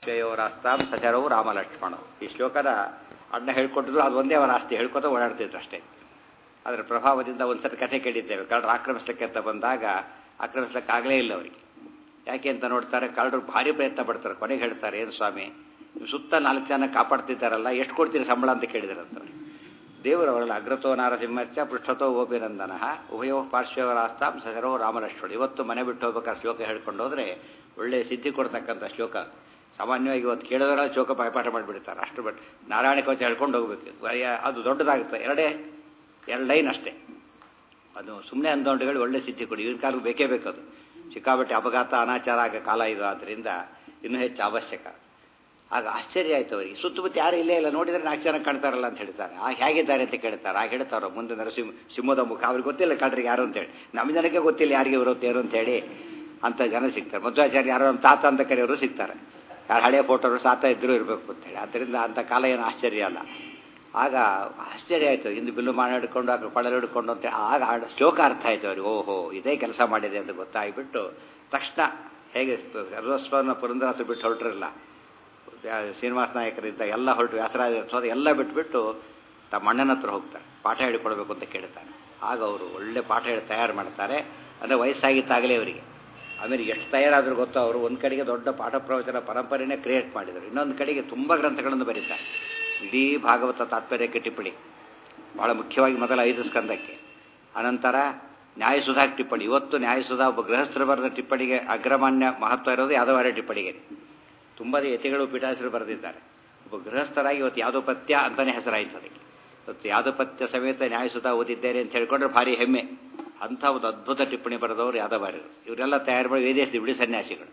ಶ್ರೇಯೋರಾಸ್ತಾಂ ಸಚರವು ರಾಮಲಕ್ಷ್ಮಣ ಈ ಶ್ಲೋಕದ ಅಣ್ಣ ಹೇಳ್ಕೊಟ್ಟಿದ್ರು ಅದು ಒಂದೇ ಅವರ ಆಸ್ತಿ ಹೇಳ್ಕೊತ ಓಡಾಡ್ತಿದ್ರು ಅಷ್ಟೇ ಅದರ ಪ್ರಭಾವದಿಂದ ಒಂದ್ಸತಿ ಕಥೆ ಕೇಳಿದ್ದೇವೆ ಕಳ್ಳರು ಆಕ್ರಮಿಸ್ಲಿಕ್ಕೆ ಅಂತ ಬಂದಾಗ ಆಕ್ರಮಿಸ್ಲಿಕ್ಕೆ ಆಗಲೇ ಇಲ್ಲ ಅವರಿಗೆ ಯಾಕೆ ಅಂತ ನೋಡ್ತಾರೆ ಕಳ್ಳರು ಭಾರಿ ಪ್ರಯತ್ನ ಪಡ್ತಾರೆ ಕೊನೆಗೆ ಹೇಳ್ತಾರೆ ಏನು ಸ್ವಾಮಿ ನೀವು ಸುತ್ತ ನಾಲ್ಕು ಜನ ಕಾಪಾಡ್ತಿದ್ದಾರಲ್ಲ ಎಷ್ಟು ಕೊಡ್ತೀರಿ ಸಂಬಳ ಅಂತ ಕೇಳಿದ್ರಂತವ್ರು ದೇವರು ಅವರಲ್ಲಿ ಅಗ್ರತೋ ನಾರಸಿಂಹಸ್ಯ ಪೃಷ್ಠತೋ ಗೋಪಿನಂದನ ಉಭಯೋ ಪಾರ್ಶ್ವರಾಸ್ತಾಂ ಸಚರೋ ರಾಮಲಕ್ಷ್ಮಣ ಇವತ್ತು ಮನೆ ಬಿಟ್ಟು ಹೋಗ್ಬೇಕಾದ್ರೆ ಶ್ಲೋಕ ಹೇಳ್ಕೊಂಡು ಹೋದ್ರೆ ಒಳ್ಳೆ ಸಿದ್ಧಿ ಕೊಡ್ತಕ್ಕಂಥ ಶ್ಲೋಕ ಸಾಮಾನ್ಯವಾಗಿ ಇವತ್ತು ಕೇಳಿದ್ರೆ ಶ್ಲೋಕ ಬಾಯ್ಪಾಠ ಮಾಡಿಬಿಡ್ತಾರೆ ಅಷ್ಟು ಬಟ್ ನಾರಾಯಣ ಕವಚ ಹೇಳ್ಕೊಂಡು ಹೋಗ್ಬೇಕು ಅದು ದೊಡ್ಡದಾಗುತ್ತೆ ಎರಡೇ ಎರಡು ಲೈನ್ ಅಷ್ಟೇ ಅದು ಸುಮ್ಮನೆ ಅಂದೊಂಡುಗಳು ಒಳ್ಳೆ ಸಿದ್ಧಿ ಕೊಡಿ ಇವ್ರ ಕಾಲಕ್ಕೆ ಬೇಕೇ ಬೇಕದು ಸಿಕ್ಕಾಬಟ್ಟೆ ಅಪಘಾತ ಅನಾಚಾರ ಆಗ ಕಾಲ ಇದು ಆದ್ದರಿಂದ ಇನ್ನೂ ಹೆಚ್ಚು ಅವಶ್ಯಕ ಆಗ ಆಶ್ಚರ್ಯ ಆಯ್ತು ಅವರಿಗೆ ಸುತ್ತಮುತ್ತ ಯಾರು ಇಲ್ಲೇ ಇಲ್ಲ ನೋಡಿದ್ರೆ ನಾಲ್ಕು ಜನ ಕಾಣ್ತಾರಲ್ಲ ಅಂತ ಹೇಳ್ತಾರೆ ಆ ಹೇಗಿದ್ದಾರೆ ಅಂತ ಕೇಳ್ತಾರೆ ಆ ಹೇಳ್ತಾರೋ ಮುಂದೆ ನರಸಿಂಹ ಸಿಂಹದ ಮುಖ ಅವ್ರಿಗೆ ಗೊತ್ತಿಲ್ಲ ಕಳ್ರಿಗೆ ಯಾರು ಅಂತೇಳಿ ನಮ್ಮ ಜನಕ್ಕೆ ಗೊತ್ತಿಲ್ಲ ಯಾರಿಗೆ ಬರುತ್ತೆ ಏನು ಅಂತೇಳಿ ಅಂತ ಜನ ಸಿಗ್ತಾರೆ ಮಧ್ವಾಚಾರ್ಯ ಯಾರೋ ನಮ್ಮ ತಾತ ಅಂತ ಕರೆಯೋರು ಸಿಗ್ತಾರೆ ಯಾರು ಹಳೆಯ ಫೋಟೋರು ಸಾತ ಇದ್ದರೂ ಇರಬೇಕು ಅಂತೇಳಿ ಆದ್ದರಿಂದ ಅಂಥ ಕಾಲ ಏನು ಆಶ್ಚರ್ಯ ಅಲ್ಲ ಆಗ ಆಶ್ಚರ್ಯ ಆಯಿತು ಹಿಂದೆ ಬಿಲ್ಲು ಮಾಡಿ ಹಿಡ್ಕೊಂಡು ಆಗ ಕೊಳಲು ಹಿಡ್ಕೊಂಡು ಅಂತ ಆಗ ಶ್ಲೋಕ ಅರ್ಥ ಆಯಿತು ಅವ್ರಿಗೆ ಓಹೋ ಇದೇ ಕೆಲಸ ಮಾಡಿದೆ ಅಂತ ಗೊತ್ತಾಗಿಬಿಟ್ಟು ತಕ್ಷಣ ಹೇಗೆ ಸರ್ವಸ್ವನ ಪುರಂದರಾಸ ಬಿಟ್ಟು ಹೊರಟ್ರಲ್ಲ ಶ್ರೀನಿವಾಸ ನಾಯಕರಿದ್ದ ಎಲ್ಲ ಹೊರಟು ವ್ಯಾಸರಾಜ ಸೋದ ಎಲ್ಲ ಬಿಟ್ಬಿಟ್ಟು ತಮ್ಮ ಅಣ್ಣನ ಹತ್ರ ಹೋಗ್ತಾರೆ ಪಾಠ ಹೇಳಿಕೊಡ್ಬೇಕು ಅಂತ ಕೇಳ್ತಾರೆ ಆಗ ಅವರು ಒಳ್ಳೆ ಪಾಠ ಹೇಳಿ ತಯಾರು ಮಾಡ್ತಾರೆ ಅಂದರೆ ವಯಸ್ಸಾಗಿತ್ತಾಗಲೇ ಅವರಿಗೆ ಆಮೇಲೆ ಎಷ್ಟು ತಯಾರಾದರೂ ಗೊತ್ತೋ ಅವರು ಒಂದು ಕಡೆಗೆ ದೊಡ್ಡ ಪಾಠ ಪ್ರವಚನ ಪರಂಪರೆನೇ ಕ್ರಿಯೇಟ್ ಮಾಡಿದರು ಇನ್ನೊಂದು ಕಡೆಗೆ ತುಂಬ ಗ್ರಂಥಗಳನ್ನು ಬರೀತಾರೆ ಇಡೀ ಭಾಗವತ ತಾತ್ಪರ್ಯಕ್ಕೆ ಟಿಪ್ಪಣಿ ಭಾಳ ಮುಖ್ಯವಾಗಿ ಮೊದಲ ಐದು ಸ್ಕಂದಕ್ಕೆ ಅನಂತರ ನ್ಯಾಯಸುಧಾ ಟಿಪ್ಪಣಿ ಇವತ್ತು ನ್ಯಾಯಸುಧಾ ಒಬ್ಬ ಗೃಹಸ್ಥರು ಬರೆದ ಟಿಪ್ಪಣಿಗೆ ಅಗ್ರಮಾನ್ಯ ಮಹತ್ವ ಇರೋದು ಯಾದವಾರ್ಯ ಟಿಪ್ಪಣಿಗೆ ತುಂಬ ಯತಿಗಳು ಪೀಠಾಸರು ಬರೆದಿದ್ದಾರೆ ಒಬ್ಬ ಗೃಹಸ್ಥರಾಗಿ ಇವತ್ತು ಯಾದೋಪತ್ಯ ಅಂತಲೇ ಹೆಸರಾಯಿತು ಅದಕ್ಕೆ ಇವತ್ತು ಯಾದೋಪತ್ಯ ಸಮೇತ ನ್ಯಾಯಸುಧಾ ಓದಿದ್ದೇನೆ ಅಂತ ಹೇಳ್ಕೊಂಡ್ರೆ ಭಾರಿ ಹೆಮ್ಮೆ ಅಂಥ ಒಂದು ಅದ್ಭುತ ಟಿಪ್ಪಣಿ ಬರೆದವರು ಯಾದವಾರ್ಯರು ಇವರೆಲ್ಲ ತಯಾರು ಮಾಡಿ ವೇದೇಶದ ಬಿಡಿ ಸನ್ಯಾಸಿಗಳು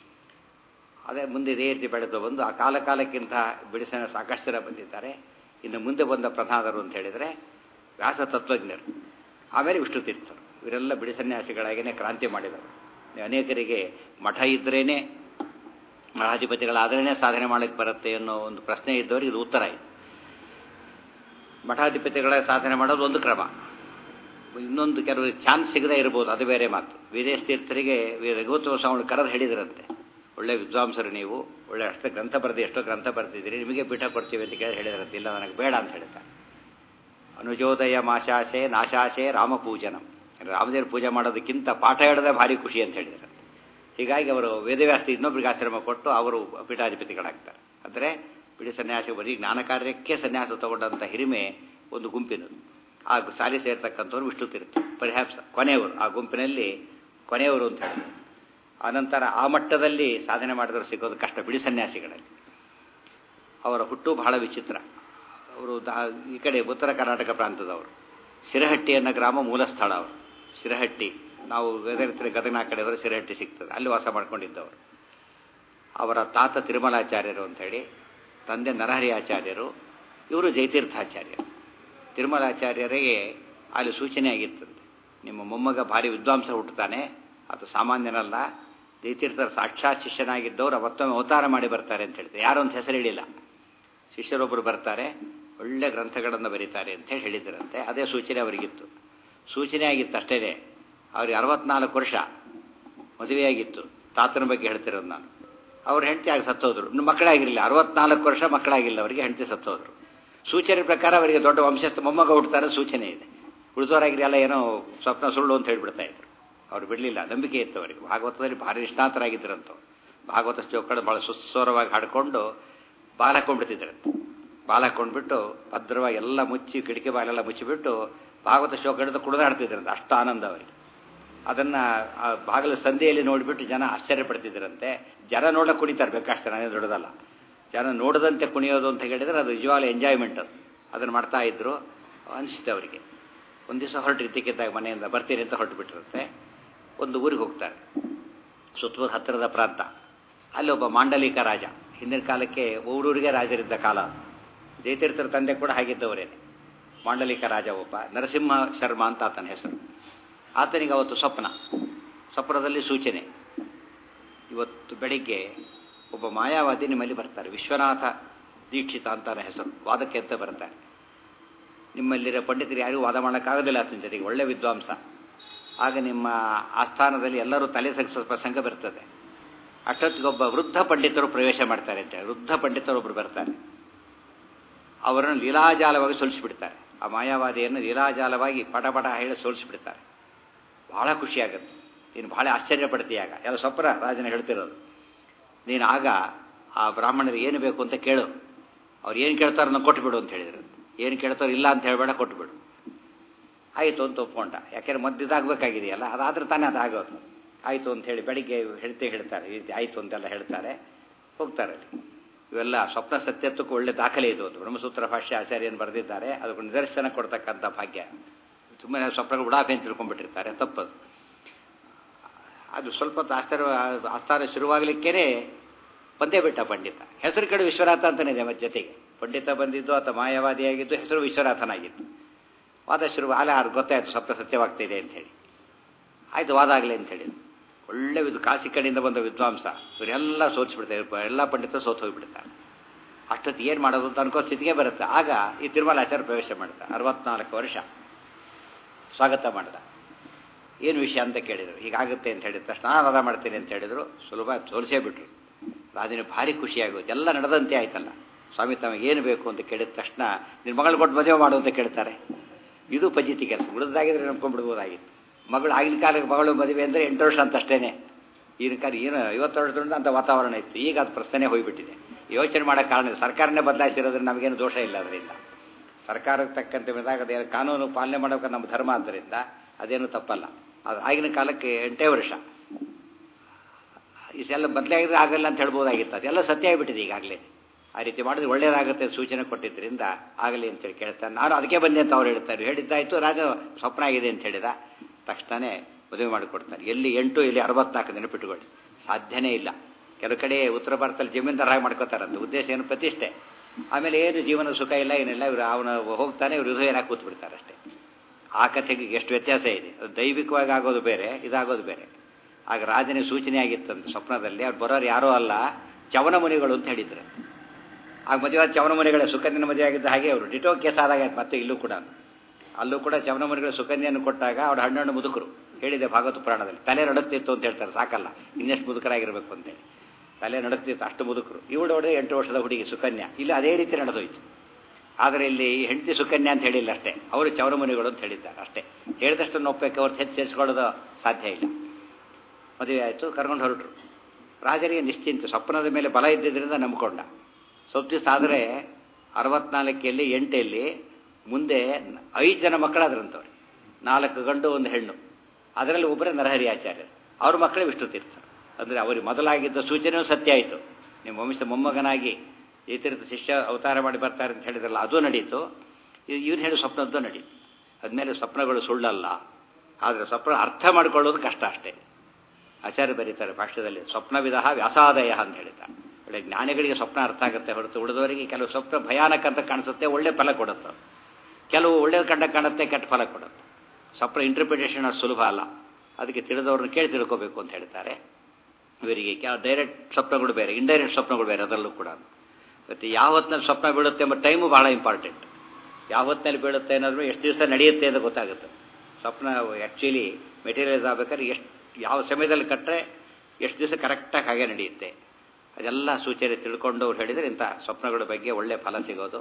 ಅದೇ ಮುಂದೆ ಇದೇ ರೀತಿ ಬೆಳೆದು ಬಂದು ಆ ಕಾಲ ಕಾಲಕ್ಕಿಂತ ಬಿಡಿಸನ ಸಾಕಷ್ಟು ಜನ ಬಂದಿದ್ದಾರೆ ಇನ್ನು ಮುಂದೆ ಬಂದ ಪ್ರಧಾನರು ಅಂತ ಹೇಳಿದರೆ ವ್ಯಾಸ ತತ್ವಜ್ಞರು ಆಮೇಲೆ ವಿಷ್ಣು ತೀರ್ಥರು ಇವರೆಲ್ಲ ಬಿಡಿ ಸನ್ಯಾಸಿಗಳಾಗಿಯೇ ಕ್ರಾಂತಿ ಮಾಡಿದರು ಅನೇಕರಿಗೆ ಮಠ ಇದ್ದರೇನೆ ಮಠಾಧಿಪತಿಗಳಾದ್ರೇ ಸಾಧನೆ ಮಾಡಕ್ಕೆ ಬರುತ್ತೆ ಅನ್ನೋ ಒಂದು ಪ್ರಶ್ನೆ ಇದ್ದವರಿಗೆ ಇದು ಉತ್ತರ ಆಯಿತು ಮಠಾಧಿಪತಿಗಳ ಸಾಧನೆ ಮಾಡೋದು ಒಂದು ಕ್ರಮ ಇನ್ನೊಂದು ಕೆಲವರಿಗೆ ಚಾನ್ಸ್ ಸಿಗದೇ ಇರ್ಬೋದು ಅದು ಬೇರೆ ಮಾತು ವಿದೇಶ ತೀರ್ಥರಿಗೆ ರಘುತ್ವ ಸ್ವಾಮಿ ಕರೆದು ಹೇಳಿದ್ರಂತೆ ಒಳ್ಳೆ ವಿದ್ವಾಂಸರು ನೀವು ಒಳ್ಳೆ ಅಷ್ಟು ಗ್ರಂಥ ಬರೆದು ಎಷ್ಟೋ ಗ್ರಂಥ ಬರ್ತಿದ್ದೀರಿ ನಿಮಗೆ ಪೀಠ ಕೊಡ್ತೀವಿ ಅಂತ ಕೇಳಿ ಹೇಳಿದ್ರಂತೆ ಇಲ್ಲ ನನಗೆ ಬೇಡ ಅಂತ ಹೇಳ್ತಾರೆ ಅನುಜೋದಯ ಮಾಶಾಸೆ ನಾಶಾಸೆ ರಾಮಪೂಜನಂ ರಾಮದೇವ್ರ ಪೂಜೆ ಮಾಡೋದಕ್ಕಿಂತ ಪಾಠ ಹೇಳದೆ ಭಾರಿ ಖುಷಿ ಅಂತ ಹೇಳಿದ್ರಂತೆ ಹೀಗಾಗಿ ಅವರು ವೇದವ್ಯಾಸ್ತಿ ಇನ್ನೊಬ್ಬರಿಗೆ ಆಶ್ರಮ ಕೊಟ್ಟು ಅವರು ಪೀಠಾಧಿಪತಿಗಳಾಗ್ತಾರೆ ಅಂದರೆ ಬಿಡಿ ಸನ್ಯಾಸ ಬರೀ ಜ್ಞಾನ ಕಾರ್ಯಕ್ಕೆ ಸನ್ಯಾಸ ತಗೊಂಡಂಥ ಹಿರಿಮೆ ಒಂದು ಗುಂಪಿನದು ಆ ಸಾಲಿ ಸೇರ್ತಕ್ಕಂಥವ್ರು ವಿಷ್ಣು ತೀರ್ಥ ಪರಿಹ್ಯಾಪ್ಸ ಕೊನೆಯವರು ಆ ಗುಂಪಿನಲ್ಲಿ ಕೊನೆಯವರು ಅಂತ ಹೇಳಿದ್ರು ಆನಂತರ ಆ ಮಟ್ಟದಲ್ಲಿ ಸಾಧನೆ ಮಾಡಿದವರು ಸಿಗೋದು ಕಷ್ಟ ಬಿಡಿ ಸನ್ಯಾಸಿಗಳಲ್ಲಿ ಅವರ ಹುಟ್ಟು ಬಹಳ ವಿಚಿತ್ರ ಅವರು ಈ ಕಡೆ ಉತ್ತರ ಕರ್ನಾಟಕ ಪ್ರಾಂತದವರು ಶಿರಹಟ್ಟಿ ಅನ್ನೋ ಗ್ರಾಮ ಮೂಲ ಸ್ಥಳ ಅವರು ಶಿರಹಟ್ಟಿ ನಾವು ಗದಗ ಗದಗಿನ ಕಡೆಯವರು ಶಿರಹಟ್ಟಿ ಸಿಗ್ತದೆ ಅಲ್ಲಿ ವಾಸ ಮಾಡ್ಕೊಂಡಿದ್ದವರು ಅವರ ತಾತ ತಿರುಮಲಾಚಾರ್ಯರು ಅಂಥೇಳಿ ತಂದೆ ನರಹರಿ ಆಚಾರ್ಯರು ಇವರು ಜಯತೀರ್ಥಾಚಾರ್ಯರು ತಿರುಮಲಾಚಾರ್ಯರಿಗೆ ಅಲ್ಲಿ ಸೂಚನೆ ಆಗಿರ್ತದೆ ನಿಮ್ಮ ಮೊಮ್ಮಗ ಭಾರಿ ವಿದ್ವಾಂಸ ಹುಟ್ಟುತ್ತಾನೆ ಅದು ಸಾಮಾನ್ಯನಲ್ಲ ಜಯತೀರ್ಥರ ಸಾಕ್ಷಾತ್ ಶಿಷ್ಯನಾಗಿದ್ದವರು ಮತ್ತೊಮ್ಮೆ ಅವತಾರ ಮಾಡಿ ಬರ್ತಾರೆ ಅಂತ ಹೇಳ್ತಾರೆ ಯಾರು ಅಂತ ಹೆಸರು ಹೇಳಿಲ್ಲ ಶಿಷ್ಯರೊಬ್ಬರು ಬರ್ತಾರೆ ಒಳ್ಳೆ ಗ್ರಂಥಗಳನ್ನು ಬರೀತಾರೆ ಅಂತ ಹೇಳಿ ಹೇಳಿದ್ರಂತೆ ಅದೇ ಸೂಚನೆ ಅವರಿಗಿತ್ತು ಸೂಚನೆ ಆಗಿತ್ತು ಅಷ್ಟೇ ಅವ್ರಿಗೆ ಅರವತ್ನಾಲ್ಕು ವರ್ಷ ಮದುವೆಯಾಗಿತ್ತು ತಾತನ ಬಗ್ಗೆ ಹೇಳ್ತಿರೋದು ನಾನು ಅವ್ರು ಹೆಂಡತಿ ಆಗಿ ಸತ್ತೋದ್ರು ಇನ್ನು ಮಕ್ಕಳಾಗಿರಲಿಲ್ಲ ಅರವತ್ನಾಲ್ಕು ವರ್ಷ ಮಕ್ಕಳಾಗಿಲ್ಲ ಅವರಿಗೆ ಹೆಂಡತಿ ಸತ್ತೋದ್ರು ಸೂಚನೆ ಪ್ರಕಾರ ಅವರಿಗೆ ದೊಡ್ಡ ವಂಶಸ್ಥ ಮೊಮ್ಮಗ ಹುಡ್ತಾರೆ ಸೂಚನೆ ಇದೆ ಉಳಿದವರಾಗಿರಿ ಎಲ್ಲ ಏನೋ ಸ್ವಪ್ನ ಸುಳ್ಳು ಅಂತ ಹೇಳ್ಬಿಡ್ತಾ ಇದ್ರು ಅವ್ರು ಬಿಡಲಿಲ್ಲ ನಂಬಿಕೆ ಇತ್ತು ಅವರಿಗೆ ಭಾಗವತದಲ್ಲಿ ಭಾರಿ ನಿಷ್ಣಾತರಾಗಿದ್ದರಂತವ್ರು ಭಾಗವತ ಶ್ಲೋಕಗಳು ಭಾಳ ಸುಸ್ವರವಾಗಿ ಹಾಡ್ಕೊಂಡು ಬಾಲ್ ಹಾಕೊಂಡ್ಬಿಡ್ತಿದ್ರಂತೆ ಬಾಲ್ ಹಾಕೊಂಡ್ಬಿಟ್ಟು ಭದ್ರವಾಗಿ ಎಲ್ಲ ಮುಚ್ಚಿ ಕಿಟಕಿ ಬಾಲೆಲ್ಲ ಮುಚ್ಚಿಬಿಟ್ಟು ಭಾಗವತ ಶ್ಲೋಕ ಹಿಡಿದು ಕುಡಿದಾಡ್ತಿದ್ರಂತೆ ಅಷ್ಟು ಆನಂದ ಅವರಿಗೆ ಅದನ್ನು ಆ ಬಾಗಿಲು ಸಂಧಿಯಲ್ಲಿ ನೋಡಿಬಿಟ್ಟು ಜನ ಆಶ್ಚರ್ಯ ಪಡ್ತಿದ್ರಂತೆ ಜನ ನೋಡಕ್ಕೆ ಕುಣಿತಾರೆ ಬೇಕಷ್ಟು ಜನ ದೊಡ್ಡದಲ್ಲ ಜನ ನೋಡದಂತೆ ಕುಣಿಯೋದು ಅಂತ ಹೇಳಿದರೆ ಅದು ನಿಜವಾಗ್ಲೂ ಎಂಜಾಯ್ಮೆಂಟ್ ಅದು ಅದನ್ನು ಮಾಡ್ತಾ ಇದ್ರು ಅನಿಸುತ್ತೆ ಅವರಿಗೆ ಒಂದು ದಿವಸ ಹೊರಟು ಇದ್ದಕ್ಕಿದ್ದಾಗ ಮನೆಯಿಂದ ಬರ್ತೀರಿ ಅಂತ ಹೊರಟು ಬಿಟ್ಟಿರುತ್ತೆ ಒಂದು ಊರಿಗೆ ಹೋಗ್ತಾರೆ ಸುತ್ತಮುತ್ತ ಹತ್ತಿರದ ಪ್ರಾಂತ ಅಲ್ಲಿ ಒಬ್ಬ ಮಾಂಡಲಿಕ ರಾಜ ಹಿಂದಿನ ಕಾಲಕ್ಕೆ ಊರೂರಿಗೆ ರಾಜರಿದ್ದ ಕಾಲ ಜಯತೀರ್ಥರ ತಂದೆ ಕೂಡ ಹಾಗಿದ್ದವರೇನೆ ಮಾಂಡಲಿಕ ರಾಜ ಒಬ್ಬ ನರಸಿಂಹ ಶರ್ಮಾ ಅಂತ ಆತನ ಹೆಸರು ಆತನಿಗೆ ಅವತ್ತು ಸ್ವಪ್ನ ಸ್ವಪ್ನದಲ್ಲಿ ಸೂಚನೆ ಇವತ್ತು ಬೆಳಿಗ್ಗೆ ಒಬ್ಬ ಮಾಯಾವಾದಿ ನಿಮ್ಮಲ್ಲಿ ಬರ್ತಾರೆ ವಿಶ್ವನಾಥ ದೀಕ್ಷಿತ ಅಂತಾನೆ ಹೆಸರು ವಾದಕ್ಕೆ ಅಂತ ಬರ್ತಾರೆ ನಿಮ್ಮಲ್ಲಿರೋ ಪಂಡಿತರು ಯಾರಿಗೂ ವಾದ ಮಾಡೋಕ್ಕಾಗೋದಿಲ್ಲ ಆತನ ಜೊತೆಗೆ ಒಳ್ಳೆ ವಿದ್ವಾಂಸ ಆಗ ನಿಮ್ಮ ಆಸ್ಥಾನದಲ್ಲಿ ಎಲ್ಲರೂ ತಲೆ ಸಗ್ಸೋ ಪ್ರಸಂಗ ಬರ್ತದೆ ಅಷ್ಟೊತ್ತಿಗೊಬ್ಬ ವೃದ್ಧ ಪಂಡಿತರು ಪ್ರವೇಶ ಮಾಡ್ತಾರೆ ಅಂತ ವೃದ್ಧ ಪಂಡಿತರು ಒಬ್ರು ಬರ್ತಾರೆ ಅವರನ್ನು ಲೀಲಾಜಾಲವಾಗಿ ಸೋಲಿಸಿಬಿಡ್ತಾರೆ ಆ ಮಾಯಾವಾದಿಯನ್ನು ಲೀಲಾಜಾಲವಾಗಿ ಪಟ ಪಟ ಹೇಳಿ ಸೋಲಿಸಿಬಿಡ್ತಾರೆ ಬಹಳ ಖುಷಿಯಾಗುತ್ತೆ ನೀನು ಬಹಳ ಆಶ್ಚರ್ಯ ಪಡ್ತೀಯಾಗ ಎಲ್ಲ ಸ್ವಪ್ನ ರಾಜನ ಹೇಳ್ತಿರೋದು ನೀನು ಆಗ ಆ ಬ್ರಾಹ್ಮಣರಿಗೆ ಏನು ಬೇಕು ಅಂತ ಕೇಳು ಅವ್ರು ಏನು ಕೇಳ್ತಾರೋ ಅದನ್ನು ಕೊಟ್ಬಿಡು ಅಂತ ಹೇಳಿದ್ರು ಏನು ಕೇಳ್ತಾರೋ ಇಲ್ಲ ಅಂತ ಹೇಳಬೇಡ ಕೊಟ್ಬಿಡು ಆಯಿತು ಅಂತ ಒಪ್ಕೊಂಡ ಯಾಕೆಂದ್ರೆ ಮದ್ದಿದಾಗಬೇಕಾಗಿದೆಯಲ್ಲ ಅದಾದ್ರೆ ತಾನೇ ಅದಾಗೋದು ಆಯಿತು ಅಂತ ಹೇಳಿ ಬೆಳಿಗ್ಗೆ ಹೇಳ್ತೇ ಹೇಳ್ತಾರೆ ಈ ರೀತಿ ಆಯಿತು ಅಂತೆಲ್ಲ ಹೇಳ್ತಾರೆ ಹೋಗ್ತಾರೆ ಅಲ್ಲಿ ಇವೆಲ್ಲ ಸ್ವಪ್ನ ಸತ್ಯತ್ವಕ್ಕೂ ಒಳ್ಳೆ ದಾಖಲೆ ಇದು ಅದು ಬ್ರಹ್ಮಸೂತ್ರ ಭಾಷ್ಯ ಆಚಾರ್ಯನು ಬರೆದಿದ್ದಾರೆ ಅದಕ್ಕೆ ನಿದರ್ಶನ ಕೊಡ್ತಕ್ಕಂಥ ಭಾಗ್ಯ ಸುಮ್ಮನೆ ಸ್ವಪ್ನಗಳು ಉಡಾಫೆ ಅಂತ ತಿಳ್ಕೊಂಡ್ಬಿಟ್ಟಿರ್ತಾರೆ ತಪ್ಪದು ಅದು ಸ್ವಲ್ಪ ಹೊತ್ತು ಆಶ್ಚರ್ಯ ಆಸ್ಥಾನ ಶುರುವಾಗಲಿಕ್ಕೇ ಬಂದೇ ಬಿಟ್ಟ ಪಂಡಿತ ಹೆಸರು ಕಡೆ ವಿಶ್ವನಾಥ ಅಂತಲೇ ಇದೆ ಮತ್ತೆ ಜೊತೆಗೆ ಪಂಡಿತ ಬಂದಿದ್ದು ಅಥವಾ ಮಾಯವಾದಿಯಾಗಿದ್ದು ಹೆಸರು ವಿಶ್ವನಾಥನಾಗಿತ್ತು ವಾದ ಶುರು ಅಲ್ಲ ಅವ್ರಿಗೆ ಗೊತ್ತಾಯ್ತು ಸ್ವಪ್ನ ಸತ್ಯವಾಗ್ತಿದೆ ಅಂತ ಹೇಳಿ ಆಯ್ತು ವಾದ ಆಗಲಿ ಅಂತ ಹೇಳಿ ಒಳ್ಳೆ ವಿದ್ ಕಾಶಿ ಕಡೆಯಿಂದ ಬಂದ ವಿದ್ವಾಂಸ ಇವರೆಲ್ಲ ಸೋಚಿಬಿಡ್ತಾರೆ ಎಲ್ಲ ಪಂಡಿತ ಸೋತು ಹೋಗಿಬಿಡ್ತಾರೆ ಅಷ್ಟೊತ್ತು ಏನು ಮಾಡೋದು ಅಂತ ಅನ್ಕೋ ಸ್ಥಿತಿಗೆ ಬರುತ್ತೆ ಆಗ ಈ ತಿರುಮಲಾಚಾರ್ಯ ಪ್ರವೇಶ ಮಾಡ್ತಾರೆ ಅರವತ್ನಾಲ್ಕು ವರ್ಷ ಸ್ವಾಗತ ಮಾಡಿದ ಏನು ವಿಷಯ ಅಂತ ಕೇಳಿದರು ಹೀಗಾಗುತ್ತೆ ಅಂತ ಹೇಳಿದ ತಕ್ಷಣ ನಾನು ವಾದ ಮಾಡ್ತೀನಿ ಅಂತ ಹೇಳಿದರು ಸುಲಭ ತೋರಿಸೇ ಬಿಟ್ರು ರಾಜನಿಗೆ ಭಾರಿ ಖುಷಿಯಾಗೋದು ಎಲ್ಲ ನಡೆದಂತೆ ಆಯ್ತಲ್ಲ ಸ್ವಾಮಿ ತಮಗೆ ಏನು ಬೇಕು ಅಂತ ಕೇಳಿದ ತಕ್ಷಣ ನಿನ್ನ ಮಗಳು ಕೊಟ್ಟು ಮದುವೆ ಮಾಡು ಅಂತ ಕೇಳ್ತಾರೆ ಇದು ಪದ್ಧತಿ ಕೆಲಸ ಉಳಿದಾಗಿದ್ರೆ ನಂಬ್ಕೊಂಡ್ಬಿಡ್ಬೋದಾಗಿತ್ತು ಮಗಳು ಆಗಿನ ಕಾಲಕ್ಕೆ ಮಗಳು ಮದುವೆ ಅಂದರೆ ಎಂಟು ವರ್ಷ ಅಂತ ಅಷ್ಟೇನೆ ಈಗಿನ ಕಾಲ ಏನು ಐವತ್ತು ವರ್ಷದಿಂದ ಅಂತ ವಾತಾವರಣ ಇತ್ತು ಈಗ ಅದು ಪ್ರಶ್ನೆ ಹೋಗಿಬಿಟ್ಟಿದೆ ಯೋಚನೆ ಮಾಡೋ ಕಾರಣ ಇದೆ. ಸರ್ಕಾರನೇ ಬದಲಾಯಿಸಿರೋದ್ರೆ ನಮಗೇನು ದೋಷ ಇಲ್ಲ ಅದರಿಂದ ಸರ್ಕಾರಕ್ಕೆ ತಕ್ಕಂತೆ ಬಂದಾಗ ಅದೇನು ಕಾನೂನು ಪಾಲನೆ ಮಾಡೋಕೆ ನಮ್ಮ ಧರ್ಮ ಆದ್ದರಿಂದ ಅದೇನು ತಪ್ಪಲ್ಲ ಅದು ಆಗಿನ ಕಾಲಕ್ಕೆ ಎಂಟೇ ವರ್ಷ ಇಷ್ಟೆಲ್ಲ ಬದಲಾಗಿದ್ರೆ ಆಗಲ್ಲ ಅಂತ ಹೇಳ್ಬೋದಾಗಿತ್ತು ಅದೆಲ್ಲ ಸತ್ಯ ಆಗಿಬಿಟ್ಟಿದೆ ಈಗಾಗಲೇ ಆ ರೀತಿ ಮಾಡಿದ್ರೆ ಒಳ್ಳೇದಾಗುತ್ತೆ ಅಂತ ಸೂಚನೆ ಕೊಟ್ಟಿದ್ದರಿಂದ ಆಗಲಿ ಅಂತೇಳಿ ಕೇಳ್ತಾನೆ ನಾನು ಅದಕ್ಕೆ ಬಂದೆ ಅಂತ ಅವ್ರು ಹೇಳ್ತಾರೆ ಹೇಳಿದ್ದಾಯ್ತು ರಾಜ ಸ್ವಪ್ನ ಆಗಿದೆ ಅಂತ ಹೇಳಿದ ತಕ್ಷಣವೇ ಮದುವೆ ಮಾಡಿಕೊಡ್ತಾರೆ ಎಲ್ಲಿ ಎಂಟು ಇಲ್ಲಿ ಅರವತ್ನಾಲ್ಕು ನೆನಪಿಟ್ಟುಕೊಳ್ಳಿ ಸಾಧ್ಯನೇ ಇಲ್ಲ ಕೆಲವು ಕಡೆ ಉತ್ತರ ಭಾರತದಲ್ಲಿ ಜಮೀನ್ದಾರಾಗಿ ಮಾಡ್ಕೋತಾರಂತ ಉದ್ದೇಶ ಏನು ಪ್ರತಿಷ್ಠೆ ಆಮೇಲೆ ಏನು ಜೀವನ ಸುಖ ಇಲ್ಲ ಏನಿಲ್ಲ ಇವರು ಅವನು ಹೋಗ್ತಾನೆ ಇವರು ಹೃದಯನ ಕೂತ್ ಬಿಡ್ತಾರೆ ಅಷ್ಟೇ ಆ ಕಥೆಗೆ ಎಷ್ಟು ವ್ಯತ್ಯಾಸ ಇದೆ ಅದು ದೈವಿಕವಾಗಿ ಆಗೋದು ಬೇರೆ ಇದಾಗೋದು ಬೇರೆ ಆಗ ರಾಜನಿಗೆ ಸೂಚನೆ ಆಗಿತ್ತಂತ ಸ್ವಪ್ನದಲ್ಲಿ ಅವ್ರು ಬರೋರು ಯಾರೋ ಅಲ್ಲ ಚವನ ಮುನಿಗಳು ಅಂತ ಹೇಳಿದ್ರು ಆಗ ಮದುವೆ ಚವನ ಮುನಿಗಳ ಸುಕನ್ಯನ ಮದುವೆ ಆಗಿದ್ದ ಹಾಗೆ ಅವರು ಡಿಟೋ ಕೇಸ್ ಆದಾಗ ಮತ್ತೆ ಇಲ್ಲೂ ಕೂಡ ಅಲ್ಲೂ ಕೂಡ ಚವನ ಮುನಿಗಳ ಸುಕನ್ಯೆಯನ್ನು ಕೊಟ್ಟಾಗ ಅವ್ರು ಹಣ್ಣು ಮುದುಕರು ಹೇಳಿದೆ ಭಾಗವತ ಪುರಾಣದಲ್ಲಿ ತಲೆ ನಡುತ್ತಿತ್ತು ಅಂತ ಹೇಳ್ತಾರೆ ಸಾಕಲ್ಲ ಇನ್ನೆಷ್ಟು ಮುದುಕರಾಗಿರ್ಬೇಕು ಅಂತೇಳಿ ತಲೆ ನಡುತ್ತಿತ್ತು ಅಷ್ಟು ಮುದುಕರು ಇವಳು ಹೊಡೆದು ಎಂಟು ವರ್ಷದ ಹುಡುಗಿ ಸುಕನ್ಯಾ ಇಲ್ಲಿ ಅದೇ ರೀತಿ ನಡೆದೋಯ್ತು ಆದರೆ ಇಲ್ಲಿ ಹೆಂಡತಿ ಸುಕನ್ಯಾ ಅಂತ ಹೇಳಿಲ್ಲ ಅಷ್ಟೇ ಅವರು ಚವನ ಮುನಿಗಳು ಅಂತ ಹೇಳಿದ್ದಾರೆ ಅಷ್ಟೇ ಹೇಳಿದಷ್ಟು ಒಪ್ಪಕ್ಕೆ ಅವ್ರು ಹೆಚ್ಚು ಸೇರಿಸ್ಕೊಳ್ಳೋದು ಸಾಧ್ಯ ಇಲ್ಲ ಮದುವೆ ಆಯಿತು ಕರ್ಕೊಂಡು ಹೊರಟರು ರಾಜರಿಗೆ ನಿಶ್ಚಿಂತ ಸ್ವಪ್ನದ ಮೇಲೆ ಬಲ ಇದ್ದಿದ್ದರಿಂದ ನಂಬಿಕೊಂಡ ಸ್ವಲ್ಪ ದಿವಸ ಆದರೆ ಅರವತ್ನಾಲ್ಕಲ್ಲಿ ಎಂಟಲ್ಲಿ ಮುಂದೆ ಐದು ಜನ ಮಕ್ಕಳಾದ್ರಂತವ್ರು ನಾಲ್ಕು ಗಂಡು ಒಂದು ಹೆಣ್ಣು ಅದರಲ್ಲಿ ಒಬ್ಬರೇ ನರಹರಿ ಆಚಾರ್ಯರು ಅವ್ರ ಮಕ್ಕಳೇ ವಿಷ್ಣು ತೀರ್ಥ ಅಂದರೆ ಅವರಿಗೆ ಮೊದಲಾಗಿದ್ದ ಸೂಚನೆಯೂ ಸತ್ಯ ಆಯಿತು ನಿಮ್ಮ ವಂಶ ಮೊಮ್ಮಗನಾಗಿ ಈ ತೀರ್ಥ ಶಿಷ್ಯ ಅವತಾರ ಮಾಡಿ ಬರ್ತಾರೆ ಅಂತ ಹೇಳಿದ್ರಲ್ಲ ಅದು ನಡೀತು ಇವ್ರು ಹೇಳಿ ಸ್ವಪ್ನದ್ದು ನಡೀತು ಅದ್ಮೇಲೆ ಸ್ವಪ್ನಗಳು ಸುಳ್ಳಲ್ಲ ಆದರೆ ಸ್ವಪ್ನ ಅರ್ಥ ಮಾಡ್ಕೊಳ್ಳೋದು ಕಷ್ಟ ಅಷ್ಟೇ ಆಚಾರ್ಯ ಬರೀತಾರೆ ಭಾಷ್ಯದಲ್ಲಿ ಸ್ವಪ್ನವಿಧ ವ್ಯಾಸಾದಯ ಅಂತ ಹೇಳಿದ್ದಾರೆ ಒಳ್ಳೆ ಜ್ಞಾನಿಗಳಿಗೆ ಸ್ವಪ್ನ ಅರ್ಥ ಆಗುತ್ತೆ ಹೊರತು ಉಳಿದವರಿಗೆ ಕೆಲವು ಸ್ವಪ್ನ ಭಯಾನಕ ಅಂತ ಕಾಣಿಸುತ್ತೆ ಒಳ್ಳೆ ಫಲ ಕೊಡುತ್ತೆ ಕೆಲವು ಒಳ್ಳೆಯ ಕಂಡ ಕಾಣುತ್ತೆ ಕೆಟ್ಟ ಫಲ ಕೊಡುತ್ತೆ ಸ್ವಪ್ನ ಇಂಟರ್ಪ್ರಿಟೇಷನ್ ಅಷ್ಟು ಸುಲಭ ಅಲ್ಲ ಅದಕ್ಕೆ ತಿಳಿದವ್ರನ್ನ ಕೇಳಿ ತಿಳ್ಕೋಬೇಕು ಅಂತ ಹೇಳ್ತಾರೆ ಇವರಿಗೆ ಕ್ಯಾ ಡೈರೆಕ್ಟ್ ಸ್ವಪ್ನಗಳು ಬೇರೆ ಇಂಡೈರೆಕ್ಟ್ ಸ್ವಪ್ನಗಳು ಬೇರೆ ಅದರಲ್ಲೂ ಕೂಡ ಮತ್ತು ಯಾವತ್ತಿನಲ್ಲಿ ಸ್ವಪ್ನ ಬೀಳುತ್ತೆ ಎಂಬ ಟೈಮು ಬಹಳ ಇಂಪಾರ್ಟೆಂಟ್ ಯಾವತ್ತಿನಲ್ಲಿ ಬೀಳುತ್ತೆ ಅನ್ನೋದು ಎಷ್ಟು ದಿವಸ ನಡೆಯುತ್ತೆ ಅಂತ ಗೊತ್ತಾಗುತ್ತೆ ಸ್ವಪ್ನ ಆ್ಯಕ್ಚುಲಿ ಮೆಟೀರಿಯಲ್ಸ್ ಆಗ್ಬೇಕಾದ್ರೆ ಎಷ್ಟು ಯಾವ ಸಮಯದಲ್ಲಿ ಕಟ್ಟರೆ ಎಷ್ಟು ದಿವಸ ಕರೆಕ್ಟಾಗಿ ಹಾಗೆ ನಡೆಯುತ್ತೆ ಅದೆಲ್ಲ ಸೂಚನೆ ತಿಳ್ಕೊಂಡು ಅವ್ರು ಹೇಳಿದರೆ ಇಂಥ ಸ್ವಪ್ನಗಳ ಬಗ್ಗೆ ಒಳ್ಳೆ ಫಲ ಸಿಗೋದು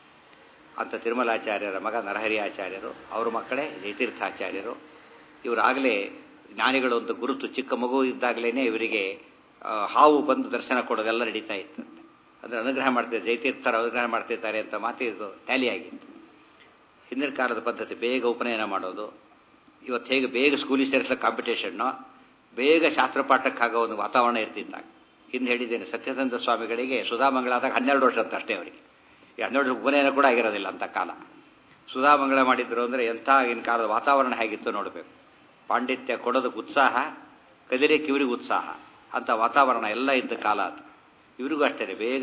ಅಂತ ತಿರುಮಲಾಚಾರ್ಯರ ಮಗ ನರಹರಿ ಆಚಾರ್ಯರು ಅವ್ರ ಮಕ್ಕಳೇ ಜಯತೀರ್ಥಾಚಾರ್ಯರು ಇವರಾಗಲೇ ಜ್ಞಾನಿಗಳು ಅಂತ ಗುರುತು ಚಿಕ್ಕ ಮಗು ಇದ್ದಾಗಲೇ ಇವರಿಗೆ ಹಾವು ಬಂದು ದರ್ಶನ ಕೊಡೋದೆಲ್ಲ ನಡೀತಾ ಇತ್ತಂತೆ ಅಂದರೆ ಅನುಗ್ರಹ ಮಾಡ್ತಿದ್ದಾರೆ ಜಯತೀರ್ಥರ ಅನುಗ್ರಹ ಮಾಡ್ತಿರ್ತಾರೆ ಅಂತ ಮಾತು ಇದು ಟ್ಯಾಲಿ ಆಗಿತ್ತು ಹಿಂದಿನ ಕಾಲದ ಪದ್ಧತಿ ಬೇಗ ಉಪನಯನ ಮಾಡೋದು ಇವತ್ತು ಹೇಗೆ ಬೇಗ ಸ್ಕೂಲಿಗೆ ಸೇರಿಸೋ ಕಾಂಪಿಟೇಷನ್ನು ಬೇಗ ಶಾಸ್ತ್ರ ಪಾಠಕ್ಕಾಗೋ ಒಂದು ವಾತಾವರಣ ಇರ್ತಿದ್ದಾಗ ಹಿಂದೆ ಹೇಳಿದ್ದೇನೆ ಸತ್ಯಸಂಧ ಸ್ವಾಮಿಗಳಿಗೆ ಸುಧಾಮಂಗಳಾದಾಗ ಹನ್ನೆರಡು ವರ್ಷ ಅಂತ ಅಷ್ಟೇ ಅವರಿಗೆ ಈ ಹನ್ನೆರಡು ವರ್ಷ ಉಪನಯನ ಕೂಡ ಆಗಿರೋದಿಲ್ಲ ಅಂತ ಕಾಲ ಸುಧಾಮಂಗಳ ಮಾಡಿದ್ರು ಅಂದರೆ ಎಂಥ ಆಗಿನ ಕಾಲದ ವಾತಾವರಣ ಹೇಗಿತ್ತು ನೋಡಬೇಕು ಪಾಂಡಿತ್ಯ ಕೊಡೋದಕ್ಕೆ ಉತ್ಸಾಹ ಕದಿರೆ ಕಿವರಿಗೆ ಉತ್ಸಾಹ ಅಂತ ವಾತಾವರಣ ಎಲ್ಲ ಇದ್ದ ಕಾಲ ಅದು ಇವರಿಗೂ ಅಷ್ಟೇ ಬೇಗ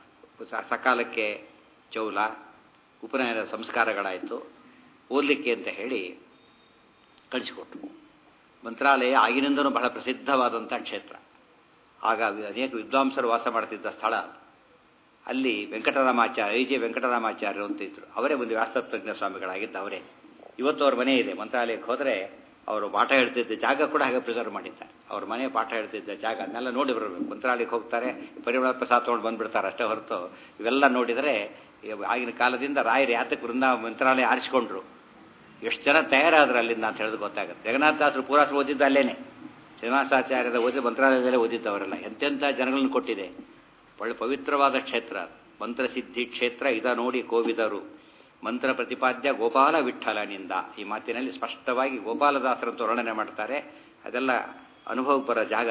ಸಕಾಲಕ್ಕೆ ಚೌಲ ಉಪನಯನ ಸಂಸ್ಕಾರಗಳಾಯಿತು ಓದಲಿಕ್ಕೆ ಅಂತ ಹೇಳಿ ಕಳಿಸಿಕೊಟ್ರು ಮಂತ್ರಾಲಯ ಆಗಿನಿಂದನೂ ಬಹಳ ಪ್ರಸಿದ್ಧವಾದಂಥ ಕ್ಷೇತ್ರ ಆಗ ಅನೇಕ ವಿದ್ವಾಂಸರು ವಾಸ ಮಾಡ್ತಿದ್ದ ಸ್ಥಳ ಅದು ಅಲ್ಲಿ ವೆಂಕಟರಾಮಾಚಾರ್ಯ ಐ ಜೆ ವೆಂಕಟರಾಮಾಚಾರ್ಯರು ಅಂತ ಇದ್ರು ಅವರೇ ಒಂದು ವ್ಯಾಸತಜ್ಞ ಸ್ವಾಮಿಗಳಾಗಿದ್ದ ಅವರೇ ಇವತ್ತು ಅವ್ರ ಮನೆ ಇದೆ ಮಂತ್ರಾಲಯಕ್ಕೆ ಹೋದರೆ ಅವರು ಪಾಠ ಹೇಳ್ತಿದ್ದ ಜಾಗ ಕೂಡ ಹಾಗೆ ಪ್ರಿಸರ್ವ್ ಮಾಡಿದ್ದಾರೆ ಅವ್ರ ಮನೆ ಪಾಠ ಹೇಳ್ತಿದ್ದ ಜಾಗ ಅದನ್ನೆಲ್ಲ ನೋಡಿ ಬರಬೇಕು ಮಂತ್ರಾಲಯಕ್ಕೆ ಹೋಗ್ತಾರೆ ಪರಿಮಳ ಪ್ರಸಾದ ತೊಗೊಂಡು ಬಂದ್ಬಿಡ್ತಾರೆ ಅಷ್ಟೇ ಹೊರತು ಇವೆಲ್ಲ ನೋಡಿದರೆ ಆಗಿನ ಕಾಲದಿಂದ ರಾಯರು ಯಾತಕ್ಕೆ ವೃಂದ ಮಂತ್ರಾಲಯ ಆರಿಸಿಕೊಂಡ್ರು ಎಷ್ಟು ಜನ ತಯಾರಾದ್ರು ಅಲ್ಲಿಂದ ಅಂತ ಹೇಳಿದ್ರೆ ಗೊತ್ತಾಗುತ್ತೆ ಜಗನ್ನಾಥಾಸರು ಪೂರಾಸ ಓದಿದ್ದು ಅಲ್ಲೇನೆ ಶ್ರೀನಿವಾಸಾಚಾರ್ಯದ ಓದಿ ಮಂತ್ರಾಲಯದಲ್ಲೇ ಓದಿದ್ದವರೆಲ್ಲ ಎಂತೆಂಥ ಜನಗಳನ್ನು ಕೊಟ್ಟಿದೆ ಒಳ್ಳೆ ಪವಿತ್ರವಾದ ಕ್ಷೇತ್ರ ಅದು ಮಂತ್ರಸಿದ್ಧಿ ಕ್ಷೇತ್ರ ಇದ ನೋಡಿ ಕೋವಿದರು ಮಂತ್ರ ಪ್ರತಿಪಾದ್ಯ ಗೋಪಾಲ ವಿಠಲನಿಂದ ಈ ಮಾತಿನಲ್ಲಿ ಸ್ಪಷ್ಟವಾಗಿ ಗೋಪಾಲದಾಸರಂತ ವರ್ಣನೆ ಮಾಡ್ತಾರೆ ಅದೆಲ್ಲ ಅನುಭವಪರ ಜಾಗ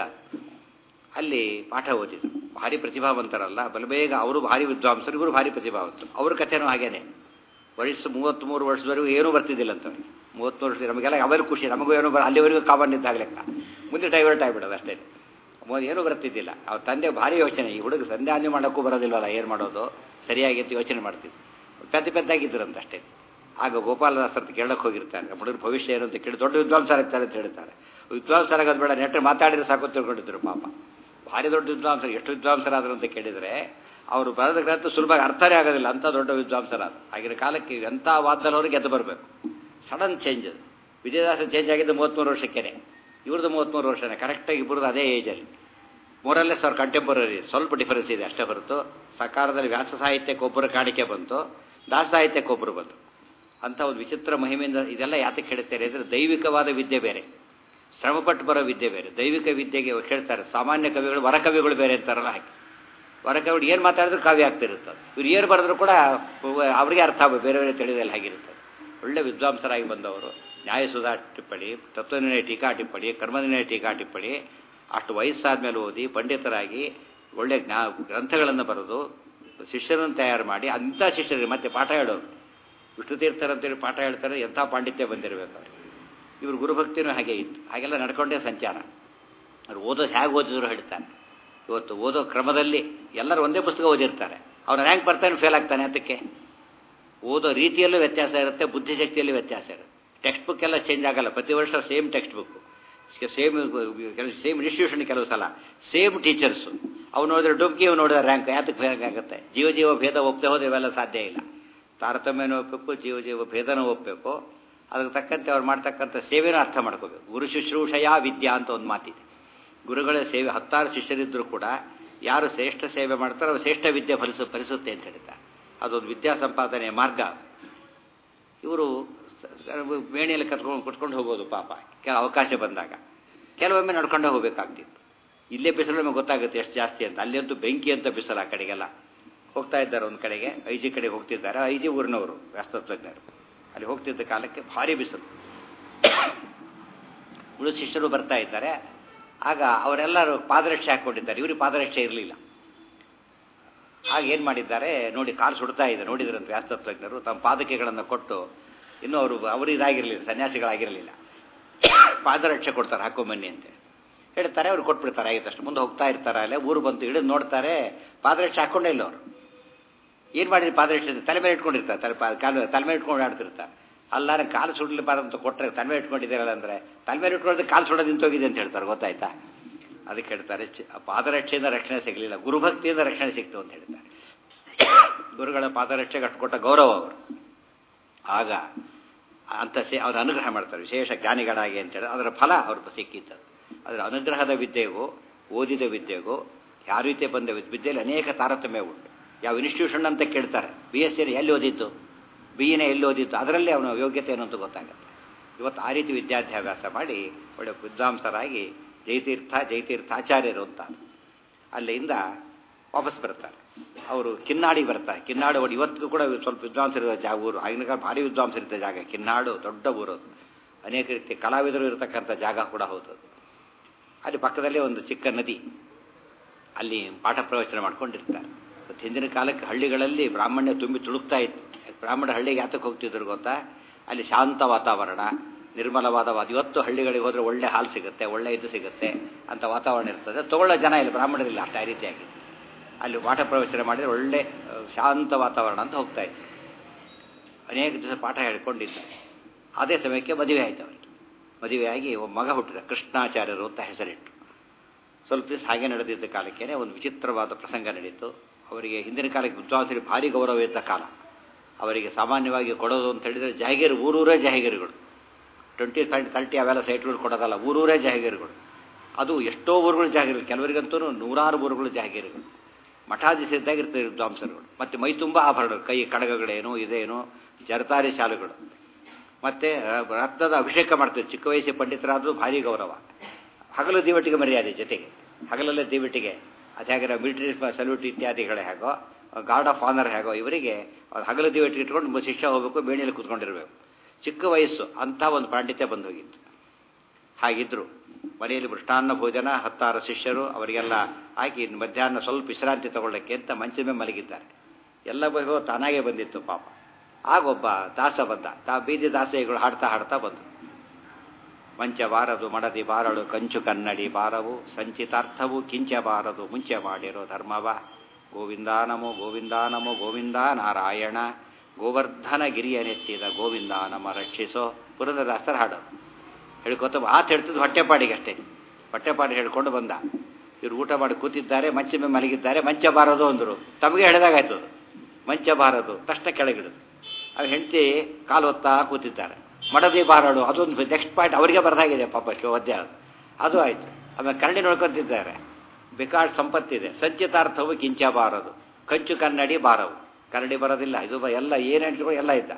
ಅಲ್ಲಿ ಪಾಠ ಓದಿದ್ರು ಭಾರಿ ಪ್ರತಿಭಾವಂತರಲ್ಲ ಬಲಬೇಗ ಅವರು ಭಾರಿ ವಿದ್ವಾಂಸರು ಇವರು ಭಾರಿ ಪ್ರತಿಭಾವಂತರು ಅವ್ರ ಕಥೆನೂ ಹಾಗೇನೆ ವಯಸ್ಸು ಮೂವತ್ತ್ಮೂರು ವರ್ಷದವರೆಗೂ ಏನೂ ಬರ್ತಿದ್ದಿಲ್ಲ ಅಂತವ್ರಿಗೆ ಮೂವತ್ತ್ಮೂರು ವರ್ಷ ನಮಗೆಲ್ಲ ಅವೆಲ್ಲ ಖುಷಿ ನಮಗೂ ಏನೂ ಬರ ಅಲ್ಲಿವರೆಗೂ ಕಾಮನ್ ಇದ್ದಾಗ ಲೆಕ್ಕ ಮುಂದೆ ಡೈವರ್ಟ್ ಆಗಿಬಿಡೋದು ಅಷ್ಟೇ ಏನೂ ಬರ್ತಿದ್ದಿಲ್ಲ ಅವ್ರ ತಂದೆ ಭಾರಿ ಯೋಚನೆ ಈ ಹುಡುಗ ಸಂಧ್ಯಾನ್ಯ ಮಾಡೋಕ್ಕೂ ಬರೋದಿಲ್ವಲ್ಲ ಏನು ಮಾಡೋದು ಸರಿಯಾಗಿ ಅಂತ ಯೋಚನೆ ಮಾಡ್ತಿದ್ದೆ ಪೆದ್ದ ಪೆದ್ದಾಗಿದ್ದರಂತ ಅಷ್ಟೇ ಆಗ ಗೋಪಾಲದಾಸರ್ತ ಕೇಳಕ್ಕೆ ಹೋಗಿರ್ತಾರೆ ಹುಡುಗರು ಭವಿಷ್ಯ ಏನು ಅಂತ ಕೇಳಿ ದೊಡ್ಡ ವಿದ್ವಾಂಸರಾಗ್ತಾರೆ ಅಂತ ಹೇಳ್ತಾರೆ ವಿದ್ವಾಂಸರಾಗೋದು ಬೇಡ ನೆಟ್ಟರೆ ಮಾತಾಡಿದ್ರೆ ಸಾಕು ತಿಳ್ಕೊಂಡಿದ್ರು ಪಾಪ ಭಾರಿ ದೊಡ್ಡ ವಿದ್ವಾಂಸರು ಎಷ್ಟು ವಿದ್ವಾಂಸರಾದರು ಅಂತ ಕೇಳಿದರೆ ಅವರು ಬರೆದ ಗ್ರಂಥ ಸುಲಭವಾಗಿ ಅರ್ಥನೇ ಆಗೋದಿಲ್ಲ ಅಂಥ ದೊಡ್ಡ ವಿದ್ವಾಂಸರಾದ ಆಗಿನ ಕಾಲಕ್ಕೆ ಎಂಥ ವಾದದಲ್ಲವ್ರಿಗೆ ಗೆದ್ದು ಬರಬೇಕು ಸಡನ್ ಚೇಂಜ್ ಅದು ವಿಜಯದಾಸ ಚೇಂಜ್ ಆಗಿದ್ದು ಮೂವತ್ತ್ಮೂರು ವರ್ಷಕ್ಕೇನೆ ಇವ್ರದ್ದು ಮೂವತ್ತ್ಮೂರು ವರ್ಷನೇ ಕರೆಕ್ಟಾಗಿ ಇಬ್ಬರದ್ದು ಅದೇ ಏಜಲ್ಲಿ ಮೂರಲ್ಲೇ ಸಾವಿರ ಕಂಟೆಂಪರರಿ ಸ್ವಲ್ಪ ಡಿಫರೆನ್ಸ್ ಇದೆ ಅಷ್ಟೇ ಹೊರತು ಸಕಾಲದಲ್ಲಿ ವ್ಯಾಸ ಸಾಹಿತ್ಯಕ್ಕೆ ಒಬ್ಬರು ಕಾಣಿಕೆ ಬಂತು ದಾಸ ಸಾಹಿತ್ಯಕ್ಕೆ ಒಬ್ಬರು ಬಂತು ಅಂಥ ಒಂದು ವಿಚಿತ್ರ ಮಹಿಮೆಯಿಂದ ಇದೆಲ್ಲ ಯಾತಕ್ಕೆ ಹೇಳ್ತಾರೆ ಅಂದರೆ ದೈವಿಕವಾದ ವಿದ್ಯೆ ಬೇರೆ ಶ್ರಮಪಟ್ಟು ಬರೋ ವಿದ್ಯೆ ಬೇರೆ ದೈವಿಕ ವಿದ್ಯೆಗೆ ಹೇಳ್ತಾರೆ ಸಾಮಾನ್ಯ ಕವಿಗಳು ವರಕವಿಗಳು ಬೇರೆ ಅಂತಾರಲ್ಲ ಹಾಗೆ ವರಕವಿಗಳು ಏನು ಮಾತಾಡಿದ್ರು ಕಾವ್ಯ ಆಗ್ತಿರುತ್ತೆ ಇವ್ರು ಏನು ಬರೆದ್ರು ಕೂಡ ಅವರಿಗೆ ಅರ್ಥ ಆಗ ಬೇರೆ ಬೇರೆ ತಿಳಿದಲ್ಲಿ ಹಾಗಿರುತ್ತೆ ಒಳ್ಳೆ ವಿದ್ವಾಂಸರಾಗಿ ಬಂದವರು ನ್ಯಾಯಸುಧಾ ಟಿಪ್ಪಣಿ ತತ್ವನಿರ್ಣಯ ಟೀಕಾ ಟಿಪ್ಪಣಿ ಕರ್ಮನಿರ್ಣಯ ಟೀಕಾ ಟಿಪ್ಪಣಿ ಅಷ್ಟು ವಯಸ್ಸಾದ ಮೇಲೆ ಓದಿ ಪಂಡಿತರಾಗಿ ಒಳ್ಳೆ ಜ್ಞಾ ಗ್ರಂಥಗಳನ್ನು ಬರೆದು ಶಿಷ್ಯರನ್ನು ತಯಾರು ಮಾಡಿ ಅಂಥ ಶಿಷ್ಯರಿಗೆ ಮತ್ತೆ ಪಾಠ ಹೇಳೋರು ವಿಷ್ಣು ತೀರ್ಥರಂತೇಳಿ ಪಾಠ ಹೇಳ್ತಾರೆ ಎಂಥ ಪಾಂಡಿತ್ಯ ಬಂದಿರಬೇಕು ಅವ್ರಿಗೆ ಇವ್ರ ಗುರುಭಕ್ತಿನೂ ಹಾಗೆ ಇತ್ತು ಹಾಗೆಲ್ಲ ನಡ್ಕೊಂಡೇ ಸಂಚಾರ ಅವ್ರು ಓದೋದು ಹೇಗೆ ಓದಿದ್ರು ಹೇಳ್ತಾರೆ ಇವತ್ತು ಓದೋ ಕ್ರಮದಲ್ಲಿ ಎಲ್ಲರೂ ಒಂದೇ ಪುಸ್ತಕ ಓದಿರ್ತಾರೆ ಅವ್ನು ರ್ಯಾಂಕ್ ಬರ್ತಾನೆ ಫೇಲ್ ಆಗ್ತಾನೆ ಅದಕ್ಕೆ ಓದೋ ರೀತಿಯಲ್ಲೂ ವ್ಯತ್ಯಾಸ ಇರುತ್ತೆ ಬುದ್ಧಿಶಕ್ತಿಯಲ್ಲೂ ವ್ಯತ್ಯಾಸ ಇರುತ್ತೆ ಟೆಕ್ಸ್ಟ್ ಬುಕ್ ಎಲ್ಲ ಚೇಂಜ್ ಆಗಲ್ಲ ಪ್ರತಿ ವರ್ಷ ಸೇಮ್ ಟೆಕ್ಸ್ಟ್ ಬುಕ್ ಸೇಮ್ ಕೆಲವು ಸೇಮ್ ಇನ್ಸ್ಟಿಟ್ಯೂಷನ್ ಕೆಲವು ಸಲ ಸೇಮ್ ಟೀಚರ್ಸು ಅವ್ನು ನೋಡಿದ್ರೆ ಡುಮ್ಕಿ ಅವ್ನು ನೋಡಿದ್ರೆ ರ್ಯಾಂಕ್ ಯಾತಕ್ಕೆ ಫೇಲ್ ಆಗುತ್ತೆ ಜೀವ ಜೀವ ಭೇದ ಒಪ್ಪದೆ ಹೋದ್ರೆ ಇವೆಲ್ಲ ಸಾಧ್ಯ ಇಲ್ಲ ತಾರತಮ್ಯನೂ ಒಪ್ಪಬೇಕು ಜೀವ ಜೀವ ಭೇದನೂ ಒಪ್ಪಬೇಕು ಅದಕ್ಕೆ ತಕ್ಕಂತೆ ಅವ್ರು ಮಾಡ್ತಕ್ಕಂಥ ಸೇವೆನೂ ಅರ್ಥ ಮಾಡ್ಕೋಬೇಕು ಗುರು ಶುಶ್ರೂಷಯ ವಿದ್ಯಾ ಅಂತ ಒಂದು ಮಾತಿದೆ ಗುರುಗಳ ಸೇವೆ ಹತ್ತಾರು ಶಿಷ್ಯರಿದ್ದರೂ ಕೂಡ ಯಾರು ಶ್ರೇಷ್ಠ ಸೇವೆ ಮಾಡ್ತಾರೋ ಅವ್ರು ಶ್ರೇಷ್ಠ ವಿದ್ಯೆ ಫಲಿಸು ಫಲಿಸುತ್ತೆ ಅಂತ ಹೇಳ್ತಾರೆ ಅದೊಂದು ವಿದ್ಯಾ ಸಂಪಾದನೆಯ ಮಾರ್ಗ ಇವರು ಮೇಣಿಯಲ್ಲಿ ಕತ್ಕೊಂಡು ಕುಟ್ಕೊಂಡು ಹೋಗೋದು ಪಾಪ ಕೆಲ ಅವಕಾಶ ಬಂದಾಗ ಕೆಲವೊಮ್ಮೆ ನಡ್ಕೊಂಡೇ ಹೋಗ್ಬೇಕಾಗ್ತಿತ್ತು ಇಲ್ಲೇ ಬಿಸಿಲು ನಮಗೆ ಗೊತ್ತಾಗುತ್ತೆ ಎಷ್ಟು ಜಾಸ್ತಿ ಅಂತ ಅಲ್ಲಂತೂ ಬೆಂಕಿ ಅಂತ ಬಿಸಿಲು ಆ ಕಡೆಗೆಲ್ಲ ಹೋಗ್ತಾ ಇದ್ದಾರೆ ಒಂದು ಕಡೆಗೆ ಐಜಿ ಕಡೆಗೆ ಹೋಗ್ತಿದ್ದಾರೆ ಐಜಿ ಊರಿನವರು ವ್ಯಾಸ್ತತ್ವಜ್ಞರು ಅಲ್ಲಿ ಹೋಗ್ತಿದ್ದ ಕಾಲಕ್ಕೆ ಭಾರಿ ಬಿಸಿಲು ಉಳಿದ ಶಿಷ್ಯರು ಬರ್ತಾ ಇದ್ದಾರೆ ಆಗ ಅವರೆಲ್ಲರೂ ಪಾದರಕ್ಷೆ ಹಾಕ್ಕೊಂಡಿದ್ದಾರೆ ಇವ್ರಿಗೆ ಪಾದರಕ್ಷೆ ಇರಲಿಲ್ಲ ಆಗ ಏನು ಮಾಡಿದ್ದಾರೆ ನೋಡಿ ಕಾಲು ಸುಡ್ತಾ ಇದೆ ನೋಡಿದ್ರಂತ ವ್ಯಾಸ್ತತ್ವಜ್ಞರು ತಮ್ಮ ಪಾದಕೆಗಳನ್ನು ಕೊಟ್ಟು ಇನ್ನೂ ಅವರು ಅವರು ಇದಾಗಿರಲಿಲ್ಲ ಸನ್ಯಾಸಿಗಳಾಗಿರಲಿಲ್ಲ ಪಾದರಕ್ಷೆ ಕೊಡ್ತಾರೆ ಹಾಕೊಂಬನ್ನಿ ಅಂತೇಳಿ ಹೇಳ್ತಾರೆ ಅವ್ರು ಕೊಟ್ಬಿಡ್ತಾರೆ ಆಯ್ತು ಅಷ್ಟು ಮುಂದೆ ಹೋಗ್ತಾ ಇರ್ತಾರೆ ಅಲ್ಲೇ ಊರು ಬಂತು ಹಿಡಿದು ನೋಡ್ತಾರೆ ಪಾದರಕ್ಷೆ ಹಾಕ್ಕೊಂಡೇ ಇಲ್ಲ ಅವರು ಏನು ಮಾಡಿದ್ರು ಪಾದರಕ್ಷೆ ತಲೆ ಮೇಲೆ ಇಟ್ಕೊಂಡಿರ್ತಾರೆ ತಲೆ ಕಾಲು ತಲೆ ಮೇಲೆ ಇಟ್ಕೊಂಡು ಆಡ್ತಿರ್ತಾರೆ ಅಲ್ಲ ನಾನು ಕಾಲು ಸುಡಲಿಬಾರ್ದು ಅಂತ ಕೊಟ್ಟರೆ ತಲೆ ಮೇಲೆ ಇಟ್ಕೊಂಡಿದ್ದೀರಲ್ಲ ಅಂದರೆ ತಲೆ ಮೇಲೆ ಇಟ್ಕೊಳ್ಳೋದು ಕಾಲು ಸುಡೋದು ನಿಂತೋಗಿದೆ ಅಂತ ಹೇಳ್ತಾರೆ ಗೊತ್ತಾಯ್ತಾ ಅದಕ್ಕೆ ಹೇಳ್ತಾರೆ ಪಾದರಕ್ಷೆಯಿಂದ ರಕ್ಷಣೆ ಸಿಗಲಿಲ್ಲ ಗುರುಭಕ್ತಿಯಿಂದ ರಕ್ಷಣೆ ಸಿಕ್ತು ಅಂತ ಹೇಳ್ತಾರೆ ಗುರುಗಳ ಪಾದರಕ್ಷೆಗೆ ಅಷ್ಟು ಕೊಟ್ಟ ಗೌರವ ಅವರು ಆಗ ಅಂತ ಸೇ ಅವ್ರ ಅನುಗ್ರಹ ಮಾಡ್ತಾರೆ ವಿಶೇಷ ಜ್ಞಾನಿಗಳಾಗಿ ಅಂತೇಳಿ ಅದರ ಫಲ ಅವ್ರಿಗೆ ಸಿಕ್ಕಿತ್ತು ಅದರ ಅನುಗ್ರಹದ ವಿದ್ಯೆಗೂ ಓದಿದ ವಿದ್ಯೆಗೂ ಯಾವ ರೀತಿ ಬಂದ ವಿದ್ಯೆಯಲ್ಲಿ ಅನೇಕ ತಾರತಮ್ಯ ಉಂಟು ಯಾವ ಇನ್ಸ್ಟಿಟ್ಯೂಷನ್ ಅಂತ ಕೇಳ್ತಾರೆ ಬಿ ಎಸ್ ಸಿ ಎಲ್ಲಿ ಓದಿತ್ತು ಬಿ ಎನೇ ಎಲ್ಲಿ ಓದಿತ್ತು ಅದರಲ್ಲಿ ಅವನ ಯೋಗ್ಯತೆ ಏನು ಅಂತ ಗೊತ್ತಾಗುತ್ತೆ ಇವತ್ತು ಆ ರೀತಿ ವಿದ್ಯಾಭ್ಯಾಸ ಮಾಡಿ ಒಳ್ಳೆ ವಿದ್ವಾಂಸರಾಗಿ ಜಯತೀರ್ಥ ಜಯತೀರ್ಥಾಚಾರ್ಯರು ಅಂತ ಅಲ್ಲಿಂದ ವಾಪಸ್ ಬರ್ತಾರೆ ಅವರು ಕಿನ್ನಾಡಿ ಬರ್ತಾರೆ ಕಿನ್ನಾಡು ಒಟ್ಟು ಇವತ್ತಿಗೂ ಕೂಡ ಸ್ವಲ್ಪ ವಿದ್ವಾಂಸರಿರುವ ಜಾಗ ಊರು ಆಗಿನ ಕಾಲ ಭಾರಿ ವಿದ್ವಾಂಸರಿದ್ದ ಜಾಗ ಕಿನ್ನಾಡು ದೊಡ್ಡ ಊರು ಅದು ಅನೇಕ ರೀತಿ ಕಲಾವಿದರು ಇರತಕ್ಕಂಥ ಜಾಗ ಕೂಡ ಹೌದದು ಅಲ್ಲಿ ಪಕ್ಕದಲ್ಲೇ ಒಂದು ಚಿಕ್ಕ ನದಿ ಅಲ್ಲಿ ಪಾಠ ಪ್ರವಚನ ಮಾಡ್ಕೊಂಡಿರ್ತಾರೆ ಮತ್ತು ಹಿಂದಿನ ಕಾಲಕ್ಕೆ ಹಳ್ಳಿಗಳಲ್ಲಿ ಬ್ರಾಹ್ಮಣ್ಯ ತುಂಬಿ ತುಳುಕ್ತಾ ಇತ್ತು ಬ್ರಾಹ್ಮಣ ಹಳ್ಳಿಗೆ ಯಾತಕ್ಕೆ ಹೋಗ್ತಿದ್ರು ಗೊತ್ತಾ ಅಲ್ಲಿ ಶಾಂತ ವಾತಾವರಣ ನಿರ್ಮಲವಾದ ಇವತ್ತು ಹಳ್ಳಿಗಳಿಗೆ ಹೋದರೆ ಒಳ್ಳೆ ಹಾಲು ಸಿಗುತ್ತೆ ಒಳ್ಳೆ ಇದು ಸಿಗುತ್ತೆ ಅಂತ ವಾತಾವರಣ ಇರ್ತದೆ ತಗೊಳ್ಳೋ ಜನ ಇಲ್ಲ ಬ್ರಾಹ್ಮಣರಿಲ್ಲ ಅಷ್ಟ ರೀತಿಯಾಗಿ ಅಲ್ಲಿ ಪಾಠ ಪ್ರವಚನ ಮಾಡಿದರೆ ಒಳ್ಳೆ ಶಾಂತ ವಾತಾವರಣ ಅಂತ ಹೋಗ್ತಾ ಇತ್ತು ಅನೇಕ ದಿವಸ ಪಾಠ ಹೇಳ್ಕೊಂಡಿದ್ದ ಅದೇ ಸಮಯಕ್ಕೆ ಮದುವೆ ಆಯ್ತು ಅವರಿಗೆ ಮದುವೆಯಾಗಿ ಒಬ್ಬ ಮಗ ಹುಟ್ಟಿದ ಕೃಷ್ಣಾಚಾರ್ಯರು ಅಂತ ಹೆಸರಿಟ್ಟು ಸ್ವಲ್ಪ ದಿವಸ ಹಾಗೆ ನಡೆದಿದ್ದ ಕಾಲಕ್ಕೇನೆ ಒಂದು ವಿಚಿತ್ರವಾದ ಪ್ರಸಂಗ ನಡೀತು ಅವರಿಗೆ ಹಿಂದಿನ ಕಾಲಕ್ಕೆ ವಿದ್ವಾಂಸರಿಗೆ ಭಾರಿ ಗೌರವ ಇದ್ದ ಕಾಲ ಅವರಿಗೆ ಸಾಮಾನ್ಯವಾಗಿ ಕೊಡೋದು ಅಂತ ಹೇಳಿದರೆ ಜಾಗೀರು ಊರೂರೇ ಜಾಹೀಗಿರಿಗಳು ಟ್ವೆಂಟಿ ಪಾಯಿಂಟ್ ತರ್ಟಿ ಅವೆಲ್ಲ ಸೈಟ್ಗಳು ಕೊಡೋದಲ್ಲ ಊರೂರೇ ಜಾಗೀರುಗಳು ಅದು ಎಷ್ಟೋ ಊರುಗಳು ಜಾಗೀರು ಕೆಲವರಿಗಂತೂ ನೂರಾರು ಊರುಗಳು ಜಾಗೀರುಗಳು ಮಠಾಧೀಶಿದ್ದಾಗ ಇರ್ತದೆ ವಿದ್ವಾಂಸರುಗಳು ಮತ್ತು ಮೈ ತುಂಬ ಆಭರಣಗಳು ಕೈ ಕಡಗಗಳೇನು ಇದೇನು ಜರತಾರಿ ಶಾಲುಗಳು ಮತ್ತು ರತ್ನದ ಅಭಿಷೇಕ ಮಾಡ್ತಾರೆ ಚಿಕ್ಕ ವಯಸ್ಸಿ ಪಂಡಿತರಾದರೂ ಭಾರಿ ಗೌರವ ಹಗಲು ದೀವಟಿಗೆ ಮರ್ಯಾದೆ ಜೊತೆಗೆ ಹಗಲಲ್ಲೇ ದೀವಟಿಗೆ ಅದು ಹೇಗೆ ಮಿಲಿಟರಿ ಸಲ್ಯೂಟ್ ಇತ್ಯಾದಿಗಳೇ ಹೇಗೋ ಗಾರ್ಡ್ ಆಫ್ ಆನರ್ ಹೇಗೋ ಇವರಿಗೆ ಹಗಲು ದೀವಟಿಗೆ ಇಟ್ಕೊಂಡು ಶಿಷ್ಯ ಹೋಗಬೇಕು ಬೇಣಿಯಲ್ಲಿ ಕೂತ್ಕೊಂಡಿರಬೇಕು ಚಿಕ್ಕ ವಯಸ್ಸು ಅಂಥ ಒಂದು ಪಾಂಡಿತ್ಯ ಬಂದು ಹೋಗಿತ್ತು ಹಾಗಿದ್ರು ಮನೆಯಲ್ಲಿ ಮೃಷ್ಟಾನ್ನ ಭೋಜನ ಹತ್ತಾರು ಶಿಷ್ಯರು ಅವರಿಗೆಲ್ಲ ಹಾಕಿ ಮಧ್ಯಾಹ್ನ ಸ್ವಲ್ಪ ವಿಶ್ರಾಂತಿ ತಗೊಳ್ಳೋಕ್ಕೆ ಅಂತ ಮಂಚದ ಮೇಲೆ ಮಲಗಿದ್ದಾರೆ ಎಲ್ಲ ಬಗೆಯೋ ತಾನಾಗೇ ಬಂದಿತ್ತು ಪಾಪ ಆಗೊಬ್ಬ ದಾಸ ಬಂದ ತಾ ಬೀದಿ ದಾಸೆಗಳು ಹಾಡ್ತಾ ಹಾಡ್ತಾ ಬಂದರು ಮಂಚ ಬಾರದು ಮಡದಿ ಬಾರಳು ಕಂಚು ಕನ್ನಡಿ ಬಾರವು ಸಂಚಿತಾರ್ಥವು ಕಿಂಚ ಬಾರದು ಮುಂಚೆ ಮಾಡಿರೋ ಧರ್ಮವ ಗೋವಿಂದ ನಮೋ ಗೋವಿಂದ ನಮೋ ಗೋವಿಂದ ನಾರಾಯಣ ಗೋವರ್ಧನ ಗಿರಿಯ ನೆತ್ತಿದ ಗೋವಿಂದ ನಮ್ಮ ರಕ್ಷಿಸೋ ಪುರಂದರದಾಸರ ಹಾಡೋದು ಹೇಳ್ಕೊತ ಆತ ಹೇಳ್ತಿದ್ದು ಹೊಟ್ಟೆಪಾಡಿಗೆ ಅಷ್ಟೇ ಹೊಟ್ಟೆಪಾಡಿ ಹೇಳ್ಕೊಂಡು ಬಂದ ಇವ್ರು ಊಟ ಮಾಡಿ ಕೂತಿದ್ದಾರೆ ಮಂಚ ಮೇಲೆ ಮಲಗಿದ್ದಾರೆ ಮಂಚ ಬಾರದು ಅಂದರು ತಮಗೆ ಹೇಳಿದಾಗಾಯ್ತು ಅದು ಮಂಚ ಬಾರದು ತಕ್ಷಣ ಕೆಳಗಿಡದು ಅವು ಹೆಂಡತಿ ಕಾಲು ಹೊತ್ತಾ ಕೂತಿದ್ದಾರೆ ಮಡದಿ ಬಾರಡು ಅದೊಂದು ನೆಕ್ಸ್ಟ್ ಪಾಯಿಂಟ್ ಅವರಿಗೆ ಬರದಾಗಿದೆ ಪಾಪ ಶೋಧ್ಯ ಅದು ಆಯಿತು ಆಮೇಲೆ ಕರಡಿ ನೋಡ್ಕೊತಿದ್ದಾರೆ ಬೇಕಾಡ್ ಸಂಪತ್ತಿದೆ ಸಂಚಿತಾರ್ಥವು ಕಿಂಚ ಬಾರದು ಕಂಚು ಕನ್ನಡಿ ಬಾರವು ಕರಡಿ ಬರೋದಿಲ್ಲ ಇದು ಎಲ್ಲ ಏನು ಹೇಳ್ತೀವೋ ಎಲ್ಲ ಇದ್ದ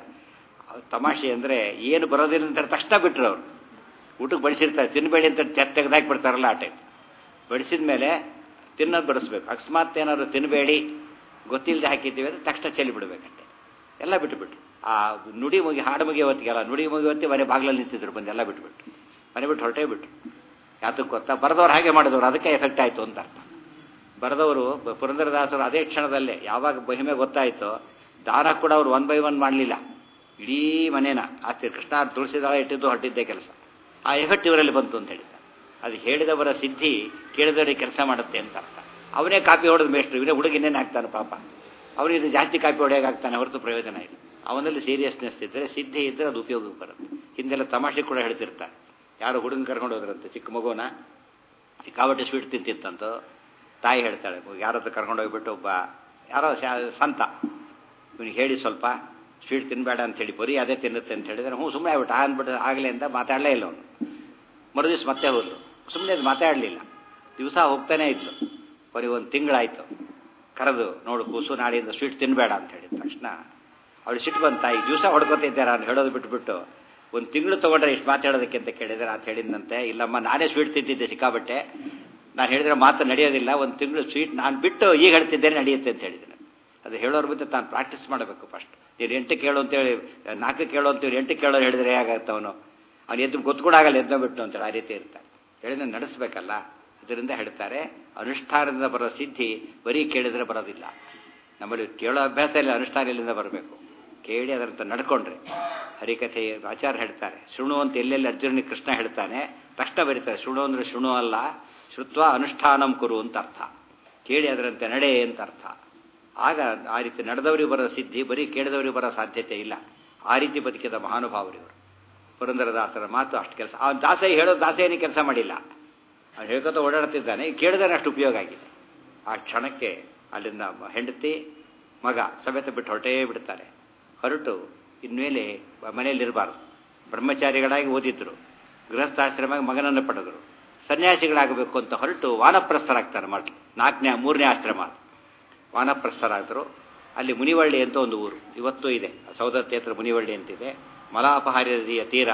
ತಮಾಷೆ ಅಂದರೆ ಏನು ಬರೋದಿಲ್ಲ ಅಂತ ತಕ್ಷಣ ಬಿಟ್ಟರು ಅವರು ಊಟಕ್ಕೆ ಬಡಿಸಿರ್ತಾರೆ ತಿನ್ನಬೇಡಿ ಅಂತ ತೆಗೆದಾಕಿ ಬಿಡ್ತಾರಲ್ಲ ಆ ಟೈಪ್ ಬಡಿಸಿದ ಮೇಲೆ ತಿನ್ನೋದು ಬಡಿಸ್ಬೇಕು ಅಕಸ್ಮಾತ್ ಏನಾದ್ರು ತಿನ್ನಬೇಡಿ ಗೊತ್ತಿಲ್ಲದೆ ಹಾಕಿದ್ದೀವಿ ಅಂದರೆ ತಕ್ಷಣ ಚೆಲ್ಲಿ ಬಿಡಬೇಕಂತೆ ಎಲ್ಲ ಬಿಟ್ಟುಬಿಟ್ಟು ಆ ನುಡಿ ಮುಗಿ ಹಾಡು ಮುಗಿ ಹೊತ್ತಿಗೆಲ್ಲ ನುಡಿ ಮುಗಿ ಹೊತ್ತಿ ಮನೆ ಬಾಗಿಲಲ್ಲಿ ನಿಂತಿದ್ರು ಬಂದು ಎಲ್ಲ ಬಿಟ್ಬಿಟ್ಟು ಮನೆ ಬಿಟ್ಟು ಹೊರಟೇ ಬಿಟ್ಟು ಯಾತಕ್ಕೆ ಗೊತ್ತಾ ಬರೆದವ್ರು ಹಾಗೆ ಮಾಡಿದವರು ಅದಕ್ಕೆ ಎಫೆಕ್ಟ್ ಆಯಿತು ಅಂತ ಅರ್ಥ ಬರೆದವರು ಪುರಂದರದಾಸರು ಅದೇ ಕ್ಷಣದಲ್ಲೇ ಯಾವಾಗ ಮಹಿಮೆ ಗೊತ್ತಾಯಿತೋ ದಾನ ಕೂಡ ಅವರು ಒನ್ ಬೈ ಒನ್ ಮಾಡಲಿಲ್ಲ ಇಡೀ ಮನೇನ ಆಸ್ತಿ ಕೃಷ್ಣ ತುಳಸಿದಾಳ ಇಟ್ಟಿದ್ದು ಹೊರಟಿದ್ದೇ ಕೆಲಸ ಆ ಎಫೆಕ್ಟ್ ಇವರಲ್ಲಿ ಬಂತು ಅಂತ ಹೇಳಿದ ಅದು ಹೇಳಿದವರ ಸಿದ್ಧಿ ಕೇಳಿದವರಿಗೆ ಕೆಲಸ ಮಾಡುತ್ತೆ ಅಂತ ಅರ್ಥ ಅವನೇ ಕಾಪಿ ಹೊಡೆದ ಮೇಷ್ಟ್ರು ಇವನೇ ಹುಡುಗಿನೇನು ಹಾಕ್ತಾನೆ ಪಾಪ ಅವನಿಗೆ ಜಾಸ್ತಿ ಕಾಪಿ ಹೊಡೆಯೋಕ್ಕಾಗ್ತಾನೆ ಹೊರತು ಪ್ರಯೋಜನ ಇಲ್ಲ ಅವನಲ್ಲಿ ಸೀರಿಯಸ್ನೆಸ್ ಇದ್ದರೆ ಸಿದ್ಧಿ ಇದ್ದರೆ ಅದು ಉಪಯೋಗಕ್ಕೆ ಬರುತ್ತೆ ಹಿಂದೆಲ್ಲ ತಮಾಷೆ ಕೂಡ ಹೇಳ್ತಿರ್ತಾರೆ ಯಾರು ಹುಡುಗನ ಕರ್ಕೊಂಡು ಹೋದ್ರಂತೆ ಚಿಕ್ಕ ಮಗುನ ಸಿಕ್ಕಾಬಟ್ಟೆ ಸ್ವೀಟ್ ತಿಂತಿತ್ತಂತ ತಾಯಿ ಹೇಳ್ತಾಳೆ ಯಾರ ಹತ್ರ ಕರ್ಕೊಂಡು ಹೋಗ್ಬಿಟ್ಟು ಒಬ್ಬ ಯಾರೋ ಸಂತ ಇವನಿಗೆ ಹೇಳಿ ಸ್ವಲ್ಪ ಸ್ವೀಟ್ ತಿನ್ನಬೇಡ ಅಂತೇಳಿ ಬರೀ ಅದೇ ತಿನ್ನುತ್ತೆ ಅಂತ ಹೇಳಿದ್ರೆ ಹ್ಞೂ ಸುಮ್ಮನೆ ಆಗ್ಬಿಟ್ಟು ಅಂದ್ಬಿಟ್ಟು ಆಗಲಿ ಅಂತ ಮಾತಾಡಲೇ ಇಲ್ಲ ಅವನು ಮರುದಿವ್ಸ ಮತ್ತೆ ಹೋದ್ಲು ಸುಮ್ಮನೆ ಅದು ಮಾತಾಡಲಿಲ್ಲ ದಿವಸ ಹೋಗ್ತಾನೆ ಇದ್ಲು ಬರೀ ಒಂದು ತಿಂಗಳಾಯಿತು ಕರೆದು ನೋಡು ಕೂಸು ನಾಡಿಯಿಂದ ಸ್ವೀಟ್ ತಿನ್ನಬೇಡ ಅಂತ ಹೇಳಿದ ತಕ್ಷಣ ಅವಳು ಸಿಟ್ಟು ಬಂತ ಈ ದಿವಸ ಹೊಡ್ಕೊತಿದ್ದಾರ ಅಂತ ಹೇಳೋದು ಬಿಟ್ಬಿಟ್ಟು ಒಂದು ತಿಂಗಳು ತೊಗೊಂಡ್ರೆ ಇಷ್ಟು ಮಾತಾಡೋದಕ್ಕೆ ಅಂತ ಕೇಳಿದ್ರೆ ಅಂತ ಹೇಳಿದಂತೆ ಇಲ್ಲಮ್ಮ ನಾನೇ ಸ್ವೀಟ್ ತಿಂತಿದ್ದೆ ಸಿಕ್ಕಾಬಟ್ಟೆ ನಾನು ಹೇಳಿದ್ರೆ ಮಾತು ನಡೆಯೋದಿಲ್ಲ ಒಂದು ತಿಂಗಳು ಸ್ವೀಟ್ ನಾನು ಬಿಟ್ಟು ಈಗ ಹೇಳ್ತಿದ್ದೇನೆ ನಡೆಯುತ್ತೆ ಅಂತ ಹೇಳಿದ್ದೇನೆ ಅದು ಹೇಳೋರ್ ಬಿಟ್ಟು ತಾನು ಪ್ರಾಕ್ಟೀಸ್ ಮಾಡಬೇಕು ಫಸ್ಟ್ ನೀನು ಎಂಟು ಕೇಳು ಅಂತೇಳಿ ನಾಲ್ಕು ಕೇಳು ಅಂತೇಳಿ ಎಂಟು ಕೇಳೋ ಹೇಳಿದ್ರೆ ಹೇಗಾಗುತ್ತೆ ಅವನು ಅವ್ನು ಎದ್ದು ಗೊತ್ತುಕೊಡಾಗಲ್ಲ ಎದ್ದೋ ಬಿಟ್ಟು ಅಂತೇಳಿ ಆ ರೀತಿ ಇರ್ತಾರೆ ಹೇಳಿದ್ರೆ ನಡೆಸಬೇಕಲ್ಲ ಇದರಿಂದ ಹೇಳ್ತಾರೆ ಅನುಷ್ಠಾನದಿಂದ ಬರೋ ಸಿದ್ಧಿ ಬರೀ ಕೇಳಿದ್ರೆ ಬರೋದಿಲ್ಲ ನಮ್ಮಲ್ಲಿ ಕೇಳೋ ಅಭ್ಯಾಸ ಇಲ್ಲ ಅನುಷ್ಠಾನದಿಂದ ಬರಬೇಕು ಕೇಳಿ ಅದರಂತ ನಡ್ಕೊಂಡ್ರೆ ಹರಿಕಥೆ ಆಚಾರ್ಯ ಹೇಳ್ತಾರೆ ಶೃಣು ಅಂತ ಎಲ್ಲೆಲ್ಲಿ ಅರ್ಜುನಿಗೆ ಕೃಷ್ಣ ಹೇಳ್ತಾನೆ ತಕ್ಷಣ ಬರೀತಾರೆ ಶೃಣು ಅಂದ್ರೆ ಶೃಣು ಅಲ್ಲ ಶ್ರುತ್ವ ಅನುಷ್ಠಾನಂ ಕುರು ಅಂತ ಅರ್ಥ ಕೇಳಿ ಅದರಂತೆ ನಡೆ ಅಂತ ಅರ್ಥ ಆಗ ಆ ರೀತಿ ನಡೆದವರಿಗೆ ಬರೋ ಸಿದ್ಧಿ ಬರೀ ಕೇಳಿದವರಿಗೆ ಬರೋ ಸಾಧ್ಯತೆ ಇಲ್ಲ ಆ ರೀತಿ ಬದುಕಿದ ಮಹಾನುಭಾವರಿವರು ಪುರಂದರದಾಸರ ಮಾತು ಅಷ್ಟು ಕೆಲಸ ಆ ದಾಸ ಹೇಳೋ ದಾಸ ಏನು ಕೆಲಸ ಮಾಡಿಲ್ಲ ಅವ್ನು ಹೇಳ್ಕೊತ ಓಡಾಡ್ತಿದ್ದಾನೆ ಕೇಳಿದ್ರೆ ಅಷ್ಟು ಉಪಯೋಗ ಆಗಿದೆ ಆ ಕ್ಷಣಕ್ಕೆ ಅಲ್ಲಿಂದ ಹೆಂಡತಿ ಮಗ ಸಮೇತ ಬಿಟ್ಟು ಹೊರಟೇ ಬಿಡ್ತಾರೆ ಹೊರಟು ಇನ್ಮೇಲೆ ಮನೆಯಲ್ಲಿರಬಾರ್ದು ಬ್ರಹ್ಮಚಾರಿಗಳಾಗಿ ಓದಿದ್ರು ಗೃಹಸ್ಥಾಶ್ರಮ ಮಗನನ್ನು ಪಡೆದರು ಸನ್ಯಾಸಿಗಳಾಗಬೇಕು ಅಂತ ಹೊರಟು ವಾನಪ್ರಸ್ಥರಾಗ್ತಾರೆ ಮಾಡಿ ನಾಲ್ಕನೇ ಮೂರನೇ ಆಶ್ರಮ ಅದು ವಾನಪ್ರಸ್ಥರಾದರು ಅಲ್ಲಿ ಮುನಿವಳ್ಳಿ ಅಂತ ಒಂದು ಊರು ಇವತ್ತೂ ಇದೆ ಸೌದತ್ತಿ ಹತ್ರ ಮುನಿವಳ್ಳಿ ಅಂತಿದೆ ಮಲಾಪಹಾರಿ ನದಿಯ ತೀರ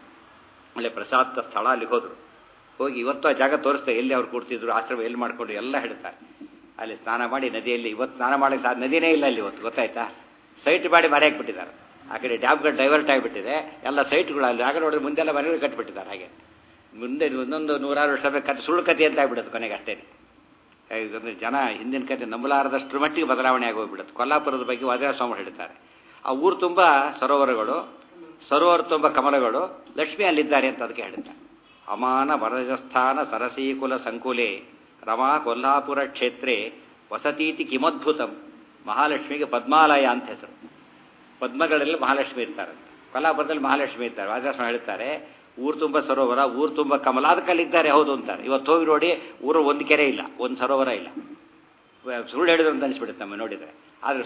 ಒಳ್ಳೆ ಪ್ರಸಾದ ಸ್ಥಳ ಅಲ್ಲಿ ಹೋದರು ಹೋಗಿ ಇವತ್ತು ಆ ಜಾಗ ತೋರಿಸ್ತಾರೆ ಎಲ್ಲಿ ಅವ್ರು ಕೂಡ್ತಿದ್ರು ಆಶ್ರಮ ಎಲ್ಲಿ ಮಾಡ್ಕೊಂಡು ಎಲ್ಲ ಹೇಳ್ತಾರೆ ಅಲ್ಲಿ ಸ್ನಾನ ಮಾಡಿ ನದಿಯಲ್ಲಿ ಇವತ್ತು ಸ್ನಾನ ಮಾಡಿ ಸಾ ನದಿನೇ ಇಲ್ಲ ಅಲ್ಲಿ ಇವತ್ತು ಗೊತ್ತಾಯ್ತಾ ಸೈಟ್ ಮಾಡಿ ಮರೆ ಹಾಕ್ಬಿಟ್ಟಿದ್ದಾರೆ ಆ ಕಡೆ ಡ್ಯಾಮ್ಗಳು ಡೈವರ್ಟ್ ಆಗಿಬಿಟ್ಟಿದೆ ಎಲ್ಲ ಸೈಟ್ಗಳು ಅಲ್ಲಿ ಆಗ ನೋಡಿದ್ರೆ ಮುಂದೆಲ್ಲ ಮನೆಗಳು ಕಟ್ಟಿಬಿಟ್ಟಿದ್ದಾರೆ ಹಾಗೆ ಮುಂದೆ ಒಂದೊಂದು ನೂರಾರು ವರ್ಷ ಕತೆ ಸುಳ್ಳು ಕತೆ ಅಂತ ಆಗ್ಬಿಡುತ್ತೆ ಕೊನೆಗೆ ಅಷ್ಟೇ ಜನ ಹಿಂದಿನ ಕತೆ ನಂಬಲಾರದಷ್ಟು ಮಟ್ಟಿಗೆ ಬದಲಾವಣೆ ಆಗೋಗ್ಬಿಡುತ್ತೆ ಕೊಲ್ಲಾಪುರದ ಬಗ್ಗೆ ವಾದಿರಾಜಸ್ವಾಮಿ ಹೇಳ್ತಾರೆ ಆ ಊರು ತುಂಬ ಸರೋವರಗಳು ಸರೋವರ ತುಂಬ ಕಮಲಗಳು ಲಕ್ಷ್ಮಿ ಅಲ್ಲಿದ್ದಾರೆ ಅಂತ ಅದಕ್ಕೆ ಹೇಳ್ತಾರೆ ಅಮಾನ ವರಜಸ್ಥಾನ ಸರಸೀಕುಲ ಸಂಕುಲೆ ರಮಾ ಕೊಲ್ಲಾಪುರ ಕ್ಷೇತ್ರೇ ವಸತೀತಿ ಕಿಮದ್ಭುತಂ ಮಹಾಲಕ್ಷ್ಮಿಗೆ ಪದ್ಮಾಲಯ ಅಂತ ಹೆಸರು ಪದ್ಮಗಳಲ್ಲಿ ಮಹಾಲಕ್ಷ್ಮಿ ಇರ್ತಾರೆ ಕೊಲ್ಲಾಪುರದಲ್ಲಿ ಮಹಾಲಕ್ಷ್ಮಿ ಇರ್ತಾರೆ ವಾದಿರಾಜಸ್ವಾಮಿ ಹೇಳ್ತಾರೆ ಊರು ತುಂಬ ಸರೋವರ ಊರು ತುಂಬ ಕಮಲ ಅದಕ್ಕಲ್ಲಿದ್ದಾರೆ ಹೌದು ಅಂತಾರೆ ಇವತ್ತು ಹೋಗಿ ನೋಡಿ ಊರು ಒಂದು ಕೆರೆ ಇಲ್ಲ ಒಂದು ಸರೋವರ ಇಲ್ಲ ಸುಳ್ಳು ಹೇಳಿದ್ರು ಅಂತ ಅನಿಸ್ಬಿಡುತ್ತೆ ನಮ್ಮ ನೋಡಿದರೆ ಆದರೆ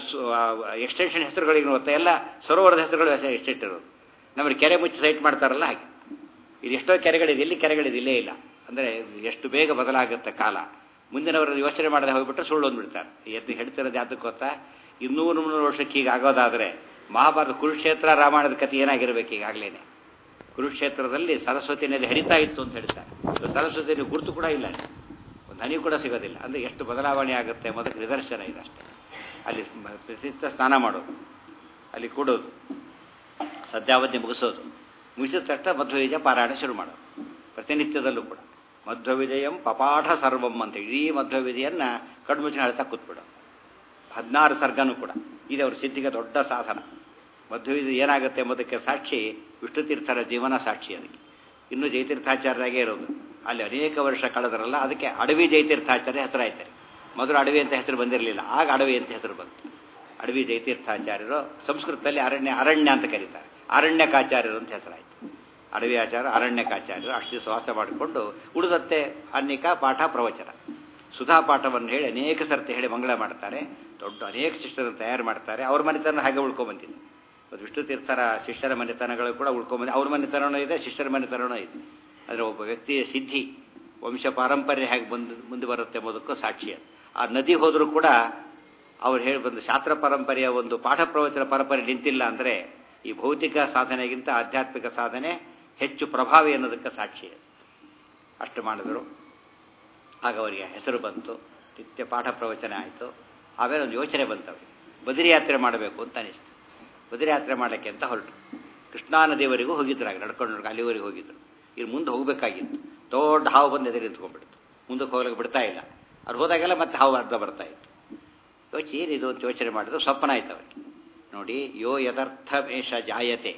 ಎಕ್ಸ್ಟೆನ್ಷನ್ ಹೆಸರುಗಳಿಗೆ ಗೊತ್ತಾ ಎಲ್ಲ ಸರೋವರದ ಹೆಸರುಗಳು ಎಷ್ಟಿಟ್ಟಿರೋದು ನಮ್ಮಲ್ಲಿ ಕೆರೆ ಮುಚ್ಚಿ ಸೈಟ್ ಮಾಡ್ತಾರಲ್ಲ ಹಾಗೆ ಇದು ಎಷ್ಟೋ ಕೆರೆಗಳಿದೆ ಎಲ್ಲಿ ಕೆರೆಗಳಿದೆ ಇಲ್ಲೇ ಇಲ್ಲ ಅಂದರೆ ಎಷ್ಟು ಬೇಗ ಬದಲಾಗುತ್ತೆ ಕಾಲ ಮುಂದಿನವರು ಯೋಚನೆ ಮಾಡದೆ ಹೋಗ್ಬಿಟ್ರೆ ಸುಳ್ಳು ಅಂದ್ಬಿಡ್ತಾರೆ ಎದ್ದು ಹೇಳ್ತಿರೋದು ಯಾತಕ್ಕೆ ಗೊತ್ತಾ ಇನ್ನೂರು ಮುನ್ನೂರು ವರ್ಷಕ್ಕೆ ಈಗ ಆಗೋದಾದರೆ ಮಹಾಭಾರತ ಕುರುಕ್ಷೇತ್ರ ರಾಮಾಯಣದ ಕಥೆ ಏನಾಗಿರ್ಬೇಕು ಈಗಾಗಲೇ ಕುರುಕ್ಷೇತ್ರದಲ್ಲಿ ಸರಸ್ವತಿ ನದಿ ಹರಿತಾ ಇತ್ತು ಅಂತ ಹೇಳ್ತಾರೆ ಇವತ್ತು ಸರಸ್ವತಿ ನದಿ ಗುರುತು ಕೂಡ ಇಲ್ಲ ಅಲ್ಲಿ. ಒಂದು ಹನಿ ಕೂಡ ಸಿಗೋದಿಲ್ಲ ಅಂದರೆ ಎಷ್ಟು ಬದಲಾವಣೆ ಆಗುತ್ತೆ ಮೊದಲು ನಿದರ್ಶನ ಇದಷ್ಟೇ ಅಲ್ಲಿ ಮ- ಪ್ರತಿನಿತ್ಯ ಸ್ನಾನ ಮಾಡೋದು ಅಲ್ಲಿ ಕೂಡೋದು ಸದ್ಯಾವಧಿ ಮುಗಿಸೋದು ಮುಗಿಸಿದ ತಕ್ಷಣ ಮಧ್ವವಿಜಯ ಪಾರಾಯಣ ಶುರು ಮಾಡೋದು ಪ್ರತಿನಿತ್ಯದಲ್ಲೂ ಕೂಡ ಮಧ್ವವಿಜಯಂ ಪಪಾಠ ಸರ್ವಂ ಅಂತ ಇಡೀ ಮಧ್ವವಿಜಯನ್ನು ಕಣ್ಮುಚ್ಚಿನ ಹೇಳ್ತಾ ಕೂತ್ಬಿಡೋದು ಹದಿನಾರು ಸರ್ಗನೂ ಕೂಡ ಇದು ಅವ್ರ ಸಿದ್ಧಿಗೆ ದೊಡ್ಡ ಸಾಧನ ಮಧ್ವವಿಜಯ ಏನಾಗುತ್ತೆ ಎಂಬುದಕ್ಕೆ ಸಾಕ್ಷಿ ವಿಷ್ಣು ತೀರ್ಥರ ಜೀವನ ಸಾಕ್ಷಿ ಅದಕ್ಕೆ ಇನ್ನು ಜಯತೀರ್ಥಾಚಾರ್ಯಾಗೇ ಇರೋದು ಅಲ್ಲಿ ಅನೇಕ ವರ್ಷ ಕಳೆದರಲ್ಲ ಅದಕ್ಕೆ ಅಡವಿ ಜಯತೀರ್ಥಾಚಾರ್ಯ ಹೆಸರಾಯ್ತಾರೆ ಮೊದಲು ಅಡವಿ ಅಂತ ಹೆಸರು ಬಂದಿರಲಿಲ್ಲ ಆಗ ಅಡವಿ ಅಂತ ಹೆಸರು ಬಂತು ಅಡವಿ ಜಯತೀರ್ಥಾಚಾರ್ಯರು ಸಂಸ್ಕೃತದಲ್ಲಿ ಅರಣ್ಯ ಅರಣ್ಯ ಅಂತ ಕರೀತಾರೆ ಅರಣ್ಯಕಾಚಾರ್ಯರು ಅಂತ ಹೆಸರಾಯಿತು ಅಡವಿ ಆಚಾರ್ಯ ಅರಣ್ಯಕಾಚಾರ್ಯರು ಅಷ್ಟು ದಿವಸ ವಾಸ ಮಾಡಿಕೊಂಡು ಉಳಿದತ್ತೆ ಅನ್ನಿಕ ಪಾಠ ಪ್ರವಚನ ಸುಧಾ ಪಾಠವನ್ನು ಹೇಳಿ ಅನೇಕ ಸರ್ತಿ ಹೇಳಿ ಮಂಗಳ ಮಾಡ್ತಾರೆ ದೊಡ್ಡ ಅನೇಕ ಶಿಷ್ಯರನ್ನು ತಯಾರು ಮಾಡ್ತಾರೆ ಅವ್ರ ಮನೆತನ ಹಾಗೆ ಉಳ್ಕೊಂಬಂದಿದೆ ಮತ್ತು ವಿಷ್ಣು ತೀರ್ಥರ ಶಿಷ್ಯರ ಮನೆತನಗಳು ಕೂಡ ಉಳ್ಕೊಂಬಂದಿದೆ ಅವ್ರ ಮನೆತನವೂ ಇದೆ ಶಿಷ್ಯರ ಮನೆತನವೂ ಇದೆ ಅಂದರೆ ಒಬ್ಬ ವ್ಯಕ್ತಿಯ ಸಿದ್ಧಿ ವಂಶ ಪಾರಂಪರ್ಯ ಹೇಗೆ ಬಂದು ಮುಂದೆ ಬರುತ್ತೆ ಎಂಬುದಕ್ಕೂ ಸಾಕ್ಷಿ ಅದು ಆ ನದಿ ಹೋದರೂ ಕೂಡ ಅವ್ರು ಹೇಳಿ ಬಂದು ಶಾಸ್ತ್ರ ಪರಂಪರೆಯ ಒಂದು ಪಾಠ ಪ್ರವಚನ ಪರಂಪರೆ ನಿಂತಿಲ್ಲ ಅಂದರೆ ಈ ಭೌತಿಕ ಸಾಧನೆಗಿಂತ ಆಧ್ಯಾತ್ಮಿಕ ಸಾಧನೆ ಹೆಚ್ಚು ಪ್ರಭಾವಿ ಅನ್ನೋದಕ್ಕೆ ಸಾಕ್ಷಿ ಅದು. ಅಷ್ಟು ಮಾಡಿದ್ರು ಆಗ ಅವರಿಗೆ ಹೆಸರು ಬಂತು ನಿತ್ಯ ಪಾಠ ಪ್ರವಚನ ಆಯಿತು ಆಮೇಲೆ ಒಂದು ಯೋಚನೆ ಬಂತವ್ರಿಗೆ ಬದರಿ ಯಾತ್ರೆ ಮಾಡಬೇಕು ಅಂತ ಅನಿಸ್ತು ಬದರಿ ಯಾತ್ರೆ ಮಾಡಲಿಕ್ಕೆ ಅಂತ ಹೊರಟು ಕೃಷ್ಣಾ ನದಿಯವರೆಗೂ ಹೋಗಿದ್ರು ಆಗ ನಡ್ಕೊಂಡು ನಡ್ಕೊಂಡು ಅಲ್ಲಿವರೆಗೆ ಹೋಗಿದ್ರು ಇಲ್ಲಿ ಮುಂದೆ ಹೋಗಬೇಕಾಗಿತ್ತು ದೊಡ್ಡ ಹಾವು ಬಂದು ಎದುರು ನಿಂತ್ಕೊಂಡ್ಬಿಡ್ತು ಮುಂದಕ್ಕೆ ಹೋಗ್ಲಿಕ್ಕೆ ಬಿಡ್ತಾ ಇಲ್ಲ ಅವ್ರು ಹೋದಾಗೆಲ್ಲ ಮತ್ತೆ ಹಾವು ಅರ್ಧ ಬರ್ತಾ ಇತ್ತು ಯೋಚನೆ ಏನಿದು ಅಂತ ಯೋಚನೆ ಮಾಡಿದ್ರು ಸ್ವಪ್ನ ಆಯ್ತು ಅವರಿಗೆ ನೋಡಿ ಯೋ ಯಥಾರ್ಥ ಮೇಷ ಜಾಯತೆ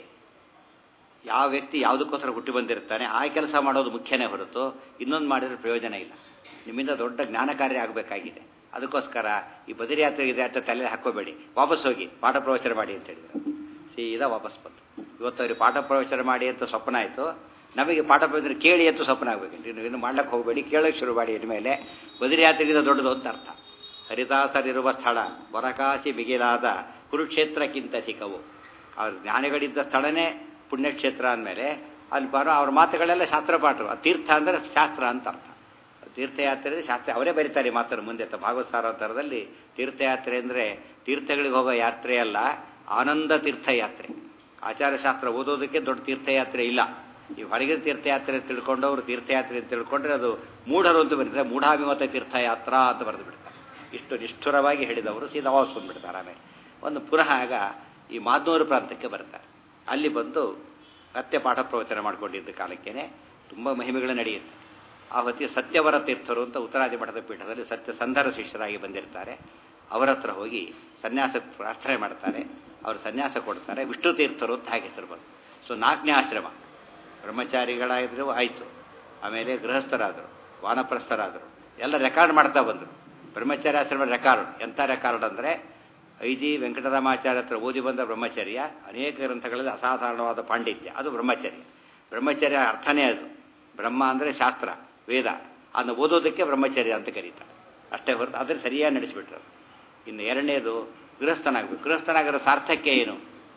ಯಾವ ವ್ಯಕ್ತಿ ಯಾವುದಕ್ಕೋಸ್ಕರ ಹುಟ್ಟಿ ಬಂದಿರ್ತಾನೆ ಆ ಕೆಲಸ ಮಾಡೋದು ಮುಖ್ಯನೇ ಹೊರತು ಇನ್ನೊಂದು ಮಾಡಿದ್ರೆ ಪ್ರಯೋಜನ ಇಲ್ಲ ನಿಮ್ಮಿಂದ ದೊಡ್ಡ ಜ್ಞಾನ ಕಾರ್ಯ ಆಗಬೇಕಾಗಿದೆ ಅದಕ್ಕೋಸ್ಕರ ಈ ಬದರಿ ಯಾತ್ರೆ ಇದೆ ಅಂತ ತಲೆ ಹಾಕೋಬೇಡಿ ವಾಪಸ್ ಹೋಗಿ ಪಾಠ ಪ್ರವಚನ ಮಾಡಿ ಅಂತ ಹೇಳಿದ್ರು ಸೀದಾ ವಾಪಸ್ ಬಂತು ಇವತ್ತು ಅವ್ರಿಗೆ ಪಾಠ ಪ್ರವಚನ ಮಾಡಿ ಅಂತ ಸ್ವಪ್ನ ಆಯಿತು ನಮಗೆ ಪಾಠ ಪ್ರವಚನ ಕೇಳಿ ಅಂತ ಸ್ವಪ್ನ ಆಗಬೇಕು ನೀವು ಇನ್ನು ಮಾಡ್ಲಿಕ್ಕೆ ಹೋಗಬೇಡಿ ಕೇಳಕ್ಕೆ ಶುರು ಮಾಡಿ ಇನ್ಮೇಲೆ ಬದರಿ ಯಾತ್ರೆಗಿಂತ ದೊಡ್ಡದು ಅಂತ ಅರ್ಥ ಹರಿದಾಸರಿರುವ ಸ್ಥಳ ವರಕಾಶಿ ಬಿಗಿಲಾದ ಕುರುಕ್ಷೇತ್ರಕ್ಕಿಂತ ಚಿಕ್ಕವು ಅವ್ರ ಜ್ಞಾನಿಗಳಿದ್ದ ಸ್ಥಳನೇ ಪುಣ್ಯಕ್ಷೇತ್ರ ಅಂದಮೇಲೆ ಅಲ್ಲಿ ಬರೋ ಅವ್ರ ಮಾತುಗಳೆಲ್ಲ ಶಾಸ್ತ್ರ ಪಾಠರು ಆ ತೀರ್ಥ ಅಂದರೆ ಶಾಸ್ತ್ರ ಅಂತ ಅರ್ಥ ತೀರ್ಥಯಾತ್ರೆ ಶಾಸ್ತ್ರ ಅವರೇ ಬರೀತಾರೆ ಈ ಮಾತನ್ನು ಮುಂದೆ ತ- ಭಾಗವತ ಸಾರಾವತಾರದಲ್ಲಿ ತೀರ್ಥಯಾತ್ರೆ ಅಂದರೆ ತೀರ್ಥಗಳಿಗೆ ಹೋಗೋ ಯಾತ್ರೆ ಅಲ್ಲ ಆನಂದ ತೀರ್ಥಯಾತ್ರೆ ಆಚಾರಶಾಸ್ತ್ರ ಓದೋದಕ್ಕೆ ದೊಡ್ಡ ತೀರ್ಥಯಾತ್ರೆ ಇಲ್ಲ ಈ ಹೊರಗಿನ ತೀರ್ಥಯಾತ್ರೆ ತಿಳ್ಕೊಂಡವರು ತೀರ್ಥಯಾತ್ರೆ ಅಂತ ತಿಳ್ಕೊಂಡ್ರೆ ಅದು ಮೂಢರು ಅಂತ ಬರೀತಾರೆ ಮೂಢಾಭಿಮತ ತೀರ್ಥಯಾತ್ರಾ ಅಂತ ಬರೆದು ಬಿಡ್ತಾರೆ ಇಷ್ಟು ನಿಷ್ಠುರವಾಗಿ ಹೇಳಿದವರು ಸೀದಾ ವಾಪಸ್ ಬಂದ್ಬಿಡ್ತಾರೆ ಆಮೇಲೆ ಒಂದು ಪುನಃ ಆಗ ಈ ಮಾದ್ನೂರು ಪ್ರಾಂತಕ್ಕೆ ಬರ್ತಾರೆ ಅಲ್ಲಿ ಬಂದು ಮತ್ತೆ ಪಾಠ ಪ್ರವಚನ ಮಾಡಿಕೊಂಡಿದ್ದ ಕಾಲಕ್ಕೇನೆ ತುಂಬ ಮಹಿಮೆಗಳು ನಡೆಯುತ್ತೆ ಆ ಹೊತ್ತಿಗೆ ಸತ್ಯವರ ತೀರ್ಥರು ಅಂತ ಉತ್ತರಾದಿ ಮಠದ ಪೀಠದಲ್ಲಿ ಸತ್ಯ ಸಂಧರ ಶಿಷ್ಯರಾಗಿ ಬಂದಿರ್ತಾರೆ ಅವರ ಹತ್ರ ಹೋಗಿ ಸನ್ಯಾಸ ಪ್ರಾರ್ಥನೆ ಮಾಡ್ತಾರೆ ಅವರು ಸನ್ಯಾಸ ಕೊಡ್ತಾರೆ ವಿಷ್ಣು ತೀರ್ಥರು ಅಂತ ಹಾಗೆ ಹೆಸರು ಬಂತು ಸೊ ನಾಲ್ಕನೇ ಆಶ್ರಮ ಬ್ರಹ್ಮಚಾರಿಗಳಾಗಿದ್ರು ಆಯಿತು ಆಮೇಲೆ ಗೃಹಸ್ಥರಾದರು ವಾನಪ್ರಸ್ಥರಾದರು ಎಲ್ಲ ರೆಕಾರ್ಡ್ ಮಾಡ್ತಾ ಬಂದರು ಬ್ರಹ್ಮಚಾರಿ ಆಶ್ರಮ ರೆಕಾರ್ಡ್ ಎಂಥ ರೆಕಾರ್ಡ್ ಅಂದರೆ ಐ ಜಿ ವೆಂಕಟರಾಮಾಚಾರ್ಯ ಹತ್ರ ಓದಿ ಬಂದ ಬ್ರಹ್ಮಚರ್ಯ ಅನೇಕ ಗ್ರಂಥಗಳಲ್ಲಿ ಅಸಾಧಾರಣವಾದ ಪಾಂಡಿತ್ಯ ಅದು ಬ್ರಹ್ಮಚರ್ಯ ಬ್ರಹ್ಮಚರ್ಯ ಅರ್ಥನೇ ಅದು ಬ್ರಹ್ಮ ಅಂದರೆ ಶಾಸ್ತ್ರ ವೇದ ಅದನ್ನು ಓದೋದಕ್ಕೆ ಬ್ರಹ್ಮಚರ್ಯ ಅಂತ ಕರೀತಾರೆ ಅಷ್ಟೇ ಹೊರತು ಅದ್ರ ಸರಿಯಾಗಿ ನಡೆಸಿಬಿಟ್ರು ಇನ್ನು ಎರಡನೇದು ಗೃಹಸ್ಥನಾಗಬೇಕು ಗೃಹಸ್ಥನಾಗರ ಸಾರ್ಥಕ್ಯ ಏನು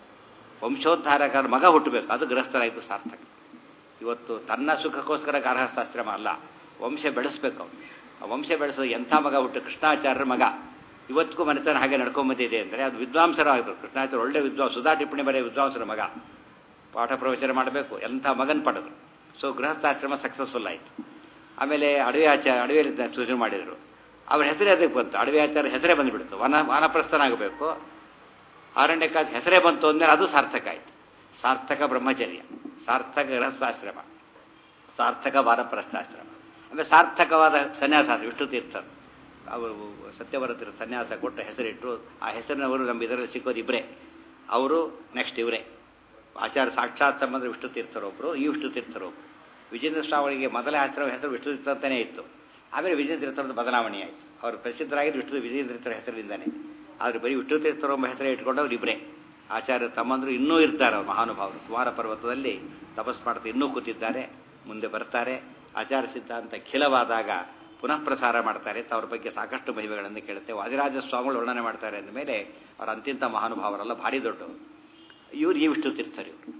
ವಂಶೋದ್ಧಾರಕರ ಮಗ ಹುಟ್ಟಬೇಕು ಅದು ಗೃಹಸ್ಥರಾಯಿತು ಸಾರ್ಥಕ ಇವತ್ತು ತನ್ನ ಸುಖಕ್ಕೋಸ್ಕರ ಗಾರ್ಹಸ್ಥಾಶ್ರಮ ಅಲ್ಲ ವಂಶ ಬೆಳೆಸ್ಬೇಕು ಅವನು ಆ ವಂಶ ಬೆಳೆಸೋದು ಎಂಥ ಮಗ ಹುಟ್ಟು ಕೃಷ್ಣಾಚಾರ್ಯರ ಮಗ ಇವತ್ತಿಗೂ ಮನೆತನ ಹಾಗೆ ನಡ್ಕೊಂಬಂದಿದೆ ಅಂದರೆ ಅದು ವಿದ್ವಾಂಸರು ಆಗಿದ್ರು ಕೃಷ್ಣಾಚಾರ್ಯ ಒಳ್ಳೆ ವಿದ್ವಾಂಸ ಸುಧಾ ಟಿಪ್ಪಣಿ ಬರೆಯ ವಿದ್ವಾಂಸರ ಮಗ ಪಾಠ ಪ್ರವಚನ ಮಾಡಬೇಕು ಎಂಥ ಮಗನ ಪಡೆದ್ರು ಸೊ ಗೃಹಸ್ಥಾಶ್ರಮ ಸಕ್ಸಸ್ಫುಲ್ ಆಯಿತು ಆಮೇಲೆ ಅಡವಿ ಆಚಾರ ಅಡವಿಯಲ್ಲಿ ಸೂಚನೆ ಮಾಡಿದರು ಅವ್ರ ಹೆಸರೇ ಅದಕ್ಕೆ ಬಂತು ಅಡವಿ ಆಚಾರ ಹೆಸರೇ ಬಂದುಬಿಡ್ತು ವನ ವಾನಪ್ರಸ್ಥನಾಗಬೇಕು ಆರಣ್ಯಕಾದ ಹೆಸರೇ ಬಂತು ಅಂದಮೇಲೆ ಅದು ಸಾರ್ಥಕ ಆಯಿತು ಸಾರ್ಥಕ ಬ್ರಹ್ಮಚರ್ಯ ಸಾರ್ಥಕ ಗೃಹಸ್ಥಾಶ್ರಮ ಸಾರ್ಥಕ ವಾನಪ್ರಸ್ಥಾಶ್ರಮ ಆಮೇಲೆ ಸಾರ್ಥಕವಾದ ಸನ್ಯಾಸ ವಿಷ್ಣು ತೀರ್ಥರು ಅವರು ಸತ್ಯವರತರ ಸನ್ಯಾಸ ಕೊಟ್ಟು ಹೆಸರಿಟ್ಟರು ಆ ಹೆಸರಿನವರು ನಮ್ಮ ಇದರಲ್ಲಿ ಸಿಕ್ಕೋದು ಇಬ್ಬರೇ ಅವರು ನೆಕ್ಸ್ಟ್ ಇವರೇ ಆಚಾರ್ಯ ಸಾಕ್ಷಾತ್ ಸಂಬಂಧ ವಿಷ್ಣು ತೀರ್ಥರೊಬ್ಬರು ಈ ವಿಷ್ಣು ತೀರ್ಥರೊಬ್ಬರು ವಿಜೇಂದ್ರ ಶ್ರಾವಣಿಗೆ ಮೊದಲ ಆಶ್ರಮ ಹೆಸರು ವಿಷ್ಣು ತೀರ್ಥ ಅಂತಲೇ ಇತ್ತು ಆಮೇಲೆ ವಿಜೇಂದ್ರ ತೀರ್ಥರದ ಬದಲಾವಣೆ ಆಯಿತು ಅವರು ಪ್ರಸಿದ್ಧರಾಗಿದ್ದು ವಿಷ್ಣು ವಿಜೇಂದ್ರ ತೀರ್ಥರ ಹೆಸರಿಂದಾನೆ ಆದರೆ ಬರೀ ವಿಷ್ಣು ತೀರ್ಥರ ಎಂಬ ಹೆಸರೇ ಇಟ್ಕೊಂಡವ್ರು ಇಬ್ಬರೇ ಆಚಾರ್ಯ ತಮ್ಮಂದರು ಇನ್ನೂ ಇರ್ತಾರೆ ಅವ್ರು ಮಹಾನುಭಾವರು ಕುಮಾರ ಪರ್ವತದಲ್ಲಿ ತಪಸ್ ಮಾಡ್ತಾ ಇನ್ನೂ ಕೂತಿದ್ದಾರೆ ಮುಂದೆ ಬರ್ತಾರೆ ಆಚಾರ ಸಿದ್ಧಾಂತ ಖಿಲವಾದಾಗ ಪುನಃ ಪ್ರಸಾರ ಮಾಡ್ತಾರೆ ಅಂತ ಅವ್ರ ಬಗ್ಗೆ ಸಾಕಷ್ಟು ಮಹಿಮೆಗಳನ್ನು ಕೇಳುತ್ತೆ ವಾದಿರಾಜ ಸ್ವಾಮಿಗಳು ವರ್ಣನೆ ಮಾಡ್ತಾರೆ ಅಂದಮೇಲೆ ಅವ್ರ ಅಂತಿಂತ ಮಹಾನುಭಾವರಲ್ಲ ಭಾರಿ ದೊಡ್ಡವರು ಇವ್ರು ಈ ವಿಷ್ಣು ತೀರ್ಥರು ಇವರು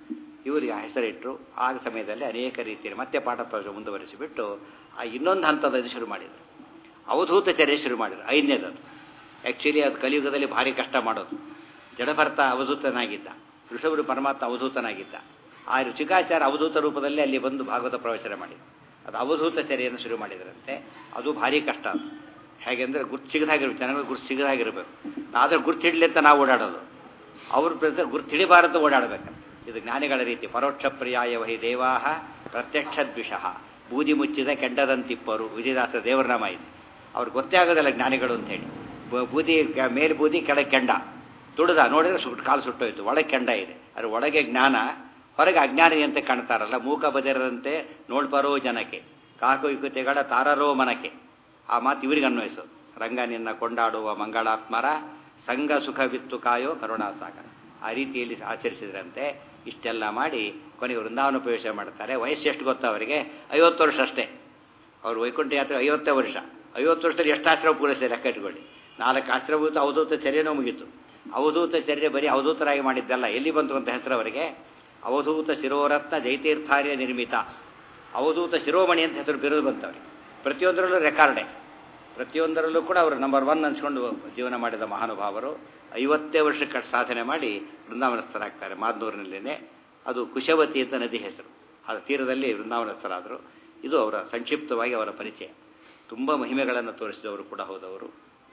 ಇವರಿಗೆ ಹೆಸರಿಟ್ಟರು ಆ ಸಮಯದಲ್ಲಿ ಅನೇಕ ರೀತಿಯಲ್ಲಿ ಮತ್ತೆ ಪಾಠ ಪ್ರವಚನ ಮುಂದುವರಿಸಿಬಿಟ್ಟು ಆ ಇನ್ನೊಂದು ಹಂತದಲ್ಲಿ ಶುರು ಮಾಡಿದರು ಅವಧೂತ ಚರ್ಯ ಶುರು ಮಾಡಿದರು ಐದನೇದದು ಆ್ಯಕ್ಚುಲಿ ಅದು ಕಲಿಯುಗದಲ್ಲಿ ಭಾರಿ ಕಷ್ಟ ಮಾಡೋದು ಜಡಭರ್ತ ಅವಧೂತನಾಗಿದ್ದ ಋಷಭರು ಪರಮಾತ್ಮ ಅವಧೂತನಾಗಿದ್ದ ಆ ರುಚಿಕಾಚಾರ ಅವಧೂತ ರೂಪದಲ್ಲಿ ಅಲ್ಲಿ ಬಂದು ಭಾಗವತ ಪ್ರವಚನ ಮಾಡಿದ ಅದು ಅವಧೂತ ಚರ್ಯೆಯನ್ನು ಶುರು ಮಾಡಿದರಂತೆ ಅದು ಭಾರಿ ಕಷ್ಟ ಅದು ಹೇಗೆಂದರೆ ಗುರ್ತು ಸಿಗದಾಗಿರ್ಬೇಕು ಜನಗಳಿಗೆ ಗುರ್ತು ಸಿಗದಾಗಿರ್ಬೇಕು ಆದರೆ ಗುರ್ತು ಹಿಡಲಿ ಅಂತ ನಾವು ಓಡಾಡೋದು ಅವ್ರ ಪ್ರತಿ ಗುರ್ತು ಹಿಡಿಬಾರದು ಓಡಾಡಬೇಕು ಇದು ಜ್ಞಾನಿಗಳ ರೀತಿ ಪರೋಕ್ಷ ಪ್ರಿಯಾಯ ವಹಿ ದೇವಾಹ ಪ್ರತ್ಯಕ್ಷ ದ್ವಿಷಃ ಬೂದಿ ಮುಚ್ಚಿದ ಕೆಂಡದಂತಿಪ್ಪರು ವಿಜಯದಾಸ ದೇವರನಾಮ ಇದೆ ಅವ್ರಿಗೆ ಗೊತ್ತೇ ಆಗೋದಿಲ್ಲ ಜ್ಞಾನಿಗಳು ಅಂತೇಳಿ ಬೂದಿ ಮೇಲೆ ಬೂದಿ ಕೆಳಗೆ ಕೆಂಡ ತುಳಿದ ನೋಡಿದ್ರೆ ಸುಟ್ಟು ಕಾಲು ಸುಟ್ಟೋಯ್ತು ಒಳಗೆ ಕೆಂಡ ಇದೆ ಅದ್ರ ಒಳಗೆ ಜ್ಞಾನ ಹೊರಗೆ ಅಜ್ಞಾನಿ ಅಂತ ಕಾಣ್ತಾರಲ್ಲ ಮೂಕ ಬದಿರಂತೆ ನೋಡ್ಬರೋ ಜನಕ್ಕೆ ಕಾಕು ಇಕುತೆಗಳ ತಾರರೋ ಮನಕ್ಕೆ ಆ ಮಾತು ಇವರಿಗೆ ಅನ್ವಯಿಸೋದು ರಂಗ ನಿನ್ನ ಕೊಂಡಾಡುವ ಮಂಗಳಾತ್ಮರ ಸಂಘ ಸುಖ ಬಿತ್ತು ಕಾಯೋ ಕರುಣಾಸಾಗರ ಆ ರೀತಿಯಲ್ಲಿ ಆಚರಿಸಿದ್ರಂತೆ ಇಷ್ಟೆಲ್ಲ ಮಾಡಿ ಕೊನೆಗೆ ವೃಂದಾವನ ಪ್ರವೇಶ ಮಾಡ್ತಾರೆ ವಯಸ್ಸು ಎಷ್ಟು ಗೊತ್ತಾ ಅವರಿಗೆ ಐವತ್ತು ವರ್ಷ ಅಷ್ಟೇ ಅವ್ರು ವೈಕುಂಠ ಯಾತ್ರೆ ಐವತ್ತೇ ವರ್ಷ ಐವತ್ತು ವರ್ಷದಲ್ಲಿ ಎಷ್ಟು ಆಶ್ರಮ ಪೂರೈಸಿದೆ ಲೆಕ್ಕ ಇಟ್ಕೊಳ್ಳಿ ನಾಲ್ಕು ಆಶ್ರಮಭೂತ ಅವಧೂತ ಚರ್ಯನೂ ಮುಗೀತು ಅವಧೂತ ಚರ್ಯ ಬರೀ ಅವಧೂತರಾಗಿ ಮಾಡಿದ್ದಲ್ಲ ಎಲ್ಲಿ ಬಂತು ಅಂತ ಹೆಸರು ಅವರಿಗೆ ಅವಧೂತ ಶಿರೋರತ್ನ ಜೈತೀರ್ಥಾರ್ಯ ನಿರ್ಮಿತ ಅವಧೂತ ಶಿರೋಮಣಿ ಅಂತ ಹೆಸರು ಬಿರುದು ಬಂತವ್ರಿಗೆ ಪ್ರತಿಯೊಂದರಲ್ಲೂ ರೆಕಾರ್ಡೆ ಪ್ರತಿಯೊಂದರಲ್ಲೂ ಕೂಡ ಅವರು ನಂಬರ್ ಒನ್ ಅನ್ಸ್ಕೊಂಡು ಜೀವನ ಮಾಡಿದ ಮಹಾನುಭಾವರು ಐವತ್ತೇ ವರ್ಷಕ್ಕೆ ಸಾಧನೆ ಮಾಡಿ ವೃಂದಾವನಸ್ಥರಾಗ್ತಾರೆ ಮಾದ್ನೂರಿನಲ್ಲೇ ಅದು ಕುಶವತಿ ಅಂತ ನದಿ ಹೆಸರು ಆ ತೀರದಲ್ಲಿ ವೃಂದಾವನಸ್ಥರಾದರು ಇದು ಅವರ ಸಂಕ್ಷಿಪ್ತವಾಗಿ ಅವರ ಪರಿಚಯ ತುಂಬ ಮಹಿಮೆಗಳನ್ನು ತೋರಿಸಿದವರು ಕೂಡ ಹೋದವರು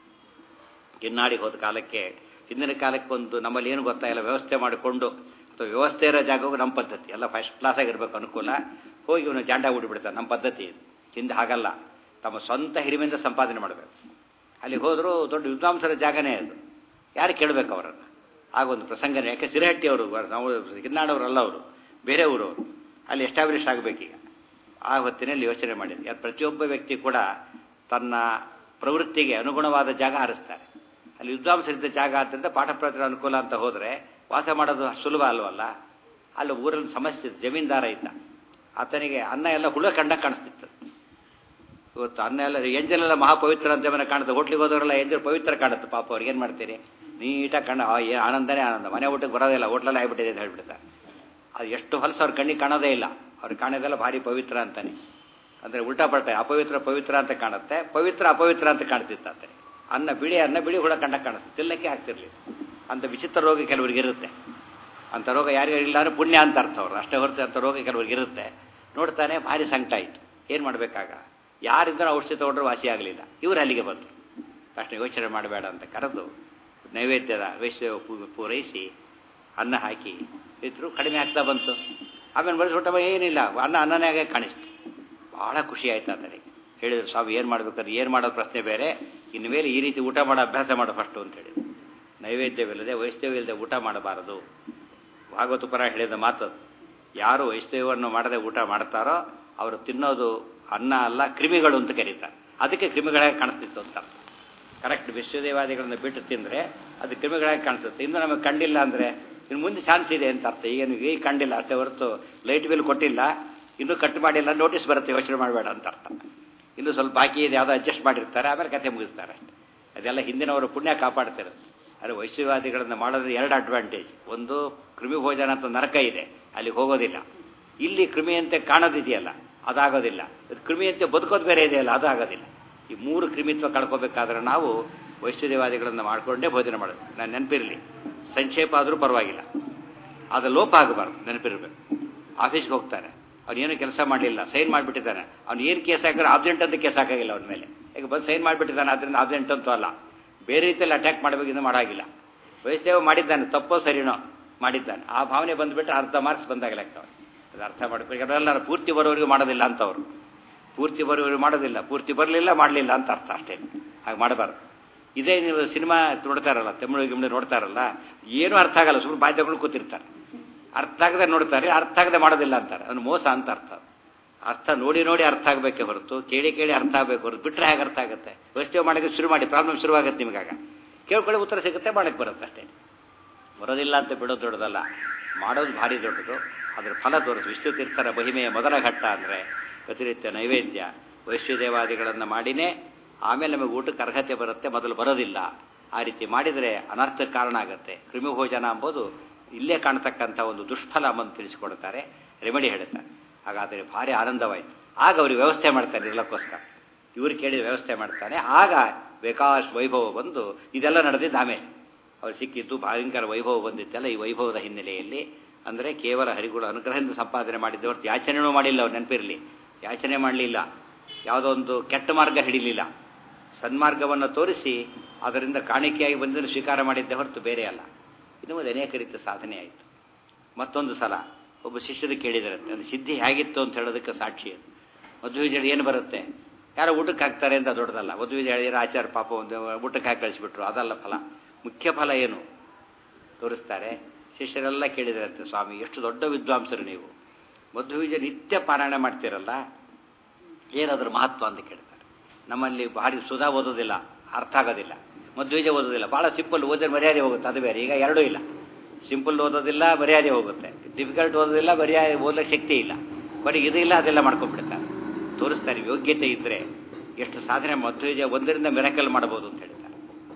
ಕಿನ್ನಾಡಿಗೆ ಹೋದ ಕಾಲಕ್ಕೆ ಹಿಂದಿನ ಕಾಲಕ್ಕೊಂದು ನಮ್ಮಲ್ಲಿ ಏನು ಗೊತ್ತಾಗಿಲ್ಲ ವ್ಯವಸ್ಥೆ ಮಾಡಿಕೊಂಡು ಅಥವಾ ವ್ಯವಸ್ಥೆ ಇರೋ ಜಾಗವು ನಮ್ಮ ಪದ್ಧತಿ ಎಲ್ಲ ಫಸ್ಟ್ ಕ್ಲಾಸಾಗಿರ್ಬೇಕು ಅನುಕೂಲ ಹೋಗಿ ಇವನು ಜಾಂಡ ಬಿಡ್ತಾನೆ ನಮ್ಮ ಪದ್ಧತಿ ಇದು ಹಿಂದೆ ಹಾಗಲ್ಲ ತಮ್ಮ ಸ್ವಂತ ಹಿರಿಮೆಯಿಂದ ಸಂಪಾದನೆ ಮಾಡಬೇಕು ಅಲ್ಲಿ ಹೋದರೂ ದೊಡ್ಡ ವಿದ್ವಾಂಸರ ಜಾಗನೇ ಅದು ಯಾರು ಕೇಳಬೇಕು ಅವರನ್ನು ಆಗೊಂದು ಪ್ರಸಂಗನೇ ಯಾಕೆ ಸಿರಹಟ್ಟಿ ಅವರು ನಾವು ಕಿನ್ನಾಡವರಲ್ಲ ಅವರು ಬೇರೆ ಊರವರು ಅಲ್ಲಿ ಎಸ್ಟಾಬ್ಲಿಷ್ ಆಗಬೇಕೀಗ ಆ ಹೊತ್ತಿನಲ್ಲಿ ಯೋಚನೆ ಮಾಡಿದ್ರು ಯಾರು ಪ್ರತಿಯೊಬ್ಬ ವ್ಯಕ್ತಿ ಕೂಡ ತನ್ನ ಪ್ರವೃತ್ತಿಗೆ ಅನುಗುಣವಾದ ಜಾಗ ಆರಿಸ್ತಾರೆ ಅಲ್ಲಿ ವಿದ್ವಾಂಸರಿದ್ದ ಜಾಗ ಆದ್ದರಿಂದ ಪಾಠ ಪ್ರವಚನ ಅನುಕೂಲ ಅಂತ ಹೋದರೆ ವಾಸ ಮಾಡೋದು ಸುಲಭ ಅಲ್ವಲ್ಲ ಅಲ್ಲಿ ಊರಲ್ಲಿ ಸಮಸ್ಯೆ ಜಮೀನ್ದಾರ ಇದ್ದ ಆತನಿಗೆ ಅನ್ನ ಎಲ್ಲ ಹುಳ ಕಂಡ ಕಾಣಿಸ್ತಿತ್ತು ಇವತ್ತು ಅನ್ನ ಎಲ್ಲ ಎಂಜಲೆಲ್ಲ ಮಹಾಪವಿತ್ರ ಅಂತ ಮನೆ ಕಾಣುತ್ತೆ ಹೋಟ್ಲಿಗೆ ಹೋದವರೆಲ್ಲ ಎಂಜಲ್ ಪವಿತ್ರ ಕಾಣುತ್ತೆ ಪಾಪ ಅವ್ರಿಗೆ ಏನು ಮಾಡ್ತೀರಿ ನೀಟಾಗಿ ಕಣ್ಣ ಏ ಆನಂದನೇ ಆನಂದ ಮನೆ ಊಟಕ್ಕೆ ಬರೋದಿಲ್ಲ ಹೋಟ್ಲಲ್ಲಿ ಆಗಿಬಿಟ್ಟಿದೆ ಅಂತ ಹೇಳ್ಬಿಡ್ತಾರೆ ಅದು ಎಷ್ಟು ಹೊಲಸು ಅವ್ರ ಕಣ್ಣಿಗೆ ಕಾಣೋದೇ ಇಲ್ಲ ಅವ್ರಿಗೆ ಕಾಣೋದೆಲ್ಲ ಭಾರಿ ಪವಿತ್ರ ಅಂತಾನೆ ಅಂದರೆ ಉಲ್ಟಾ ಪಲ್ಟಾ ಅಪವಿತ್ರ ಪವಿತ್ರ ಅಂತ ಕಾಣುತ್ತೆ ಪವಿತ್ರ ಅಪವಿತ್ರ ಅಂತ ಕಾಣ್ತಿತ್ತು ಅಂತೆ ಅನ್ನ ಬಿಳಿ ಅನ್ನ ಬಿಳಿ ಹುಳ ಕಂಡ ಕಾಣಿಸ್ತು ತಿನ್ನಕ್ಕೆ ಆಗ್ತಿರ್ಲಿಲ್ಲ ಅಂತ ವಿಚಿತ್ರ ರೋಗ ಕೆಲವರಿಗೆ ಇರುತ್ತೆ ಅಂಥ ರೋಗ ಯಾರಿಗೂ ಇಲ್ಲ ಅಂದ್ರೆ ಪುಣ್ಯ ಅಂತ ಅರ್ಥ ಅವರು ಅಷ್ಟೇ ಹೊರತು ಅಂಥ ರೋಗ ಕೆಲವರಿಗೆ ಇರುತ್ತೆ ನೋಡ್ತಾನೆ ಭಾರಿ ಸಂಕಟ ಆಯಿತು ಏನು ಮಾಡಬೇಕಾಗ ಯಾರಿಂದ ಔಷಧಿ ತೊಗೊಂಡ್ರು ವಾಸಿ ಆಗಲಿಲ್ಲ ಇವರು ಅಲ್ಲಿಗೆ ಬಂದರು ತಕ್ಷಣ ಯೋಚನೆ ಮಾಡಬೇಡ ಅಂತ ಕರೆದು ನೈವೇದ್ಯದ ವೈಶ್ಯ ಪೂರೈಸಿ ಅನ್ನ ಹಾಕಿ ಇದ್ರು ಕಡಿಮೆ ಆಗ್ತಾ ಬಂತು ಆಮೇಲೆ ಬಳಸ್ಬಿಟ್ಟವ ಏನಿಲ್ಲ ಅನ್ನ ಅನ್ನನೇ ಕಾಣಿಸ್ತು ಭಾಳ ಖುಷಿ ಆಯ್ತು ಅಂದರೆ ಹೇಳಿದ್ರು ಸ್ವಾಮಿ ಏನು ಮಾಡ್ಬೇಕಾದ್ರೆ ಏನು ಮಾಡೋದು ಪ್ರಶ್ನೆ ಬೇರೆ ಇನ್ನು ಮೇಲೆ ಈ ರೀತಿ ಊಟ ಮಾಡೋ ಅಭ್ಯಾಸ ಮಾಡೋ ಫಸ್ಟು ಅಂತ ಹೇಳಿದ್ರು ನೈವೇದ್ಯವಿಲ್ಲದೆ ವೈಷ್ಣವ್ಯವಿಲ್ಲದೆ ಊಟ ಮಾಡಬಾರದು ಭಾಗವತ ಪರ ಹೇಳಿದ ಮಾತದು ಯಾರು ವೈಷ್ಣವ್ಯವನ್ನು ಮಾಡದೆ ಊಟ ಮಾಡ್ತಾರೋ ಅವರು ತಿನ್ನೋದು ಅನ್ನ ಅಲ್ಲ ಕ್ರಿಮಿಗಳು ಅಂತ ಕರೀತಾರೆ ಅದಕ್ಕೆ ಕ್ರಿಮಿಗಳಾಗಿ ಕಾಣಿಸ್ತಿತ್ತು ಅಂತ ಕರೆಕ್ಟ್ ವಿಶ್ವದೇವಾದಿಗಳನ್ನ ಬಿಟ್ಟು ತಿಂದರೆ ಅದು ಕ್ರಿಮಿಗಳಾಗಿ ಕಾಣಿಸುತ್ತೆ ಇನ್ನು ನಮಗೆ ಕಂಡಿಲ್ಲ ಅಂದರೆ ಇನ್ನು ಮುಂದೆ ಚಾನ್ಸ್ ಇದೆ ಅಂತ ಅರ್ಥ ಈಗ ಈಗ ಕಂಡಿಲ್ಲ ಅಷ್ಟೇ ಹೊರತು ಲೈಟ್ ಬಿಲ್ ಕೊಟ್ಟಿಲ್ಲ ಇನ್ನೂ ಕಟ್ ಮಾಡಿಲ್ಲ ನೋಟಿಸ್ ಬರುತ್ತೆ ಯೋಚನೆ ಮಾಡಬೇಡ ಅಂತ ಅರ್ಥ ಇನ್ನೂ ಸ್ವಲ್ಪ ಬಾಕಿ ಇದೆ ಯಾವುದೋ ಅಡ್ಜಸ್ಟ್ ಮಾಡಿರ್ತಾರೆ ಆಮೇಲೆ ಕತೆ ಮುಗಿಸ್ತಾರೆ ಅಷ್ಟೇ ಅದೆಲ್ಲ ಹಿಂದಿನವರು ಪುಣ್ಯ ಕಾಪಾಡ್ತಿರೋದು ಆದರೆ ವೈಶ್ಯವಾದಿಗಳನ್ನು ಮಾಡೋದ್ರೆ ಎರಡು ಅಡ್ವಾಂಟೇಜ್ ಒಂದು ಕ್ರಿಮಿ ಭೋಜನ ಅಂತ ನರಕ ಇದೆ ಅಲ್ಲಿಗೆ ಹೋಗೋದಿಲ್ಲ ಇಲ್ಲಿ ಕ್ರಿಮಿಯಂತೆ ಕಾಣೋದಿದೆಯಲ್ಲ ಅದಾಗೋದಿಲ್ಲ ಕ್ರಿಮಿಯಂತೆ ಬದುಕೋದು ಬೇರೆ ಇದೆಯಲ್ಲ ಅದು ಆಗೋದಿಲ್ಲ ಈ ಮೂರು ಕ್ರಿಮಿತ್ವ ಕಳ್ಕೋಬೇಕಾದ್ರೆ ನಾವು ವೈಶ್ವದೇವಾದಿಗಳನ್ನು ಮಾಡಿಕೊಂಡೇ ಭೋಜನ ಮಾಡೋದು ನಾನು ನೆನಪಿರಲಿ ಸಂಕ್ಷೇಪ ಆದರೂ ಪರವಾಗಿಲ್ಲ ಅದು ಲೋಪ ಆಗಬಾರ್ದು ನೆನಪಿರಬೇಕು ಆಫೀಸ್ಗೆ ಹೋಗ್ತಾನೆ ಅವನೇನು ಕೆಲಸ ಮಾಡಲಿಲ್ಲ ಸೈನ್ ಮಾಡಿಬಿಟ್ಟಿದ್ದಾನೆ ಅವ್ನು ಏನು ಕೇಸ್ ಹಾಕಿದ್ರೆ ಆಬ್ಸೆಂಟ್ ಅಂತ ಕೇಸ್ ಹಾಕಾಗಿಲ್ಲ ಅವನ ಮೇಲೆ ಈಗ ಬಂದು ಸೈನ್ ಮಾಡಿಬಿಟ್ಟಿದ್ದಾನೆ ಅದರಿಂದ ಆಬ್ಸೆಂಟ್ ಅಂತೂ ಅಲ್ಲ ಬೇರೆ ರೀತಿಯಲ್ಲಿ ಅಟ್ಯಾಕ್ ಮಾಡಬೇಕಿಂದ ಮಾಡಾಗಿಲ್ಲ ವಯಸ್ಸೇವ ಮಾಡಿದ್ದಾನೆ ತಪ್ಪೋ ಸರಿನೋ ಮಾಡಿದ್ದಾನೆ ಆ ಭಾವನೆ ಬಂದುಬಿಟ್ಟು ಅರ್ಧ ಮಾರ್ಕ್ಸ್ ಬಂದಾಗ ಲೆಕ್ಕ ಅದು ಅರ್ಥ ಮಾಡಬೇಕು ಅವರೆಲ್ಲ ಪೂರ್ತಿ ಬರೋವರೆಗೂ ಮಾಡೋದಿಲ್ಲ ಅಂತವರು ಪೂರ್ತಿ ಬರೋವರೆಗೂ ಮಾಡೋದಿಲ್ಲ ಪೂರ್ತಿ ಬರಲಿಲ್ಲ ಮಾಡಲಿಲ್ಲ ಅಂತ ಅರ್ಥ ಅಷ್ಟೇ ಹಾಗೆ ಮಾಡಬಾರ್ದು ಇದೇ ನೀವು ಸಿನಿಮಾ ನೋಡ್ತಾರಲ್ಲ ತಮಿಳು ಗಿಮಿಳು ನೋಡ್ತಾರಲ್ಲ ಏನೂ ಅರ್ಥ ಆಗಲ್ಲ ಸುಮ್ಮನೆ ಬಾಧ್ಯಗಳು ಕೂತಿರ್ತಾರೆ ಅರ್ಥ ಆಗದೆ ನೋಡ್ತಾರೆ ಅರ್ಥ ಆಗದೆ ಮಾಡೋದಿಲ್ಲ ಅಂತಾರೆ ಅದು ಮೋಸ ಅಂತ ಅರ್ಥ ಅರ್ಥ ನೋಡಿ ನೋಡಿ ಅರ್ಥ ಆಗಬೇಕೆ ಹೊರತು ಕೇಳಿ ಕೇಳಿ ಅರ್ಥ ಆಗಬೇಕು ಹೊರತು ಬಿಟ್ಟರೆ ಹೇಗೆ ಅರ್ಥ ಆಗುತ್ತೆ ವೈಷ್ಣವ ಮಾಡೋಕ್ಕೆ ಶುರು ಮಾಡಿ ಪ್ರಾಬ್ಲಮ್ ಶುರುವಾಗುತ್ತೆ ನಿಮಗಾಗ ಕೇಳ್ಕೊಳ್ಳಿ ಉತ್ತರ ಸಿಗುತ್ತೆ ಮಾಡಕ್ಕೆ ಬರುತ್ತೆ ಅಷ್ಟೇ ಬರೋದಿಲ್ಲ ಅಂತ ಬಿಡೋದು ದೊಡ್ಡದಲ್ಲ ಮಾಡೋದು ಭಾರಿ ದೊಡ್ಡದು ಅದ್ರ ಫಲ ತೋರಿಸಿ ವಿಷ್ಣು ತೀರ್ಥರ ಮಹಿಮೆಯ ಮೊದಲ ಘಟ್ಟ ಅಂದರೆ ಪ್ರತಿನಿತ್ಯ ನೈವೇದ್ಯ ವೈಶ್ವದೇವಾದಿಗಳನ್ನು ಮಾಡಿನೇ ಆಮೇಲೆ ನಮಗೆ ಊಟಕ್ಕೆ ಅರ್ಹತೆ ಬರುತ್ತೆ ಮೊದಲು ಬರೋದಿಲ್ಲ ಆ ರೀತಿ ಮಾಡಿದರೆ ಅನರ್ಥಕ್ಕೆ ಕಾರಣ ಆಗುತ್ತೆ ಕ್ರಿಮಿಭೋಜನ ಎಂಬುದು ಇಲ್ಲೇ ಕಾಣ್ತಕ್ಕಂಥ ಒಂದು ದುಷ್ಫಲ ಅಂತ ತಿಳಿಸಿಕೊಡ್ತಾರೆ ರೆಮಿಡಿ ಹೇಳ್ತಾರೆ ಹಾಗಾದರೆ ಭಾರಿ ಆನಂದವಾಯಿತು ಆಗ ಅವ್ರಿಗೆ ವ್ಯವಸ್ಥೆ ಮಾಡ್ತಾರೆ ಇರ್ಲಕ್ಕೋಸ್ಕರ ಇವ್ರು ಕೇಳಿದ ವ್ಯವಸ್ಥೆ ಮಾಡ್ತಾನೆ ಆಗ ವಿಕಾಸ್ ವೈಭವ ಬಂದು ಇದೆಲ್ಲ ನಡೆದಿದ್ದು ಆಮೇಲೆ ಅವ್ರು ಸಿಕ್ಕಿದ್ದು ಭಯಂಕರ ವೈಭವ ಬಂದಿತ್ತಲ್ಲ ಈ ವೈಭವದ ಹಿನ್ನೆಲೆಯಲ್ಲಿ ಅಂದರೆ ಕೇವಲ ಹರಿಗುಣ ಅನುಗ್ರಹದಿಂದ ಸಂಪಾದನೆ ಮಾಡಿದ್ದೆ ಹೊರತು ಯಾಚನೆಯೂ ಮಾಡಿಲ್ಲ ಅವ್ರು ನೆನಪಿರಲಿ ಯಾಚನೆ ಮಾಡಲಿಲ್ಲ ಯಾವುದೋ ಒಂದು ಕೆಟ್ಟ ಮಾರ್ಗ ಹಿಡಿಲಿಲ್ಲ ಸನ್ಮಾರ್ಗವನ್ನು ತೋರಿಸಿ ಅದರಿಂದ ಕಾಣಿಕೆಯಾಗಿ ಬಂದನ್ನು ಸ್ವೀಕಾರ ಮಾಡಿದ್ದೆ ಹೊರತು ಬೇರೆ ಅಲ್ಲ ಇದು ಒಂದು ಅನೇಕ ರೀತಿಯ ಸಾಧನೆ ಆಯಿತು ಮತ್ತೊಂದು ಸಲ ಒಬ್ಬ ಶಿಷ್ಯರು ಕೇಳಿದರಂತೆ ಅದು ಸಿದ್ಧಿ ಹೇಗಿತ್ತು ಅಂತ ಹೇಳೋದಕ್ಕೆ ಸಾಕ್ಷಿ ಅದು ಮದುವೆ ಜಡಿ ಏನು ಬರುತ್ತೆ ಯಾರೋ ಊಟಕ್ಕೆ ಹಾಕ್ತಾರೆ ಅಂತ ದೊಡ್ಡದಲ್ಲ ಮದುವೆ ಹೇಳಿದ್ರೆ ಆಚಾರ ಪಾಪ ಒಂದು ಊಟಕ್ಕೆ ಹಾಕಿ ಕಳಿಸ್ಬಿಟ್ರು ಅದಲ್ಲ ಫಲ ಮುಖ್ಯ ಫಲ ಏನು ತೋರಿಸ್ತಾರೆ ಶಿಷ್ಯರೆಲ್ಲ ಕೇಳಿದರಂತೆ ಸ್ವಾಮಿ ಎಷ್ಟು ದೊಡ್ಡ ವಿದ್ವಾಂಸರು ನೀವು ಮಧ್ವೀಜ ನಿತ್ಯ ಪಾರಾಯಣ ಮಾಡ್ತೀರಲ್ಲ ಏನದ್ರ ಮಹತ್ವ ಅಂತ ಕೇಳ್ತಾರೆ ನಮ್ಮಲ್ಲಿ ಭಾರಿ ಸುಧಾ ಓದೋದಿಲ್ಲ ಅರ್ಥ ಆಗೋದಿಲ್ಲ ಮಧ್ವೀಜ ಓದೋದಿಲ್ಲ ಭಾಳ ಸಿಂಪಲ್ ಓದಿದ್ರೆ ಮರ್ಯಾದೆ ಹೋಗುತ್ತೆ ಅದು ಬೇರೆ ಈಗ ಎರಡೂ ಇಲ್ಲ ಸಿಂಪಲ್ ಓದೋದಿಲ್ಲ ಮರ್ಯಾದೆ ಹೋಗುತ್ತೆ ಡಿಫಿಕಲ್ಟ್ ಓದೋದಿಲ್ಲ ಮರ್ಯಾದೆ ಓದಲಿಕ್ಕೆ ಶಕ್ತಿ ಇಲ್ಲ ಬರೀ ಇದು ಇಲ್ಲ ಅದೆಲ್ಲ ಮಾಡ್ಕೊಂಡ್ಬಿಡ್ತಾರೆ ತೋರಿಸ್ತಾರೆ ಯೋಗ್ಯತೆ ಇದ್ದರೆ ಎಷ್ಟು ಸಾಧನೆ ಮಧ್ವೀಜ ಒಂದರಿಂದ ಮಿರಕಲ್ ಮಾಡ್ಬೋದು ಅಂತ ಹೇಳ್ತಾರೆ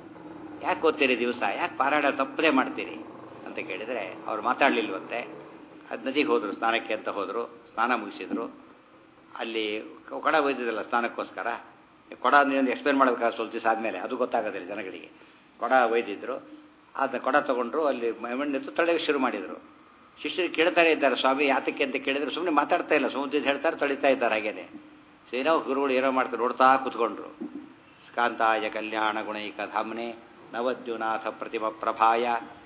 ಯಾಕೆ ಓದ್ತೀರಿ ದಿವಸ ಯಾಕೆ ಪಾರಾಯಣ ತಪ್ಪದೇ ಮಾಡ್ತೀರಿ ಅಂತ ಕೇಳಿದರೆ ಅವ್ರು ಮಾತಾಡಲಿಲ್ವಂತೆ ಅದು ನದಿಗೆ ಹೋದರು ಸ್ನಾನಕ್ಕೆ ಅಂತ ಹೋದರು ಸ್ನಾನ ಮುಗಿಸಿದ್ರು ಅಲ್ಲಿ ಕೊಡ ಒಯ್ದಿದ್ದಲ್ಲ ಸ್ನಾನಕ್ಕೋಸ್ಕರ ಕೊಡ ನೀನು ಎಕ್ಸ್ಪ್ಲೇನ್ ಮಾಡಬೇಕಾದ್ರೆ ಸ್ವಲ್ಪ ದಿವಸ ಆದಮೇಲೆ ಅದು ಗೊತ್ತಾಗೋದಿಲ್ಲ ಜನಗಳಿಗೆ ಕೊಡ ಒಯ್ದಿದ್ರು ಅದನ್ನ ಕೊಡ ತೊಗೊಂಡ್ರು ಅಲ್ಲಿ ಮಣ್ಣಿತ್ತು ತೊಳೆಯೋಕೆ ಶುರು ಮಾಡಿದರು ಶಿಷ್ಯರು ಕೇಳ್ತಾನೆ ಇದ್ದಾರೆ ಸ್ವಾಮಿ ಯಾತಕ್ಕೆ ಅಂತ ಕೇಳಿದ್ರೆ ಸುಮ್ಮನೆ ಮಾತಾಡ್ತಾ ಇಲ್ಲ ಸುಮ್ಮನೆ ಹೇಳ್ತಾರೆ ತೊಳಿತಾ ಇದ್ದಾರೆ ಹಾಗೇನೆ ಸೊ ಏನೋ ಗುರುಗಳು ಏನೋ ಮಾಡ್ತಾರೆ ನೋಡ್ತಾ ಕೂತ್ಕೊಂಡ್ರು ಸ್ಕಾಂತಾಯ ಕಲ್ಯಾಣ ಗುಣೈಕ ಧಾಮ್ನೆ ನವದ್ಯುನಾಥ ಪ್ರತಿಮ ಪ್ರಭಾಯ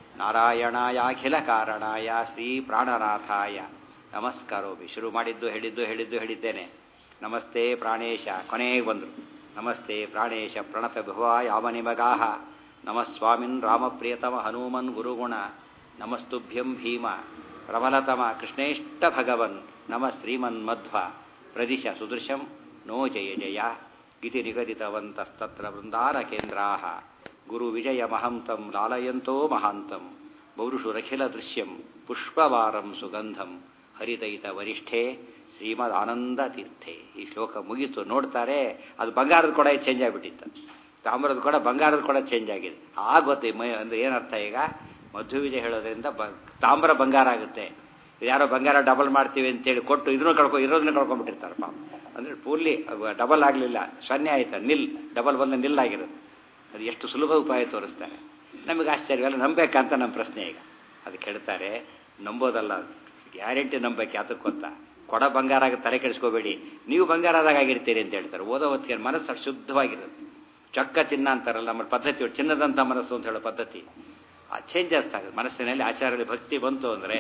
ನಾರಾಯಣಾಯಾಖಿಲ ಕಾರಣಾಯ ಶ್ರೀ ಪ್ರಾಣನಾಥಾಯ ನಮಸ್ಕಾರೋಭಿ ಶುರು ಮಾಡಿದ್ದು ಹೇಳಿದ್ದು ಹೇಳಿದ್ದು ಹೇಳಿದ್ದೇನೆ ನಮಸ್ತೆ ಪ್ರಾಣೇಶ ಕೊನೆಗೆ ಬಂದರು ನಮಸ್ತೆ ಪ್ರಾಣೇಶ ಪ್ರಣತ ಭುವ ಯಾವ ನಿಮಗಾಹ ನಮಸ್ವಾಮಿನ್ ರಾಮಪ್ರಿಯತಮ ಹನುಮನ್ ಗುರುಗುಣ ನಮಸ್ತುಭ್ಯಂ ಭೀಮ ಪ್ರಬಲತಮ ಕೃಷ್ಣೇಷ್ಟ ಭಗವನ್ ನಮ ಶ್ರೀಮನ್ ಮಧ್ವ ಪ್ರದಿಶ ಸುದೃಶಂ ನೋ ಜಯ ಜಯ ಇತಿ ನಿಗದಿತವಂತಸ್ತತ್ರ ವೃಂದಾನ ಕೇಂದ್ರಾ ಗುರು ವಿಜಯ ಮಹಂತಂ ಲಾಲಯಂತೋ ಮಹಾಂತಂ ಪೌರುಷುರಖಿಲ ದೃಶ್ಯಂ ಪುಷ್ಪವಾರಂ ಸುಗಂಧಂ ಹರಿದಯಿತ ವರಿಷ್ಠೆ ಶ್ರೀಮದ್ ಆನಂದ ತೀರ್ಥೆ ಈ ಶ್ಲೋಕ ಮುಗೀತು ನೋಡ್ತಾರೆ ಅದು ಬಂಗಾರದ ಕೊಡ ಚೇಂಜ್ ಆಗಿಬಿಟ್ಟಿತ್ತು ತಾಮ್ರದ ಕೊಡ ಬಂಗಾರದ ಕೊಡ ಚೇಂಜ್ ಆಗಿದೆ ಆಗ ಗೊತ್ತೆ ಮೈ ಅಂದರೆ ಏನರ್ಥ ಈಗ ಮಧು ವಿಜಯ ಹೇಳೋದ್ರಿಂದ ಬ ತಾಮ್ರ ಬಂಗಾರ ಆಗುತ್ತೆ ಯಾರೋ ಬಂಗಾರ ಡಬಲ್ ಮಾಡ್ತೀವಿ ಅಂತೇಳಿ ಕೊಟ್ಟು ಇದನ್ನು ಕಳ್ಕೊ ಇರೋದನ್ನ ಕಳ್ಕೊಂಡ್ಬಿಟ್ಟಿರ್ತಾರೆ ಪಾಪ ಅಂದರೆ ಪೂರ್ಲಿ ಡಬಲ್ ಆಗಲಿಲ್ಲ ಸೊನ್ನೆ ಆಯ್ತು ನಿಲ್ ಡಬಲ್ ಬಂದು ನಿಲ್ ಆಗಿರೋದು ಅದು ಎಷ್ಟು ಸುಲಭ ಉಪಾಯ ತೋರಿಸ್ತಾರೆ ನಮಗೆ ಆಶ್ಚರ್ಯವೆಲ್ಲ ನಂಬೇಕಂತ ನಮ್ಮ ಪ್ರಶ್ನೆ ಈಗ ಅದಕ್ಕೆ ಹೇಳ್ತಾರೆ ನಂಬೋದಲ್ಲ ಗ್ಯಾರಂಟಿ ನಂಬೇಕು ಯಾತಕ್ಕೆ ಗೊತ್ತಾ ಕೊಡ ಬಂಗಾರ ಆಗಿ ತಲೆ ಕೆಡಿಸ್ಕೋಬೇಡಿ ನೀವು ಬಂಗಾರ ಆದಾಗ ಆಗಿರ್ತೀರಿ ಅಂತ ಹೇಳ್ತಾರೆ ಓದೋ ಹೊತ್ತಿಗೆ ಮನಸ್ಸು ಅಷ್ಟು ಶುದ್ಧವಾಗಿರುತ್ತೆ ಚೊಕ್ಕ ಚಿನ್ನ ಅಂತಾರಲ್ಲ ನಮ್ಮ ಪದ್ಧತಿ ಚಿನ್ನದಂಥ ಮನಸ್ಸು ಅಂತ ಹೇಳೋ ಪದ್ಧತಿ ಆ ಚೇಂಜ್ ಆಗ್ತಾ ಆಗುತ್ತೆ ಮನಸ್ಸಿನಲ್ಲಿ ಆಚಾರ್ಯದಲ್ಲಿ ಭಕ್ತಿ ಬಂತು ಅಂದರೆ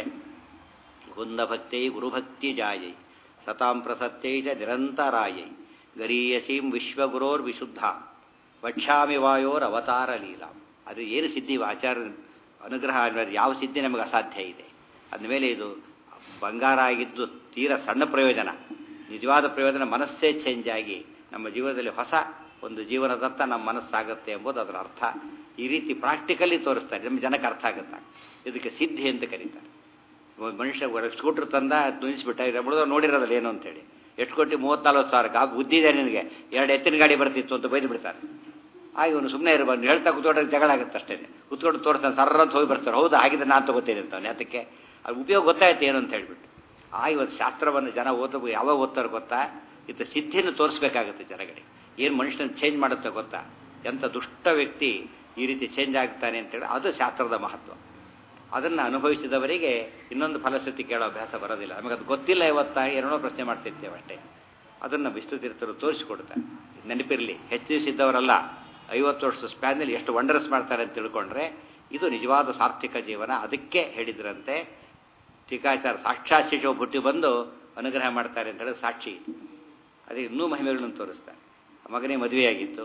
ಗುಂದ ಭಕ್ತಿ ಗುರುಭಕ್ತಿ ಜಾಯೈ ಸತಾಂ ಪ್ರಸತ್ತೈ ಚ ನಿರಂತರಾಯೈ ಗರೀಯಸೀಂ ವಿಶ್ವಗುರೋರ್ ವಿಶುದ್ಧ ವಕ್ಷ್ಯಾಮಿ ವಾಯೋರ್ ಅವತಾರ ಲೀಲಾ ಅದು ಏನು ಸಿದ್ಧಿ ಆಚಾರ್ಯ ಅನುಗ್ರಹ ಅನ್ನೋದು ಯಾವ ಸಿದ್ಧಿ ನಮಗೆ ಅಸಾಧ್ಯ ಇದೆ ಅಂದಮೇಲೆ ಇದು ಬಂಗಾರ ಆಗಿದ್ದು ತೀರ ಸಣ್ಣ ಪ್ರಯೋಜನ ನಿಜವಾದ ಪ್ರಯೋಜನ ಮನಸ್ಸೇ ಚೇಂಜ್ ಆಗಿ ನಮ್ಮ ಜೀವನದಲ್ಲಿ ಹೊಸ ಒಂದು ಜೀವನದತ್ತ ನಮ್ಮ ಮನಸ್ಸಾಗುತ್ತೆ ಎಂಬುದು ಅದರ ಅರ್ಥ ಈ ರೀತಿ ಪ್ರಾಕ್ಟಿಕಲಿ ತೋರಿಸ್ತಾರೆ ನಮ್ಮ ಜನಕ್ಕೆ ಅರ್ಥ ಆಗುತ್ತೆ ಇದಕ್ಕೆ ಸಿದ್ಧಿ ಅಂತ ಕರೀತಾರೆ ಮನುಷ್ಯ ಸ್ಕೂಟ್ರ್ ತಂದ ನಿಲ್ಲಿಸ್ಬಿಟ್ಟ ಬಿಡೋದು ನೋಡಿರೋದಲ್ಲ ಏನು ಅಂತೇಳಿ ಎಷ್ಟು ಕೊಟ್ಟು ಮೂವತ್ನಾಲ್ಕು ಸಾವಿರಕ್ಕೆ ಆ ಬುದ್ಧಿ ಇದೆ ನಿನಗೆ ಎರಡು ಎತ್ತಿನ ಗಾಡಿ ಬರ್ತಿತ್ತು ಅಂತ ಬೈದು ಬಿಡ್ತಾರೆ ಆಗ ಇವನು ಸುಮ್ಮನೆ ಇರಬಾರ್ದು ಹೇಳ್ತಾ ಕೂತ್ಕೊಂಡ್ರೆ ಜಗಳ ಆಗುತ್ತೆ ಅಷ್ಟೇ ಕೂತ್ಕೊಂಡು ತೋರಿಸ್ತಾನೆ ಸರ್ರ ಅಂತ ಹೋಗಿ ಬರ್ತಾರೆ ಹೌದು ಹಾಗಿದ್ರೆ ನಾನು ತಗೋತೀನಿ ಅಂತಾನೆ ಅದಕ್ಕೆ ಅದು ಉಪಯೋಗ ಗೊತ್ತಾಯ್ತು ಏನು ಅಂತ ಹೇಳ್ಬಿಟ್ಟು ಆ ಇವತ್ತು ಶಾಸ್ತ್ರವನ್ನು ಜನ ಓದ ಯಾವಾಗ ಓದ್ತಾರೆ ಗೊತ್ತಾ ಇದು ಸಿದ್ಧಿಯನ್ನು ತೋರಿಸ್ಬೇಕಾಗುತ್ತೆ ಜನಗಳಿಗೆ ಏನು ಮನುಷ್ಯನ ಚೇಂಜ್ ಮಾಡುತ್ತೆ ಗೊತ್ತಾ ಎಂಥ ದುಷ್ಟ ವ್ಯಕ್ತಿ ಈ ರೀತಿ ಚೇಂಜ್ ಆಗ್ತಾನೆ ಅಂತೇಳಿ ಅದು ಶಾಸ್ತ್ರದ ಮಹತ್ವ ಅದನ್ನು ಅನುಭವಿಸಿದವರಿಗೆ ಇನ್ನೊಂದು ಫಲಶ್ರುತಿ ಕೇಳೋ ಅಭ್ಯಾಸ ಬರೋದಿಲ್ಲ ನಮಗೆ ಅದು ಗೊತ್ತಿಲ್ಲ ಇವತ್ತಾ ಏನೋ ಪ್ರಶ್ನೆ ಮಾಡ್ತಿರ್ತೇವೆ ಅಷ್ಟೇ ಅದನ್ನು ವಿಷ್ಣು ತೀರ್ಥರು ತೋರಿಸಿಕೊಡ್ತಾರೆ ನೆನಪಿರಲಿ ಹೆಚ್ಚು ದಿವಸ ಇದ್ದವರಲ್ಲ ಐವತ್ತು ವರ್ಷದ ಸ್ಪ್ಯಾನಲ್ಲಿ ಎಷ್ಟು ವಂಡರ್ಸ್ ಮಾಡ್ತಾರೆ ಅಂತ ತಿಳ್ಕೊಂಡ್ರೆ ಇದು ನಿಜವಾದ ಸಾರ್ಥಿಕ ಜೀವನ ಅದಕ್ಕೆ ಹೇಳಿದ್ರಂತೆ ಟೀಕಾಚಾರ ಸಾಕ್ಷಾತ್ ಶಿಶು ಹುಟ್ಟಿ ಬಂದು ಅನುಗ್ರಹ ಮಾಡ್ತಾರೆ ಅಂತ ಹೇಳಿ ಸಾಕ್ಷಿ ಇದು ಅದೇ ಇನ್ನೂ ಮಹಿಮೆಗಳನ್ನು ತೋರಿಸ್ತಾರೆ ಮಗನೇ ಮದುವೆಯಾಗಿತ್ತು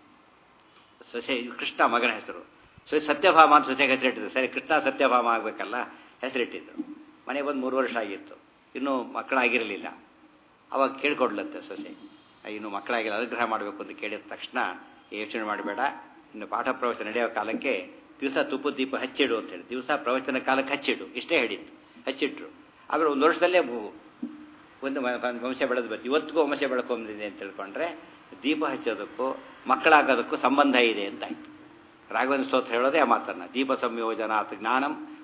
ಸೊಸೆ ಕೃಷ್ಣ ಮಗನ ಹೆಸರು ಸೊ ಸತ್ಯಭಾಮ ಅಂತ ಸೊಸೆಗೆ ಹೆಸರಿಟ್ಟಿದ್ರು ಸರಿ ಕೃಷ್ಣ ಸತ್ಯಭಾಮ ಆಗಬೇಕಲ್ಲ ಹೆಸರಿಟ್ಟಿದ್ರು ಮನೆ ಬಂದು ಮೂರು ವರ್ಷ ಆಗಿತ್ತು ಇನ್ನೂ ಮಕ್ಕಳಾಗಿರಲಿಲ್ಲ ಅವಾಗ ಕೇಳ್ಕೊಡ್ಲಂತೆ ಸೊಸೆ ಇನ್ನು ಮಕ್ಕಳಾಗಿಲ್ಲ ಅನುಗ್ರಹ ಮಾಡಬೇಕು ಅಂತ ಕೇಳಿದ ತಕ್ಷಣ ಯೋಚನೆ ಮಾಡಬೇಡ ಇನ್ನು ಪಾಠ ಪ್ರವಚನ ನಡೆಯೋ ಕಾಲಕ್ಕೆ ದಿವಸ ತುಪ್ಪ ದೀಪ ಹಚ್ಚಿಡು ಅಂತೇಳಿ ದಿವಸ ಪ್ರವಚನ ಕಾಲಕ್ಕೆ ಹಚ್ಚಿಡು ಇಷ್ಟೇ ಹೇಳಿತ್ತು ಹಚ್ಚಿಟ್ರು ಆಮೇಲೆ ಒಂದು ವರ್ಷದಲ್ಲೇ ಒಂದು ವಂಶ ಬೆಳೆದು ಬರ್ತೀವಿ ಇವತ್ತಿಗೂ ವಂಶ ಬೆಳ್ಕೊಂಬಿದೆ ಅಂತ ತಿಳ್ಕೊಂಡ್ರೆ ದೀಪ ಹಚ್ಚೋದಕ್ಕೂ ಮಕ್ಕಳಾಗೋದಕ್ಕೂ ಸಂಬಂಧ ಇದೆ ಅಂತ ಆಯ್ತು ರಾಘವೇಂದ್ರ ಸ್ತೋತ್ರ ಹೇಳೋದೇ ಆ ಮಾತನ್ನ ದೀಪ ಸಂಯೋಜನಾತ್ ಜ್ಞಾನಂ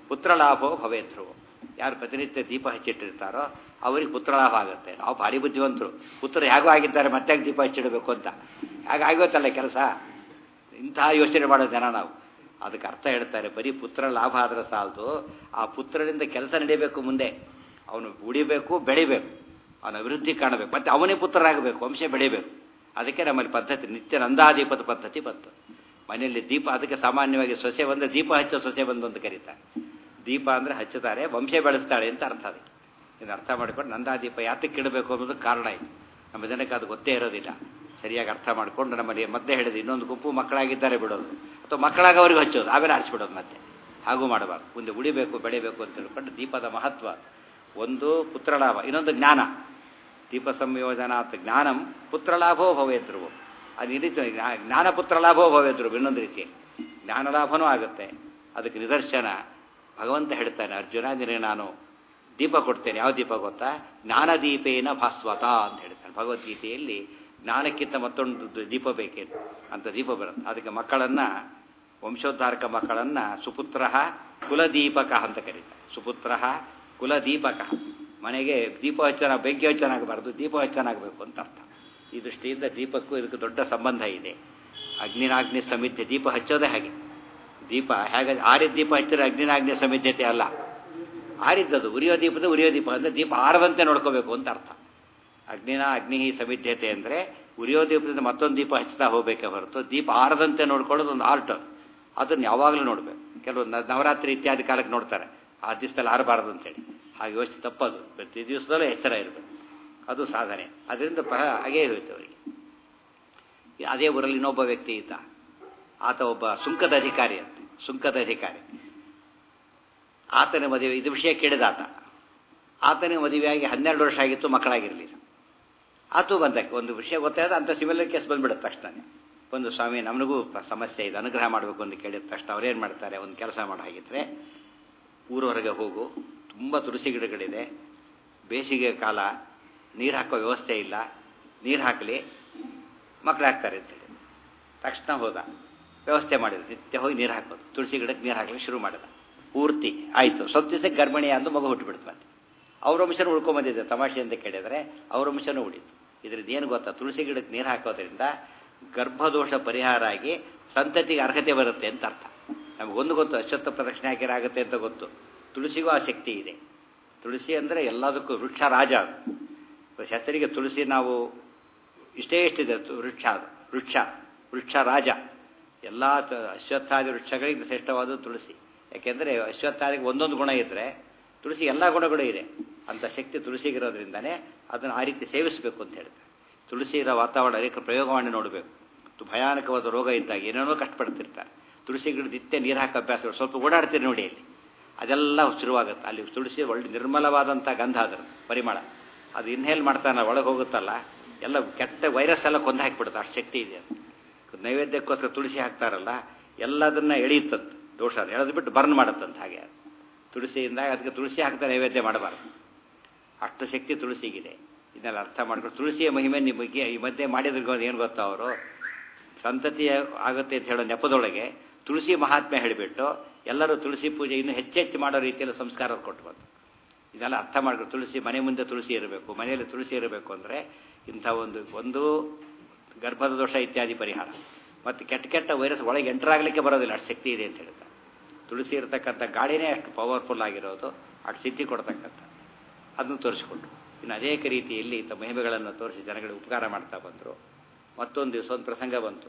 ಪುತ್ರಲಾಭೋ ಭವೇಧ್ರುವ ಯಾರು ಪ್ರತಿನಿತ್ಯ ದೀಪ ಹಚ್ಚಿಟ್ಟಿರ್ತಾರೋ ಅವರಿಗೆ ಪುತ್ರಲಾಭ ಆಗುತ್ತೆ ನಾವು ಭಾರಿ ಬುದ್ಧಿವಂತರು ಪುತ್ರರು ಹೇಗೋ ಆಗಿದ್ದಾರೆ ಮತ್ತೆ ಯಾಕೆ ದೀಪ ಹಚ್ಚಿಡಬೇಕು ಅಂತ ಹಾಗೆ ಆಗೋತ್ತಲ್ಲ ಕೆಲಸ ಇಂತಹ ಯೋಚನೆ ಮಾಡೋ ಜನ ನಾವು ಅದಕ್ಕೆ ಅರ್ಥ ಹೇಳ್ತಾರೆ ಬರೀ ಪುತ್ರ ಲಾಭ ಆದ್ರೆ ಸಾಲದು ಆ ಪುತ್ರರಿಂದ ಕೆಲಸ ನಡೀಬೇಕು ಮುಂದೆ ಅವನು ಉಡಿಬೇಕು ಬೆಳಿಬೇಕು ಅವನ ಅಭಿವೃದ್ಧಿ ಕಾಣಬೇಕು ಮತ್ತೆ ಅವನೇ ಪುತ್ರರಾಗಬೇಕು ವಂಶ ಬೆಳಿಬೇಕು ಅದಕ್ಕೆ ನಮ್ಮಲ್ಲಿ ಪದ್ಧತಿ ನಿತ್ಯ ನಂದಾದೀಪದ ಪದ್ಧತಿ ಬಂತು ಮನೆಯಲ್ಲಿ ದೀಪ ಅದಕ್ಕೆ ಸಾಮಾನ್ಯವಾಗಿ ಸೊಸೆ ಬಂದರೆ ದೀಪ ಹಚ್ಚೋ ಸೊಸೆ ಬಂದು ಅಂತ ಕರೀತಾರೆ ದೀಪ ಅಂದರೆ ಹಚ್ಚುತ್ತಾರೆ ವಂಶ ಬೆಳೆಸ್ತಾಳೆ ಅಂತ ಅರ್ಥ ಅದಕ್ಕೆ ಇದು ಅರ್ಥ ಮಾಡಿಕೊಂಡು ನಂದಾದೀಪ ಯಾತಕ್ಕೆ ಇಡಬೇಕು ಅನ್ನೋದು ಕಾರಣ ಇದೆ ನಮ್ಮ ಜನಕ್ಕೆ ಅದು ಗೊತ್ತೇ ಇರೋದಿಲ್ಲ ಸರಿಯಾಗಿ ಅರ್ಥ ಮಾಡಿಕೊಂಡು ನಮ್ಮಲ್ಲಿ ಮತ್ತೆ ಹೇಳಿದೆ ಇನ್ನೊಂದು ಗುಂಪು ಮಕ್ಕಳಾಗಿದ್ದಾರೆ ಬಿಡೋದು ಅಥವಾ ಮಕ್ಕಳಾಗ ಅವ್ರಿಗೆ ಹಚ್ಚೋದು ಆಮೇಲೆ ಆರಿಸ್ಬಿಡೋದು ಮತ್ತೆ ಹಾಗೂ ಮಾಡಬಾರ್ದು ಮುಂದೆ ಉಳಿಬೇಕು ಬೆಳಿಬೇಕು ಅಂತ ತಿಳ್ಕೊಂಡು ದೀಪದ ಮಹತ್ವ ಒಂದು ಪುತ್ರಲಾಭ ಇನ್ನೊಂದು ಜ್ಞಾನ ದೀಪ ಸಂಯೋಜನಾತ್ ಜ್ಞಾನಂ ಪುತ್ರಲಾಭೋ ಭವೇದ್ರುವು ಅದು ಈ ರೀತಿ ಜ್ಞಾನ ಪುತ್ರಲಾಭೋ ಭವೇದ್ರು ಇನ್ನೊಂದು ರೀತಿ ಜ್ಞಾನ ಲಾಭನೂ ಆಗುತ್ತೆ ಅದಕ್ಕೆ ನಿದರ್ಶನ ಭಗವಂತ ಹೇಳ್ತಾನೆ ಅರ್ಜುನ ನಿನಗೆ ನಾನು ದೀಪ ಕೊಡ್ತೇನೆ ಯಾವ ದೀಪ ಗೊತ್ತಾ ಜ್ಞಾನದೀಪೇನ ಭಾಸ್ವತ ಅಂತ ಹೇಳ್ತಾನೆ ಭಗವದ್ಗೀತೆಯಲ್ಲಿ ಜ್ಞಾನಕ್ಕಿಂತ ಮತ್ತೊಂದು ದೀಪ ಬೇಕೇನು ಅಂತ ದೀಪ ಬರುತ್ತೆ ಅದಕ್ಕೆ ಮಕ್ಕಳನ್ನು ವಂಶೋದ್ಧಾರಕ ಮಕ್ಕಳನ್ನು ಸುಪುತ್ರ ಕುಲದೀಪಕ ಅಂತ ಕರೀತಾರೆ ಸುಪುತ್ರ ಕುಲದೀಪಕ ಮನೆಗೆ ದೀಪ ಹಚ್ಚನ ಬೆಂಕಿ ಹಚ್ಚನಾಗಬಾರ್ದು ದೀಪ ಹಚ್ಚನಾಗಬೇಕು ಅಂತ ಅರ್ಥ ಈ ದೃಷ್ಟಿಯಿಂದ ದೀಪಕ್ಕೂ ಇದಕ್ಕೆ ದೊಡ್ಡ ಸಂಬಂಧ ಇದೆ ಅಗ್ನಿನಾಗ್ನಿ ಸಮಿತಿ ದೀಪ ಹಚ್ಚೋದೇ ಹಾಗೆ ದೀಪ ಹೇಗೆ ಆರಿದ ದೀಪ ಹಚ್ಚಿದ್ರೆ ಅಗ್ನಿನಾಗ್ನಿ ಸಮಿದ್ಯತೆ ಅಲ್ಲ ಆರಿದ್ದದು ಉರಿಯೋ ದೀಪದ ಉರಿಯೋ ದೀಪ ಅಂದರೆ ದೀಪ ಆರದಂತೆ ನೋಡ್ಕೋಬೇಕು ಅಂತ ಅರ್ಥ ಅಗ್ನಿನ ಅಗ್ನಿ ಸಮಿದ್ಯತೆ ಅಂದರೆ ಉರಿಯೋ ದೀಪದಿಂದ ಮತ್ತೊಂದು ದೀಪ ಹಚ್ತಾ ಹೋಗಬೇಕೆ ಹೊರತು ದೀಪ ಆರದಂತೆ ನೋಡ್ಕೊಳ್ಳೋದು ಒಂದು ಆರ್ಟ್ ಅದು ಅದನ್ನು ಯಾವಾಗಲೂ ನೋಡಬೇಕು ಕೆಲವು ನವರಾತ್ರಿ ಇತ್ಯಾದಿ ಕಾಲಕ್ಕೆ ನೋಡ್ತಾರೆ ಆ ದಿವಸದಲ್ಲಿ ಆರಬಾರದು ಅಂತೇಳಿ ಹಾಗೆ ಯೋಚನೆ ತಪ್ಪದು ಪ್ರತಿ ದಿವಸದಲ್ಲೂ ಎಚ್ಚರ ಇರಬೇಕು ಅದು ಸಾಧನೆ ಅದರಿಂದ ಪಹ ಹಾಗೇ ಹೋಯ್ತು ಅವರಿಗೆ ಅದೇ ಊರಲ್ಲಿ ಇನ್ನೊಬ್ಬ ವ್ಯಕ್ತಿ ಇದ್ದ ಆತ ಒಬ್ಬ ಸುಂಕದ ಅಧಿಕಾರಿ ಅಂತ ಸುಂಕದ ಅಧಿಕಾರಿ ಆತನ ಮದುವೆ ಇದು ವಿಷಯ ಕೇಳಿದ ಆತ ಆತನಿಗೆ ಮದುವೆಯಾಗಿ ಹನ್ನೆರಡು ವರ್ಷ ಆಗಿತ್ತು ಮಕ್ಕಳಾಗಿರಲಿಲ್ಲ ಆತು ಬಂದಕ್ಕೆ ಒಂದು ವಿಷಯ ಗೊತ್ತಾದ ಅಂತ ಸಿಮಿಲರ್ ಕೇಸ್ ಬಂದ್ಬಿಡುತ್ತೆ ತಕ್ಷಣ ಒಂದು ಸ್ವಾಮಿ ನಮಗೂ ಸಮಸ್ಯೆ ಇದೆ ಅನುಗ್ರಹ ಮಾಡಬೇಕು ಅಂತ ಕೇಳಿದ ತಕ್ಷಣ ಅವ್ರೇನು ಮಾಡ್ತಾರೆ ಒಂದು ಕೆಲಸ ಮಾಡೋ ಹಾಗಿದ್ರೆ ಊರವರೆಗೆ ಹೋಗು ತುಂಬ ತುಳಸಿ ಗಿಡಗಳಿದೆ ಬೇಸಿಗೆ ಕಾಲ ನೀರು ಹಾಕೋ ವ್ಯವಸ್ಥೆ ಇಲ್ಲ ನೀರು ಹಾಕಲಿ ಮಕ್ಕಳು ಹಾಕ್ತಾರೆ ಅಂತೇಳಿ ತಕ್ಷಣ ಹೋದ ವ್ಯವಸ್ಥೆ ಮಾಡಿದ ನಿತ್ಯ ಹೋಗಿ ನೀರು ಹಾಕೋದು ತುಳಸಿ ಗಿಡಕ್ಕೆ ನೀರು ಹಾಕಲಿಕ್ಕೆ ಶುರು ಮಾಡಿದ ಪೂರ್ತಿ ಆಯಿತು ಸ್ವಲ್ಪ ದಿವಸಕ್ಕೆ ಗರ್ಭಿಣಿ ಅಂದು ಮಗು ಹುಟ್ಟುಬಿಡ್ತು ಮತ್ತೆ ಅವ್ರ ವಂಶನೂ ಉಳ್ಕೊಂಬಂದಿದೆ ತಮಾಷೆ ಅಂತ ಕೇಳಿದರೆ ಅವ್ರ ವಂಶನೂ ಉಳಿತು ಇದರಿಂದ ಏನು ಗೊತ್ತಾ ತುಳಸಿ ಗಿಡಕ್ಕೆ ನೀರು ಹಾಕೋದ್ರಿಂದ ಗರ್ಭದೋಷ ಪರಿಹಾರ ಆಗಿ ಸಂತತಿಗೆ ಅರ್ಹತೆ ಬರುತ್ತೆ ಅಂತ ಅರ್ಥ ನಮಗೊಂದು ಗೊತ್ತು ಅಶ್ವತ್ಥ ಪ್ರದಕ್ಷಿಣೆ ಹಾಕಿರಾಗುತ್ತೆ ಅಂತ ಗೊತ್ತು ತುಳಸಿಗೂ ಆ ಶಕ್ತಿ ಇದೆ ತುಳಸಿ ಅಂದರೆ ಎಲ್ಲದಕ್ಕೂ ವೃಕ್ಷ ರಾಜ ಅದು ಹೆಸರಿಗೆ ತುಳಸಿ ನಾವು ಇಷ್ಟೇ ಇಷ್ಟಿದೆ ವೃಕ್ಷ ಅದು ವೃಕ್ಷ ವೃಕ್ಷ ರಾಜ ಎಲ್ಲ ಅಶ್ವತ್ಥಾದಿ ವೃಕ್ಷಗಳಿಗೆ ಶ್ರೇಷ್ಠವಾದ ತುಳಸಿ ಯಾಕೆಂದರೆ ಅಶ್ವತ್ಥಾದಿಗೆ ಒಂದೊಂದು ಗುಣ ಇದ್ದರೆ ತುಳಸಿ ಎಲ್ಲ ಗುಣಗಳು ಇದೆ ಅಂಥ ಶಕ್ತಿ ತುಳಸಿಗಿರೋದ್ರಿಂದನೇ ಅದನ್ನು ಆ ರೀತಿ ಸೇವಿಸಬೇಕು ಅಂತ ಹೇಳ್ತಾರೆ ತುಳಸಿ ಇರೋ ವಾತಾವರಣ ಅನೇಕ ಪ್ರಯೋಗ ಮಾಡಿ ನೋಡಬೇಕು ಭಯಾನಕವಾದ ರೋಗ ಇದ್ದಾಗ ಏನೇನೋ ಕಷ್ಟಪಡ್ತಿರ್ತಾರೆ ತುಳಸಿ ಗಿಡ ನಿತ್ಯ ನೀರು ಹಾಕೋ ಅಭ್ಯಾಸ ಸ್ವಲ್ಪ ಓಡಾಡ್ತೀರಿ ನೋಡಿ ಅಲ್ಲಿ ಅದೆಲ್ಲ ಶುರುವಾಗುತ್ತೆ ಅಲ್ಲಿ ತುಳಸಿ ಒಳ್ಳೆ ನಿರ್ಮಲವಾದಂಥ ಗಂಧ ಅದರ ಪರಿಮಳ ಅದು ಇನ್ಹೇಲ್ ಮಾಡ್ತಾನೆ ಒಳಗೆ ಹೋಗುತ್ತಲ್ಲ ಎಲ್ಲ ಕೆಟ್ಟ ವೈರಸ್ ಎಲ್ಲ ಕೊಂದು ಹಾಕಿಬಿಡುತ್ತೆ ಅಷ್ಟು ಶಕ್ತಿ ಇದೆ ಅದು ನೈವೇದ್ಯಕ್ಕೋಸ್ಕರ ತುಳಸಿ ಹಾಕ್ತಾರಲ್ಲ ಎಲ್ಲದನ್ನ ಎಳೆಯುತ್ತಂತ ದೋಷ ಅದು ಎಳೆದು ಬಿಟ್ಟು ಬರ್ನ್ ಮಾಡುತ್ತಂತ ಹಾಗೆ ತುಳಸಿಯಿಂದ ಅದಕ್ಕೆ ತುಳಸಿ ಹಾಕ್ತಾ ನೈವೇದ್ಯ ಮಾಡಬಾರ್ದು ಅಷ್ಟು ಶಕ್ತಿ ತುಳಸಿಗಿದೆ ಇದನ್ನೆಲ್ಲ ಅರ್ಥ ಮಾಡ್ಕೊಂಡು ತುಳಸಿಯ ಮಹಿಮೆ ನಿಮಗೆ ಈ ಮಧ್ಯೆ ಮಾಡಿದ್ರೆ ಏನು ಗೊತ್ತಾ ಅವರು ಸಂತತಿ ಆಗುತ್ತೆ ಅಂತ ಹೇಳೋ ನೆಪದೊಳಗೆ ತುಳಸಿ ಮಹಾತ್ಮೆ ಹೇಳಿಬಿಟ್ಟು ಎಲ್ಲರೂ ತುಳಸಿ ಪೂಜೆ ಇನ್ನೂ ಹೆಚ್ಚೆಚ್ಚು ಮಾಡೋ ರೀತಿಯಲ್ಲಿ ಸಂಸ್ಕಾರ ಕೊಟ್ಟು ಬಂತು ಇದೆಲ್ಲ ಅರ್ಥ ಮಾಡ್ಕೊಂಡು ತುಳಸಿ ಮನೆ ಮುಂದೆ ತುಳಸಿ ಇರಬೇಕು ಮನೆಯಲ್ಲಿ ತುಳಸಿ ಇರಬೇಕು ಅಂದರೆ ಇಂಥ ಒಂದು ಒಂದು ಗರ್ಭದ ದೋಷ ಇತ್ಯಾದಿ ಪರಿಹಾರ ಮತ್ತು ಕೆಟ್ಟ ಕೆಟ್ಟ ವೈರಸ್ ಒಳಗೆ ಎಂಟರಾಗಲಿಕ್ಕೆ ಬರೋದಿಲ್ಲ ಅಷ್ಟು ಶಕ್ತಿ ಇದೆ ಅಂತ ಹೇಳ್ತಾರೆ ತುಳಸಿ ಇರತಕ್ಕಂಥ ಗಾಳಿನೇ ಅಷ್ಟು ಪವರ್ಫುಲ್ ಆಗಿರೋದು ಅಷ್ಟು ಸಿದ್ಧಿ ಕೊಡ್ತಕ್ಕಂಥ ಅದನ್ನು ತೋರಿಸ್ಕೊಂಡು ಇನ್ನು ಅನೇಕ ರೀತಿಯಲ್ಲಿ ಇಂಥ ಮಹಿಮೆಗಳನ್ನು ತೋರಿಸಿ ಜನಗಳಿಗೆ ಉಪಕಾರ ಮಾಡ್ತಾ ಬಂದರು ಮತ್ತೊಂದು ದಿವಸ ಒಂದು ಪ್ರಸಂಗ ಬಂತು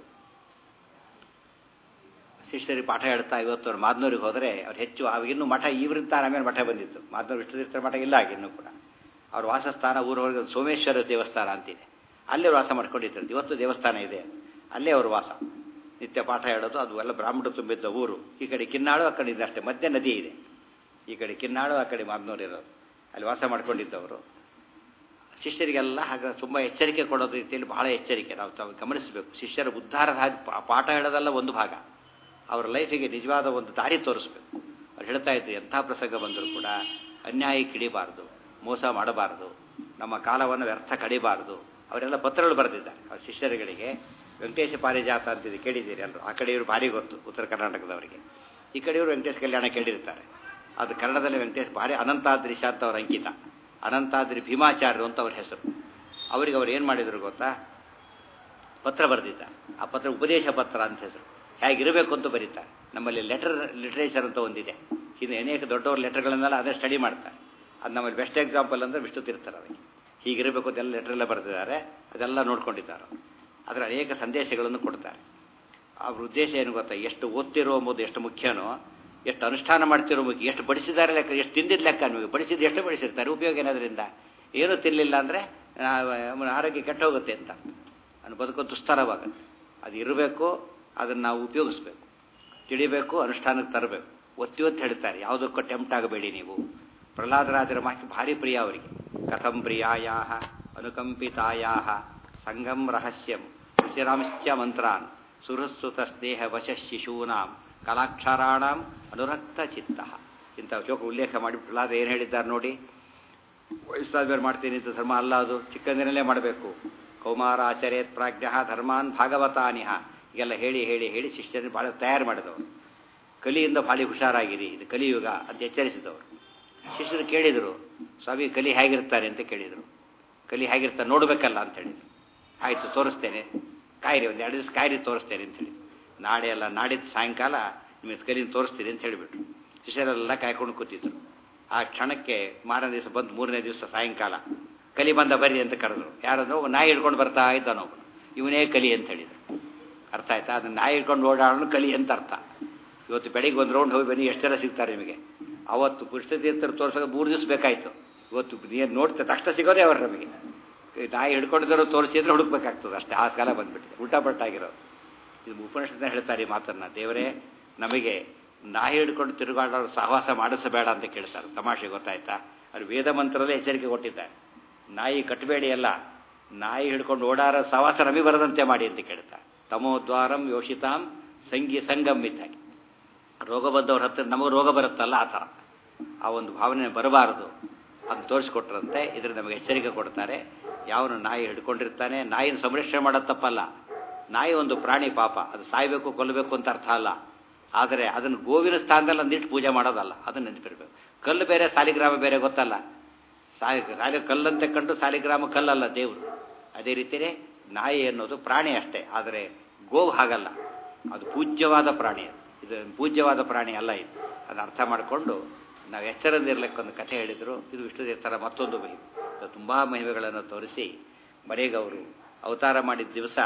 ಶಿಷ್ಯರಿಗೆ ಪಾಠ ಹೇಳ್ತಾ ಇವತ್ತು ಅವ್ರು ಮಾದ್ನೂರಿಗೆ ಹೋದರೆ ಅವ್ರು ಹೆಚ್ಚು ಅವಾಗಿನ್ನೂ ಮಠ ಇವರಿಂದ ಆಮೇಲೆ ಮಠ ಬಂದಿತ್ತು ಮಾದ್ನೂರು ವಿಷ್ಣುತೀರ್ಥ ಮಠ ಇಲ್ಲ ಆಗ ಇನ್ನೂ ಕೂಡ ಅವ್ರ ವಾಸಸ್ಥಾನ ಊರವರೆಗೆ ಸೋಮೇಶ್ವರ ದೇವಸ್ಥಾನ ಅಂತಿದೆ ಅಲ್ಲೇ ವಾಸ ಮಾಡ್ಕೊಂಡಿದ್ರು ಇವತ್ತು ದೇವಸ್ಥಾನ ಇದೆ ಅಲ್ಲೇ ಅವ್ರ ವಾಸ ನಿತ್ಯ ಪಾಠ ಹೇಳೋದು ಅದು ಎಲ್ಲ ಬ್ರಾಹ್ಮಣರು ತುಂಬಿದ್ದ ಊರು ಈ ಕಡೆ ಕಿನ್ನಾಳು ಆ ಕಡೆ ಅಷ್ಟೇ ಮಧ್ಯೆ ನದಿ ಇದೆ ಈ ಕಡೆ ಕಿನ್ನಾಳು ಆ ಕಡೆ ಮಾದ್ನೂರು ಇರೋದು ಅಲ್ಲಿ ವಾಸ ಮಾಡ್ಕೊಂಡಿದ್ದವರು ಶಿಷ್ಯರಿಗೆಲ್ಲ ಹಾಗೆ ತುಂಬ ಎಚ್ಚರಿಕೆ ಕೊಡೋದು ರೀತಿಯಲ್ಲಿ ಬಹಳ ಎಚ್ಚರಿಕೆ ನಾವು ತಾವು ಗಮನಿಸಬೇಕು ಶಿಷ್ಯರ ಉದ್ಧಾರದ ಹಾಗೆ ಪಾಠ ಹೇಳೋದಲ್ಲ ಒಂದು ಭಾಗ ಅವರ ಲೈಫಿಗೆ ನಿಜವಾದ ಒಂದು ದಾರಿ ತೋರಿಸ್ಬೇಕು ಅವ್ರು ಹೇಳ್ತಾ ಇದ್ರು ಎಂಥ ಪ್ರಸಂಗ ಬಂದರೂ ಕೂಡ ಅನ್ಯಾಯ ಕಿಡಿಬಾರ್ದು ಮೋಸ ಮಾಡಬಾರ್ದು ನಮ್ಮ ಕಾಲವನ್ನು ವ್ಯರ್ಥ ಕಡಿಬಾರ್ದು ಅವರೆಲ್ಲ ಪತ್ರಗಳು ಬರೆದಿದ್ದಾರೆ ಅವ್ರ ಶಿಷ್ಯರುಗಳಿಗೆ ವೆಂಕಟೇಶ ಪಾರಿಜಾತ ಅಂತಿದೆ ಕೇಳಿದ್ದೀರಿ ಎಲ್ಲರೂ ಆ ಕಡೆಯವರು ಭಾರಿ ಗೊತ್ತು ಉತ್ತರ ಕರ್ನಾಟಕದವರಿಗೆ ಈ ಕಡೆಯವರು ವೆಂಕಟೇಶ ಕಲ್ಯಾಣ ಕೇಳಿರ್ತಾರೆ ಅದು ಕನ್ನಡದಲ್ಲಿ ವೆಂಕಟೇಶ್ ಭಾರಿ ಅನಂತಾದ್ರಿಶ ಅಂತ ಅವ್ರ ಅಂಕಿತ ಅನಂತಾದ್ರಿ ಭೀಮಾಚಾರ್ಯರು ಅಂತ ಅವ್ರ ಹೆಸರು ಅವರಿಗೆ ಅವ್ರು ಏನು ಮಾಡಿದ್ರು ಗೊತ್ತಾ ಪತ್ರ ಬರೆದಿದ್ದ ಆ ಪತ್ರ ಉಪದೇಶ ಪತ್ರ ಅಂತ ಹೆಸರು ಹೇಗಿರಬೇಕು ಅಂತ ಬರೀತಾರೆ ನಮ್ಮಲ್ಲಿ ಲೆಟರ್ ಲಿಟ್ರೇಚರ್ ಅಂತ ಒಂದಿದೆ ಇನ್ನು ಅನೇಕ ದೊಡ್ಡವ್ರ ಲೆಟರ್ಗಳನ್ನೆಲ್ಲ ಅದೇ ಸ್ಟಡಿ ಮಾಡ್ತಾರೆ ಅದು ನಮ್ಮಲ್ಲಿ ಬೆಸ್ಟ್ ಎಕ್ಸಾಂಪಲ್ ಅಂದರೆ ವಿಷ್ಣು ತೀರ್ಥರು ಅವರಿಗೆ ಹೀಗಿರಬೇಕು ಅಂತೆಲ್ಲ ಲೆಟರೆಲ್ಲ ಬರೆದಿದ್ದಾರೆ ಅದೆಲ್ಲ ನೋಡ್ಕೊಂಡಿದ್ದಾರೆ ಅದರ ಅನೇಕ ಸಂದೇಶಗಳನ್ನು ಕೊಡ್ತಾರೆ ಅವ್ರ ಉದ್ದೇಶ ಏನು ಗೊತ್ತಾ ಎಷ್ಟು ಓದ್ತಿರೋ ಎಂಬುದು ಎಷ್ಟು ಮುಖ್ಯನೋ ಎಷ್ಟು ಅನುಷ್ಠಾನ ಮಾಡ್ತಿರೋ ಮುಖ್ಯ ಎಷ್ಟು ಬಡಿಸಿದ್ದಾರೆ ಲೆಕ್ಕ ಎಷ್ಟು ತಿಂದಿದ್ದ ಲೆಕ್ಕ ನಿಮಗೆ ಬಡಿಸಿದ್ದು ಎಷ್ಟು ಬಡಿಸಿರ್ತಾರೆ ಉಪಯೋಗ ಏನಾದ್ರಿಂದ ಏನೂ ತಿನ್ನಲಿಲ್ಲ ಅಂದರೆ ಆರೋಗ್ಯ ಕೆಟ್ಟ ಹೋಗುತ್ತೆ ಅಂತ ಅದು ಬದುಕೋ ದುಸ್ತರವಾಗುತ್ತೆ ಅದು ಇರಬೇಕು ಅದನ್ನು ನಾವು ಉಪಯೋಗಿಸ್ಬೇಕು ತಿಳಿಬೇಕು ಅನುಷ್ಠಾನಕ್ಕೆ ತರಬೇಕು ಒತ್ತಿ ಒತ್ತಿ ಹೇಳ್ತಾರೆ ಯಾವುದಕ್ಕೂ ಟೆಂಪ್ಟ್ ಆಗಬೇಡಿ ನೀವು ಪ್ರಹ್ಲಾದರಾಜರ ಮಾಹಿತಿ ಭಾರಿ ಪ್ರಿಯ ಅವರಿಗೆ ಕಥಂ ಪ್ರಿಯಾಯಾ ಅನುಕಂಪಿತಾಯಾ ಸಂಗಂ ರಹಸ್ಯಂ ರುಚಿರಾಂಶ್ಚ ಮಂತ್ರಾನ್ ಸುಹೃತ್ಸುತ ಸ್ನೇಹ ವಶ ಶಿಶೂನಾಂ ಕಲಾಕ್ಷರಾಣಾಂ ಅನುರಕ್ತ ಚಿತ್ತ ಇಂಥ ಶೋಕ ಉಲ್ಲೇಖ ಮಾಡಿ ಪ್ರಹ್ಲಾದ ಏನು ಹೇಳಿದ್ದಾರೆ ನೋಡಿ ವಯಸ್ಸಾದ ಮೇಲೆ ಮಾಡ್ತೀನಿ ಅಂತ ಧರ್ಮ ಅಲ್ಲ ಅದು ಚಿಕ್ಕಂದಿನಲ್ಲೇ ಮಾಡಬೇಕು ಕೌಮಾರ ಆಚರೇತ್ ಪ್ರಾಜ್ಞ ಧರ್ಮಾನ್ ಭಾಗವತಾನಿಹ ಹೀಗೆಲ್ಲ ಹೇಳಿ ಹೇಳಿ ಹೇಳಿ ಶಿಷ್ಯರನ್ನು ಭಾಳ ತಯಾರು ಮಾಡಿದವರು ಕಲಿಯಿಂದ ಭಾಳ ಹುಷಾರಾಗಿರಿ ಇದು ಕಲಿಯುಗ ಅಂತ ಎಚ್ಚರಿಸಿದವರು ಶಿಷ್ಯರು ಕೇಳಿದರು ಸ್ವಾಮಿ ಕಲಿ ಹೇಗಿರ್ತಾರೆ ಅಂತ ಕೇಳಿದರು ಕಲಿ ಹೇಗಿರ್ತಾರೆ ನೋಡಬೇಕಲ್ಲ ಅಂತ ಹೇಳಿದ್ರು ಆಯಿತು ತೋರಿಸ್ತೇನೆ ಕಾಯಿರಿ ಒಂದು ಎರಡು ದಿವಸ ಕಾಯಿರಿ ತೋರಿಸ್ತೇನೆ ಅಂತ ಹೇಳಿ ನಾಳೆ ಅಲ್ಲ ನಾಡಿದ್ದು ಸಾಯಂಕಾಲ ನಿಮಗೆ ಕಲಿನ ತೋರಿಸ್ತೀನಿ ಅಂತ ಹೇಳಿಬಿಟ್ರು ಶಿಷ್ಯರೆಲ್ಲ ಕಾಯ್ಕೊಂಡು ಕೂತಿದ್ರು ಆ ಕ್ಷಣಕ್ಕೆ ಮಾರನೇ ದಿವಸ ಬಂದು ಮೂರನೇ ದಿವಸ ಸಾಯಂಕಾಲ ಕಲಿ ಬಂದ ಬರ್ರಿ ಅಂತ ಕರೆದ್ರು ಯಾರಂದ್ರೆ ಒಬ್ಬ ನಾಯಿ ಹಿಡ್ಕೊಂಡು ಬರ್ತಾ ಇದ್ದಾನೊಬ್ಬನು ಇವನೇ ಕಲಿ ಅಂತ ಹೇಳಿದ್ರು ಅರ್ಥ ಆಯ್ತಾ ಅದನ್ನ ನಾಯಿ ಹಿಡ್ಕೊಂಡು ಓಡಾಡೋನು ಕಲಿ ಅಂತ ಅರ್ಥ ಇವತ್ತು ಬೆಳಿಗ್ಗೆ ಒಂದು ರೌಂಡ್ ಹೋಗಿ ಬನ್ನಿ ಎಷ್ಟು ಜನ ಸಿಗ್ತಾರೆ ನಿಮಗೆ ಅವತ್ತು ಪುರುಷತೀರ್ಥರು ತೋರಿಸೋಕೆ ಮೂರು ದಿವಸ ಬೇಕಾಯಿತು ಇವತ್ತು ನೀನು ನೋಡ್ತಾ ತಕ್ಷಣ ಸಿಗೋದೇ ಅವ್ರು ನಮಗೆ ನಾಯಿ ಹಿಡ್ಕೊಂಡಿದ್ರು ತೋರಿಸಿದ್ರೆ ಹುಡುಕ್ಬೇಕಾಗ್ತದೆ ಅಷ್ಟೇ ಆ ಕಾಲ ಬಂದ್ಬಿಟ್ಟಿದೆ ಉಲ್ಟಾ ಪಲ್ಟಾಗಿರೋದು ಇದು ಉಪನಿಷತ್ನ ಹೇಳ್ತಾರೆ ಈ ಮಾತನ್ನ ದೇವರೇ ನಮಗೆ ನಾಯಿ ಹಿಡ್ಕೊಂಡು ತಿರುಗಾಡೋರು ಸಹವಾಸ ಮಾಡಿಸಬೇಡ ಅಂತ ಕೇಳ್ತಾರೆ ತಮಾಷೆ ಗೊತ್ತಾಯ್ತಾ ಅದು ವೇದ ಮಂತ್ರದಲ್ಲೇ ಎಚ್ಚರಿಕೆ ಕೊಟ್ಟಿದ್ದಾರೆ ನಾಯಿ ಕಟ್ಟಬೇಡಿ ಅಲ್ಲ ನಾಯಿ ಹಿಡ್ಕೊಂಡು ಓಡಾರೋ ಸಹವಾಸ ನಮಗೆ ಬರದಂತೆ ಮಾಡಿ ಅಂತ ಕೇಳ್ತಾರೆ ತಮೋದ್ವಾರಂ ಯೋಷಿತಾಂ ಸಂಗಿ ಸಂಗಮ್ ಇದ್ದಾಗೆ ರೋಗ ಬಂದವ್ರ ಹತ್ರ ನಮಗೆ ರೋಗ ಬರುತ್ತಲ್ಲ ಆ ಥರ ಆ ಒಂದು ಭಾವನೆ ಬರಬಾರದು ಅದು ತೋರಿಸ್ಕೊಟ್ರಂತೆ ಇದ್ರ ನಮಗೆ ಎಚ್ಚರಿಕೆ ಕೊಡ್ತಾರೆ ಯಾವನು ನಾಯಿ ಹಿಡ್ಕೊಂಡಿರ್ತಾನೆ ನಾಯಿನ ಸಂರಕ್ಷಣೆ ಮಾಡೋದು ತಪ್ಪಲ್ಲ ನಾಯಿ ಒಂದು ಪ್ರಾಣಿ ಪಾಪ ಅದು ಸಾಯಬೇಕು ಕೊಲ್ಲಬೇಕು ಅಂತ ಅರ್ಥ ಅಲ್ಲ ಆದರೆ ಅದನ್ನು ಗೋವಿನ ಸ್ಥಾನದಲ್ಲಿ ಒಂದಿಟ್ಟು ಪೂಜೆ ಮಾಡೋದಲ್ಲ ಅದನ್ನು ನೆನಪಿರ್ಬೇಕು ಕಲ್ಲು ಬೇರೆ ಸಾಲಿಗ್ರಾಮ ಬೇರೆ ಗೊತ್ತಲ್ಲ ಸಾಲಿ ಸಾಲಿ ಕಲ್ಲಂತ ಕಂಡು ಸಾಲಿಗ್ರಾಮ ಕಲ್ಲಲ್ಲ ದೇವರು ಅದೇ ರೀತಿಯೇ ನಾಯಿ ಅನ್ನೋದು ಪ್ರಾಣಿ ಅಷ್ಟೇ ಆದರೆ ಗೋವು ಹಾಗಲ್ಲ ಅದು ಪೂಜ್ಯವಾದ ಪ್ರಾಣಿ ಅದು ಇದು ಪೂಜ್ಯವಾದ ಪ್ರಾಣಿ ಅಲ್ಲ ಇದು ಅದನ್ನು ಅರ್ಥ ಮಾಡಿಕೊಂಡು ನಾವು ಎಚ್ಚರದಿರ್ಲಿಕ್ಕೆ ಒಂದು ಕಥೆ ಹೇಳಿದರು ಇದು ವಿಷ್ಣುದೇವತರ ಮತ್ತೊಂದು ಮಹಿಮೆ ತುಂಬ ಮಹಿಮೆಗಳನ್ನು ತೋರಿಸಿ ಮರೇಗವರು ಅವತಾರ ಮಾಡಿದ ದಿವಸ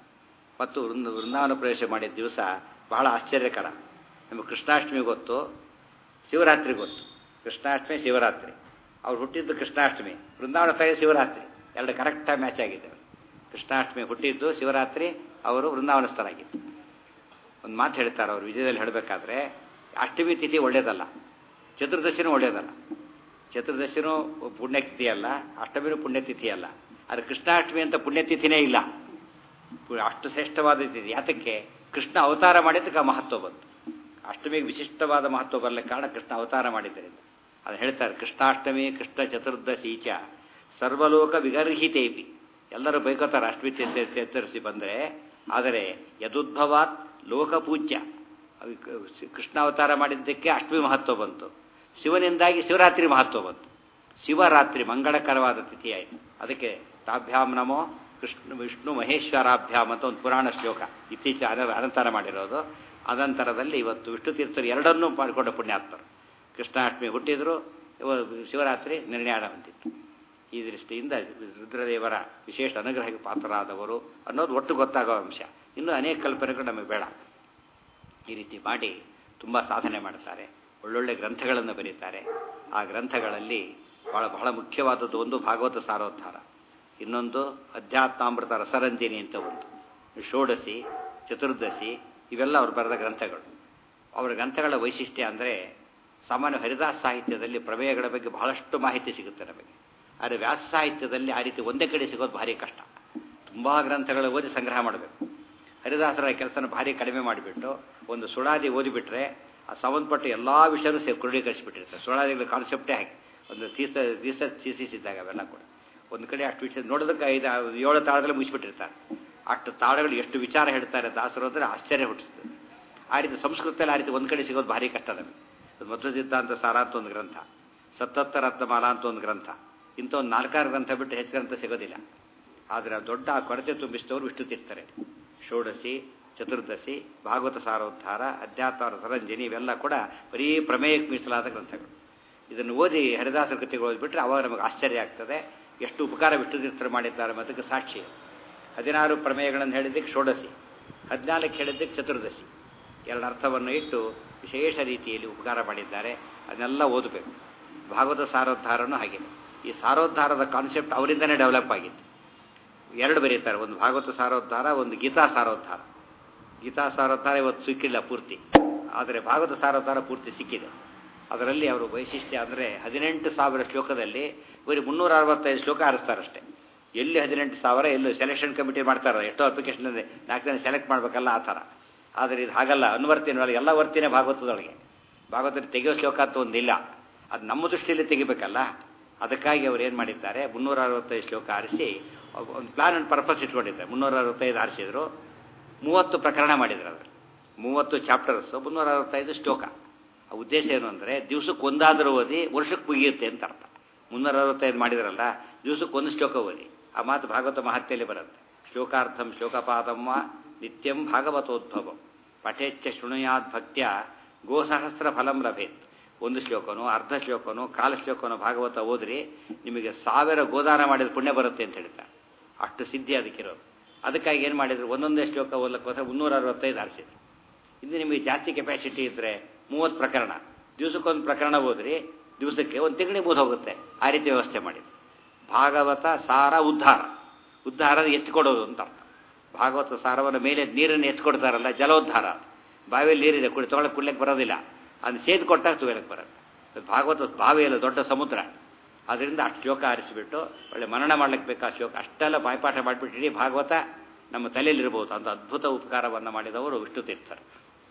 ಮತ್ತು ವೃಂದ ವೃಂದಾವನ ಪ್ರವೇಶ ಮಾಡಿದ ದಿವಸ ಬಹಳ ಆಶ್ಚರ್ಯಕರ ನಮಗೆ ಕೃಷ್ಣಾಷ್ಟಮಿ ಗೊತ್ತು ಶಿವರಾತ್ರಿ ಗೊತ್ತು ಕೃಷ್ಣಾಷ್ಟಮಿ ಶಿವರಾತ್ರಿ ಅವ್ರು ಹುಟ್ಟಿದ್ದು ಕೃಷ್ಣಾಷ್ಟಮಿ ವೃಂದಾವನ ಸ್ಥಳ ಶಿವರಾತ್ರಿ ಎರಡು ಕರೆಕ್ಟಾಗಿ ಮ್ಯಾಚ್ ಆಗಿದೆ ಕೃಷ್ಣಾಷ್ಟಮಿ ಹುಟ್ಟಿದ್ದು ಶಿವರಾತ್ರಿ ಅವರು ವೃಂದಾವನಸ್ಥರಾಗಿದ್ದು ಒಂದು ಮಾತು ಹೇಳ್ತಾರೆ ಅವರು ವಿಜಯದಲ್ಲಿ ಹೇಳಬೇಕಾದ್ರೆ ಅಷ್ಟಮಿ ತಿಥಿ ಒಳ್ಳೇದಲ್ಲ ಚತುರ್ದಶಿನೂ ಒಳ್ಳೇದಲ್ಲ ಚತುರ್ದಶಿನೂ ಪುಣ್ಯತಿಥಿ ಅಲ್ಲ ಅಷ್ಟಮಿನೂ ಪುಣ್ಯತಿಥಿ ಅಲ್ಲ ಆದರೆ ಕೃಷ್ಣಾಷ್ಟಮಿ ಅಂತ ಪುಣ್ಯತಿಥಿನೇ ಇಲ್ಲ ಅಷ್ಟು ಶ್ರೇಷ್ಠವಾದ ತಿಥಿ ಯಾತಕ್ಕೆ ಕೃಷ್ಣ ಅವತಾರ ಮಾಡಿದ್ದಕ್ಕೆ ಆ ಮಹತ್ವ ಬಂತು ಅಷ್ಟಮಿಗೆ ವಿಶಿಷ್ಟವಾದ ಮಹತ್ವ ಬರಲಿಕ್ಕೆ ಕಾರಣ ಕೃಷ್ಣ ಅವತಾರ ಮಾಡಿದ್ದರಿಂದ ಅದು ಹೇಳ್ತಾರೆ ಕೃಷ್ಣಾಷ್ಟಮಿ ಕೃಷ್ಣ ಚತುರ್ದಶೀಚ ಸರ್ವಲೋಕ ವಿಗರ್ಹಿತೇಪಿ ಎಲ್ಲರೂ ಬೈಕೋತಾರೆ ಅಷ್ಟಮಿ ಚತುರ್ಸಿ ಬಂದರೆ ಆದರೆ ಯದುದ್ಭವಾತ್ ಲೋಕಪೂಜ್ಯ ಕೃಷ್ಣ ಅವತಾರ ಮಾಡಿದ್ದಕ್ಕೆ ಅಷ್ಟಮಿ ಮಹತ್ವ ಬಂತು ಶಿವನಿಂದಾಗಿ ಶಿವರಾತ್ರಿ ಮಹತ್ವ ಬಂತು ಶಿವರಾತ್ರಿ ಮಂಗಳಕರವಾದ ತಿಥಿ ಆಯಿತು ಅದಕ್ಕೆ ತಾಭ್ಯಾಂ ನಮೋ ಕೃಷ್ಣ ವಿಷ್ಣು ಮಹೇಶ್ವರಾಭ್ಯಾಮ್ ಅಂತ ಒಂದು ಪುರಾಣ ಶ್ಲೋಕ ಇತ್ತೀಚೆಗೆ ಅನ ಅನಂತರ ಮಾಡಿರೋದು ಅನಂತರದಲ್ಲಿ ಇವತ್ತು ವಿಷ್ಣು ತೀರ್ಥರು ಎರಡನ್ನೂ ಮಾಡಿಕೊಂಡ ಪುಣ್ಯಾತ್ಮರು ಕೃಷ್ಣಾಷ್ಟಮಿ ಹುಟ್ಟಿದ್ರು ಶಿವರಾತ್ರಿ ನಿರ್ಣಯ ಹೊಂದಿತ್ತು ಈ ದೃಷ್ಟಿಯಿಂದ ರುದ್ರದೇವರ ವಿಶೇಷ ಅನುಗ್ರಹಕ್ಕೆ ಪಾತ್ರರಾದವರು ಅನ್ನೋದು ಒಟ್ಟು ಗೊತ್ತಾಗೋ ಅಂಶ ಇನ್ನೂ ಅನೇಕ ಕಲ್ಪನೆಗಳು ನಮಗೆ ಬೇಡ ಈ ರೀತಿ ಮಾಡಿ ತುಂಬ ಸಾಧನೆ ಮಾಡ್ತಾರೆ ಒಳ್ಳೊಳ್ಳೆ ಗ್ರಂಥಗಳನ್ನು ಬರೀತಾರೆ ಆ ಗ್ರಂಥಗಳಲ್ಲಿ ಬಹಳ ಬಹಳ ಮುಖ್ಯವಾದದ್ದು ಒಂದು ಭಾಗವತ ಸಾರೋದ್ಧಾರ ಇನ್ನೊಂದು ಅಧ್ಯಾತ್ಮಾಮೃತ ರಸರಂಜಿನಿ ಅಂತ ಒಂದು ಷೋಡಶಿ ಚತುರ್ದಶಿ ಇವೆಲ್ಲ ಅವರು ಬರೆದ ಗ್ರಂಥಗಳು ಅವರ ಗ್ರಂಥಗಳ ವೈಶಿಷ್ಟ್ಯ ಅಂದರೆ ಸಾಮಾನ್ಯ ಹರಿದಾಸ ಸಾಹಿತ್ಯದಲ್ಲಿ ಪ್ರಮೇಯಗಳ ಬಗ್ಗೆ ಬಹಳಷ್ಟು ಮಾಹಿತಿ ಸಿಗುತ್ತೆ ನಮಗೆ ಆದರೆ ವ್ಯಾಸ ಸಾಹಿತ್ಯದಲ್ಲಿ ಆ ರೀತಿ ಒಂದೇ ಕಡೆ ಸಿಗೋದು ಭಾರಿ ಕಷ್ಟ ತುಂಬ ಗ್ರಂಥಗಳು ಓದಿ ಸಂಗ್ರಹ ಮಾಡಬೇಕು ಹರಿದಾಸರ ಕೆಲಸನ ಭಾರಿ ಕಡಿಮೆ ಮಾಡಿಬಿಟ್ಟು ಒಂದು ಸುಳಾದಿ ಓದಿಬಿಟ್ರೆ ಆ ಸಂಬಂಧಪಟ್ಟ ಎಲ್ಲ ವಿಷಯನೂ ಸೇರಿ ಕ್ರೋಢೀಕರಿಸಿಬಿಟ್ಟಿರ್ತಾರೆ ಸುಳಾದಿಗಳ ಕಾನ್ಸೆಪ್ಟೇ ಹಾಗೆ ಒಂದು ತೀಸ ತೀಸ ಇದ್ದಾಗ ಅವೆಲ್ಲ ಕೂಡ ಒಂದು ಕಡೆ ಅಷ್ಟು ವಿಷಯ ನೋಡೋದಕ್ಕೆ ಐದು ಏಳು ತಾಳದಲ್ಲಿ ಮುಗಿಸ್ಬಿಟ್ಟಿರ್ತಾರೆ ಅಷ್ಟು ತಾಳಗಳು ಎಷ್ಟು ವಿಚಾರ ಹೇಳ್ತಾರೆ ದಾಸರು ಅಂದರೆ ಆಶ್ಚರ್ಯ ಹುಟ್ಟಿಸ್ತದೆ ಆ ರೀತಿ ಸಂಸ್ಕೃತದಲ್ಲಿ ಆ ರೀತಿ ಒಂದು ಕಡೆ ಸಿಗೋದು ಭಾರಿ ಕಷ್ಟ ನಮಗೆ ಮಧ್ವ ಸಿದ್ಧಾಂತ ಸಾರ ಅಂತ ಒಂದು ಗ್ರಂಥ ಸತ್ತತ್ತ ರತ್ನಮಾಲ ಅಂತ ಒಂದು ಗ್ರಂಥ ಇಂಥ ಒಂದು ನಾಲ್ಕಾರು ಗ್ರಂಥ ಬಿಟ್ಟು ಹೆಚ್ಚು ಗ್ರಂಥ ಸಿಗೋದಿಲ್ಲ ಆದರೆ ದೊಡ್ಡ ಕೊರತೆ ತುಂಬಿಸಿದವರು ವಿಷ್ಣು ತೀರ್ಥರೆ ಷೋಡಶಿ ಚತುರ್ದಶಿ ಭಾಗವತ ಸಾರೋದ್ಧಾರ ಅಧ್ಯಾತ್ಮ ಸರಂಜನಿ ಇವೆಲ್ಲ ಕೂಡ ಬರೀ ಪ್ರಮೇಯಕ್ಕೆ ಮೀಸಲಾದ ಗ್ರಂಥಗಳು ಇದನ್ನು ಓದಿ ಹರಿದಾಸರ ಕೃತಿಗಳು ಓದಿಬಿಟ್ರೆ ಅವಾಗ ನಮಗೆ ಆಶ್ಚರ್ಯ ಆಗ್ತದೆ ಎಷ್ಟು ಉಪಕಾರ ವಿಷ್ಣು ತೀರ್ಥರು ಮಾಡಿದ್ದಾರೆ ಮತಕ್ಕೆ ಸಾಕ್ಷಿ ಹದಿನಾರು ಪ್ರಮೇಯಗಳನ್ನು ಹೇಳಿದ್ದಕ್ಕೆ ಷೋಡಶಿ ಹದಿನಾಲ್ಕು ಹೇಳಿದ್ದಕ್ಕೆ ಚತುರ್ದಶಿ ಎರಡು ಅರ್ಥವನ್ನು ಇಟ್ಟು ವಿಶೇಷ ರೀತಿಯಲ್ಲಿ ಉಪಕಾರ ಮಾಡಿದ್ದಾರೆ ಅದನ್ನೆಲ್ಲ ಓದಬೇಕು ಭಾಗವತ ಸಾರೋದ್ಧಾರನೂ ಹಾಗೆ ಈ ಸಾರೋದ್ಧಾರದ ಕಾನ್ಸೆಪ್ಟ್ ಅವರಿಂದನೇ ಡೆವಲಪ್ ಆಗಿತ್ತು ಎರಡು ಬರೀತಾರೆ ಒಂದು ಭಾಗವತ ಸಾರೋದ್ಧಾರ ಒಂದು ಗೀತಾ ಸಾರೋದ್ಧಾರ ಗೀತಾ ಸಾರೋದ್ಧಾರ ಇವತ್ತು ಸಿಕ್ಕಿಲ್ಲ ಪೂರ್ತಿ ಆದರೆ ಭಾಗವತ ಸಾರೋದ್ಧಾರ ಪೂರ್ತಿ ಸಿಕ್ಕಿದೆ ಅದರಲ್ಲಿ ಅವರು ವೈಶಿಷ್ಟ್ಯ ಅಂದರೆ ಹದಿನೆಂಟು ಸಾವಿರ ಶ್ಲೋಕದಲ್ಲಿ ಬರೀ ಮುನ್ನೂರ ಅರವತ್ತೈದು ಶ್ಲೋಕ ಆರಿಸ್ತಾರಷ್ಟೇ ಎಲ್ಲಿ ಹದಿನೆಂಟು ಸಾವಿರ ಎಲ್ಲೂ ಸೆಲೆಕ್ಷನ್ ಕಮಿಟಿ ಮಾಡ್ತಾರೆ ಎಷ್ಟೋ ಅಪ್ಲಿಕೇಶನ್ ನಾಲ್ಕು ಜನ ಸೆಲೆಕ್ಟ್ ಮಾಡಬೇಕಲ್ಲ ಆ ಥರ ಆದರೆ ಇದು ಹಾಗಲ್ಲ ಅನ್ವರ್ತಿನ ಎಲ್ಲ ವರ್ತಿನೇ ಭಾಗವತದೊಳಗೆ ಭಾಗವತದಲ್ಲಿ ತೆಗೆಯೋ ಶ್ಲೋಕ ಅಂತ ಒಂದಿಲ್ಲ ಅದು ನಮ್ಮ ದೃಷ್ಟಿಯಲ್ಲಿ ತೆಗಿಬೇಕಲ್ಲ ಅದಕ್ಕಾಗಿ ಅವ್ರು ಏನು ಮಾಡಿದ್ದಾರೆ ಮುನ್ನೂರ ಅರವತ್ತೈದು ಶ್ಲೋಕ ಆರಿಸಿ ಒಂದು ಪ್ಲಾನ್ ಅಂಡ್ ಪರ್ಪಸ್ ಇಟ್ಕೊಂಡಿದ್ದಾರೆ ಮುನ್ನೂರ ಅರವತ್ತೈದು ಆರಿಸಿದ್ರು ಮೂವತ್ತು ಪ್ರಕರಣ ಮಾಡಿದ್ರು ಅದರಲ್ಲಿ ಮೂವತ್ತು ಚಾಪ್ಟರ್ಸು ಮುನ್ನೂರ ಅರವತ್ತೈದು ಶ್ಲೋಕ ಆ ಉದ್ದೇಶ ಏನು ಅಂದರೆ ದಿವಸಕ್ಕೆ ಒಂದಾದರೂ ಓದಿ ವರ್ಷಕ್ಕೆ ಮುಗಿಯುತ್ತೆ ಅಂತ ಅರ್ಥ ಮುನ್ನೂರ ಅರವತ್ತೈದು ಮಾಡಿದ್ರಲ್ಲ ದಿವಸಕ್ಕೆ ಒಂದು ಶ್ಲೋಕ ಓದಿ ಆ ಮಾತು ಭಾಗವತ ಮಹತ್ಯದಲ್ಲಿ ಬರುತ್ತೆ ಶ್ಲೋಕಾರ್ಥಂ ಶ್ಲೋಕಪಾದಮ್ಮ ನಿತ್ಯಂ ಭಾಗವತೋದ್ಭವಂ ಪಠೇಚ್ಛ ಶೃಣುಯಾದ್ ಭಕ್ತ್ಯ ಗೋಸಹಸ್ರ ಫಲಂ ಲಭೇತ್ ಒಂದು ಶ್ಲೋಕನೋ ಅರ್ಧ ಶ್ಲೋಕನೋ ಕಾಲ ಶ್ಲೋಕನೋ ಭಾಗವತ ಓದ್ರಿ ನಿಮಗೆ ಸಾವಿರ ಗೋದಾನ ಮಾಡಿದ ಪುಣ್ಯ ಬರುತ್ತೆ ಅಂತ ಹೇಳ್ತಾರೆ ಅಷ್ಟು ಸಿದ್ಧಿ ಅದಕ್ಕಿರೋದು ಅದಕ್ಕಾಗಿ ಏನು ಮಾಡಿದ್ರು ಒಂದೊಂದೇ ಶ್ಲೋಕ ಓದಲಿಕ್ಕೋಸ್ಕರ ಮುನ್ನೂರ ಅರವತ್ತೈದು ಆರಿಸಿದ್ರು ಇನ್ನು ನಿಮಗೆ ಜಾಸ್ತಿ ಕೆಪಾಸಿಟಿ ಇದ್ದರೆ ಮೂವತ್ತು ಪ್ರಕರಣ ದಿವಸಕ್ಕೊಂದು ಪ್ರಕರಣ ಓದ್ರಿ ದಿವಸಕ್ಕೆ ಒಂದು ತಿಂಗಳಿಗೆ ಮುಗಿದು ಹೋಗುತ್ತೆ ಆ ರೀತಿ ವ್ಯವಸ್ಥೆ ಮಾಡಿದ್ರು ಭಾಗವತ ಸಾರ ಉದ್ಧಾರ ಉದ್ಧಾರ ಎತ್ತಿಕೊಡೋದು ಅಂತ ಅರ್ಥ ಭಾಗವತ ಸಾರವನ್ನು ಮೇಲೆ ನೀರನ್ನು ಎತ್ಕೊಡ್ತಾರಲ್ಲ ಜಲೋದ್ಧಾರ ಬಾವಿಯಲ್ಲಿ ನೀರಿದೆ ಕುಡಿ ತೊಗೊಳಕ್ಕೆ ಕುಡ್ಲಿಕ್ಕೆ ಬರೋದಿಲ್ಲ ಅದನ್ನು ಸೇದು ಕೊಟ್ಟಾಗ ತುಳಿಯಕ್ಕೆ ಬರುತ್ತೆ ಭಾಗವತ ಬಾವಿಯಲ್ಲ ದೊಡ್ಡ ಸಮುದ್ರ ಅದರಿಂದ ಅಷ್ಟು ಶ್ಲೋಕ ಆರಿಸಿಬಿಟ್ಟು ಒಳ್ಳೆ ಮನನ ಮಾಡ್ಲಿಕ್ಕೆ ಬೇಕಾ ಶ್ಲೋಕ ಅಷ್ಟೆಲ್ಲ ಬಾಯ್ಪಾಠ ಮಾಡಿಬಿಟ್ಟು ಇಡೀ ಭಾಗವತ ನಮ್ಮ ತಲೆಯಲ್ಲಿರ್ಬೋದು ಅಂತ ಅದ್ಭುತ ಉಪಕಾರವನ್ನು ಮಾಡಿದವರು ವಿಷ್ಣು ತೀರ್ಥರು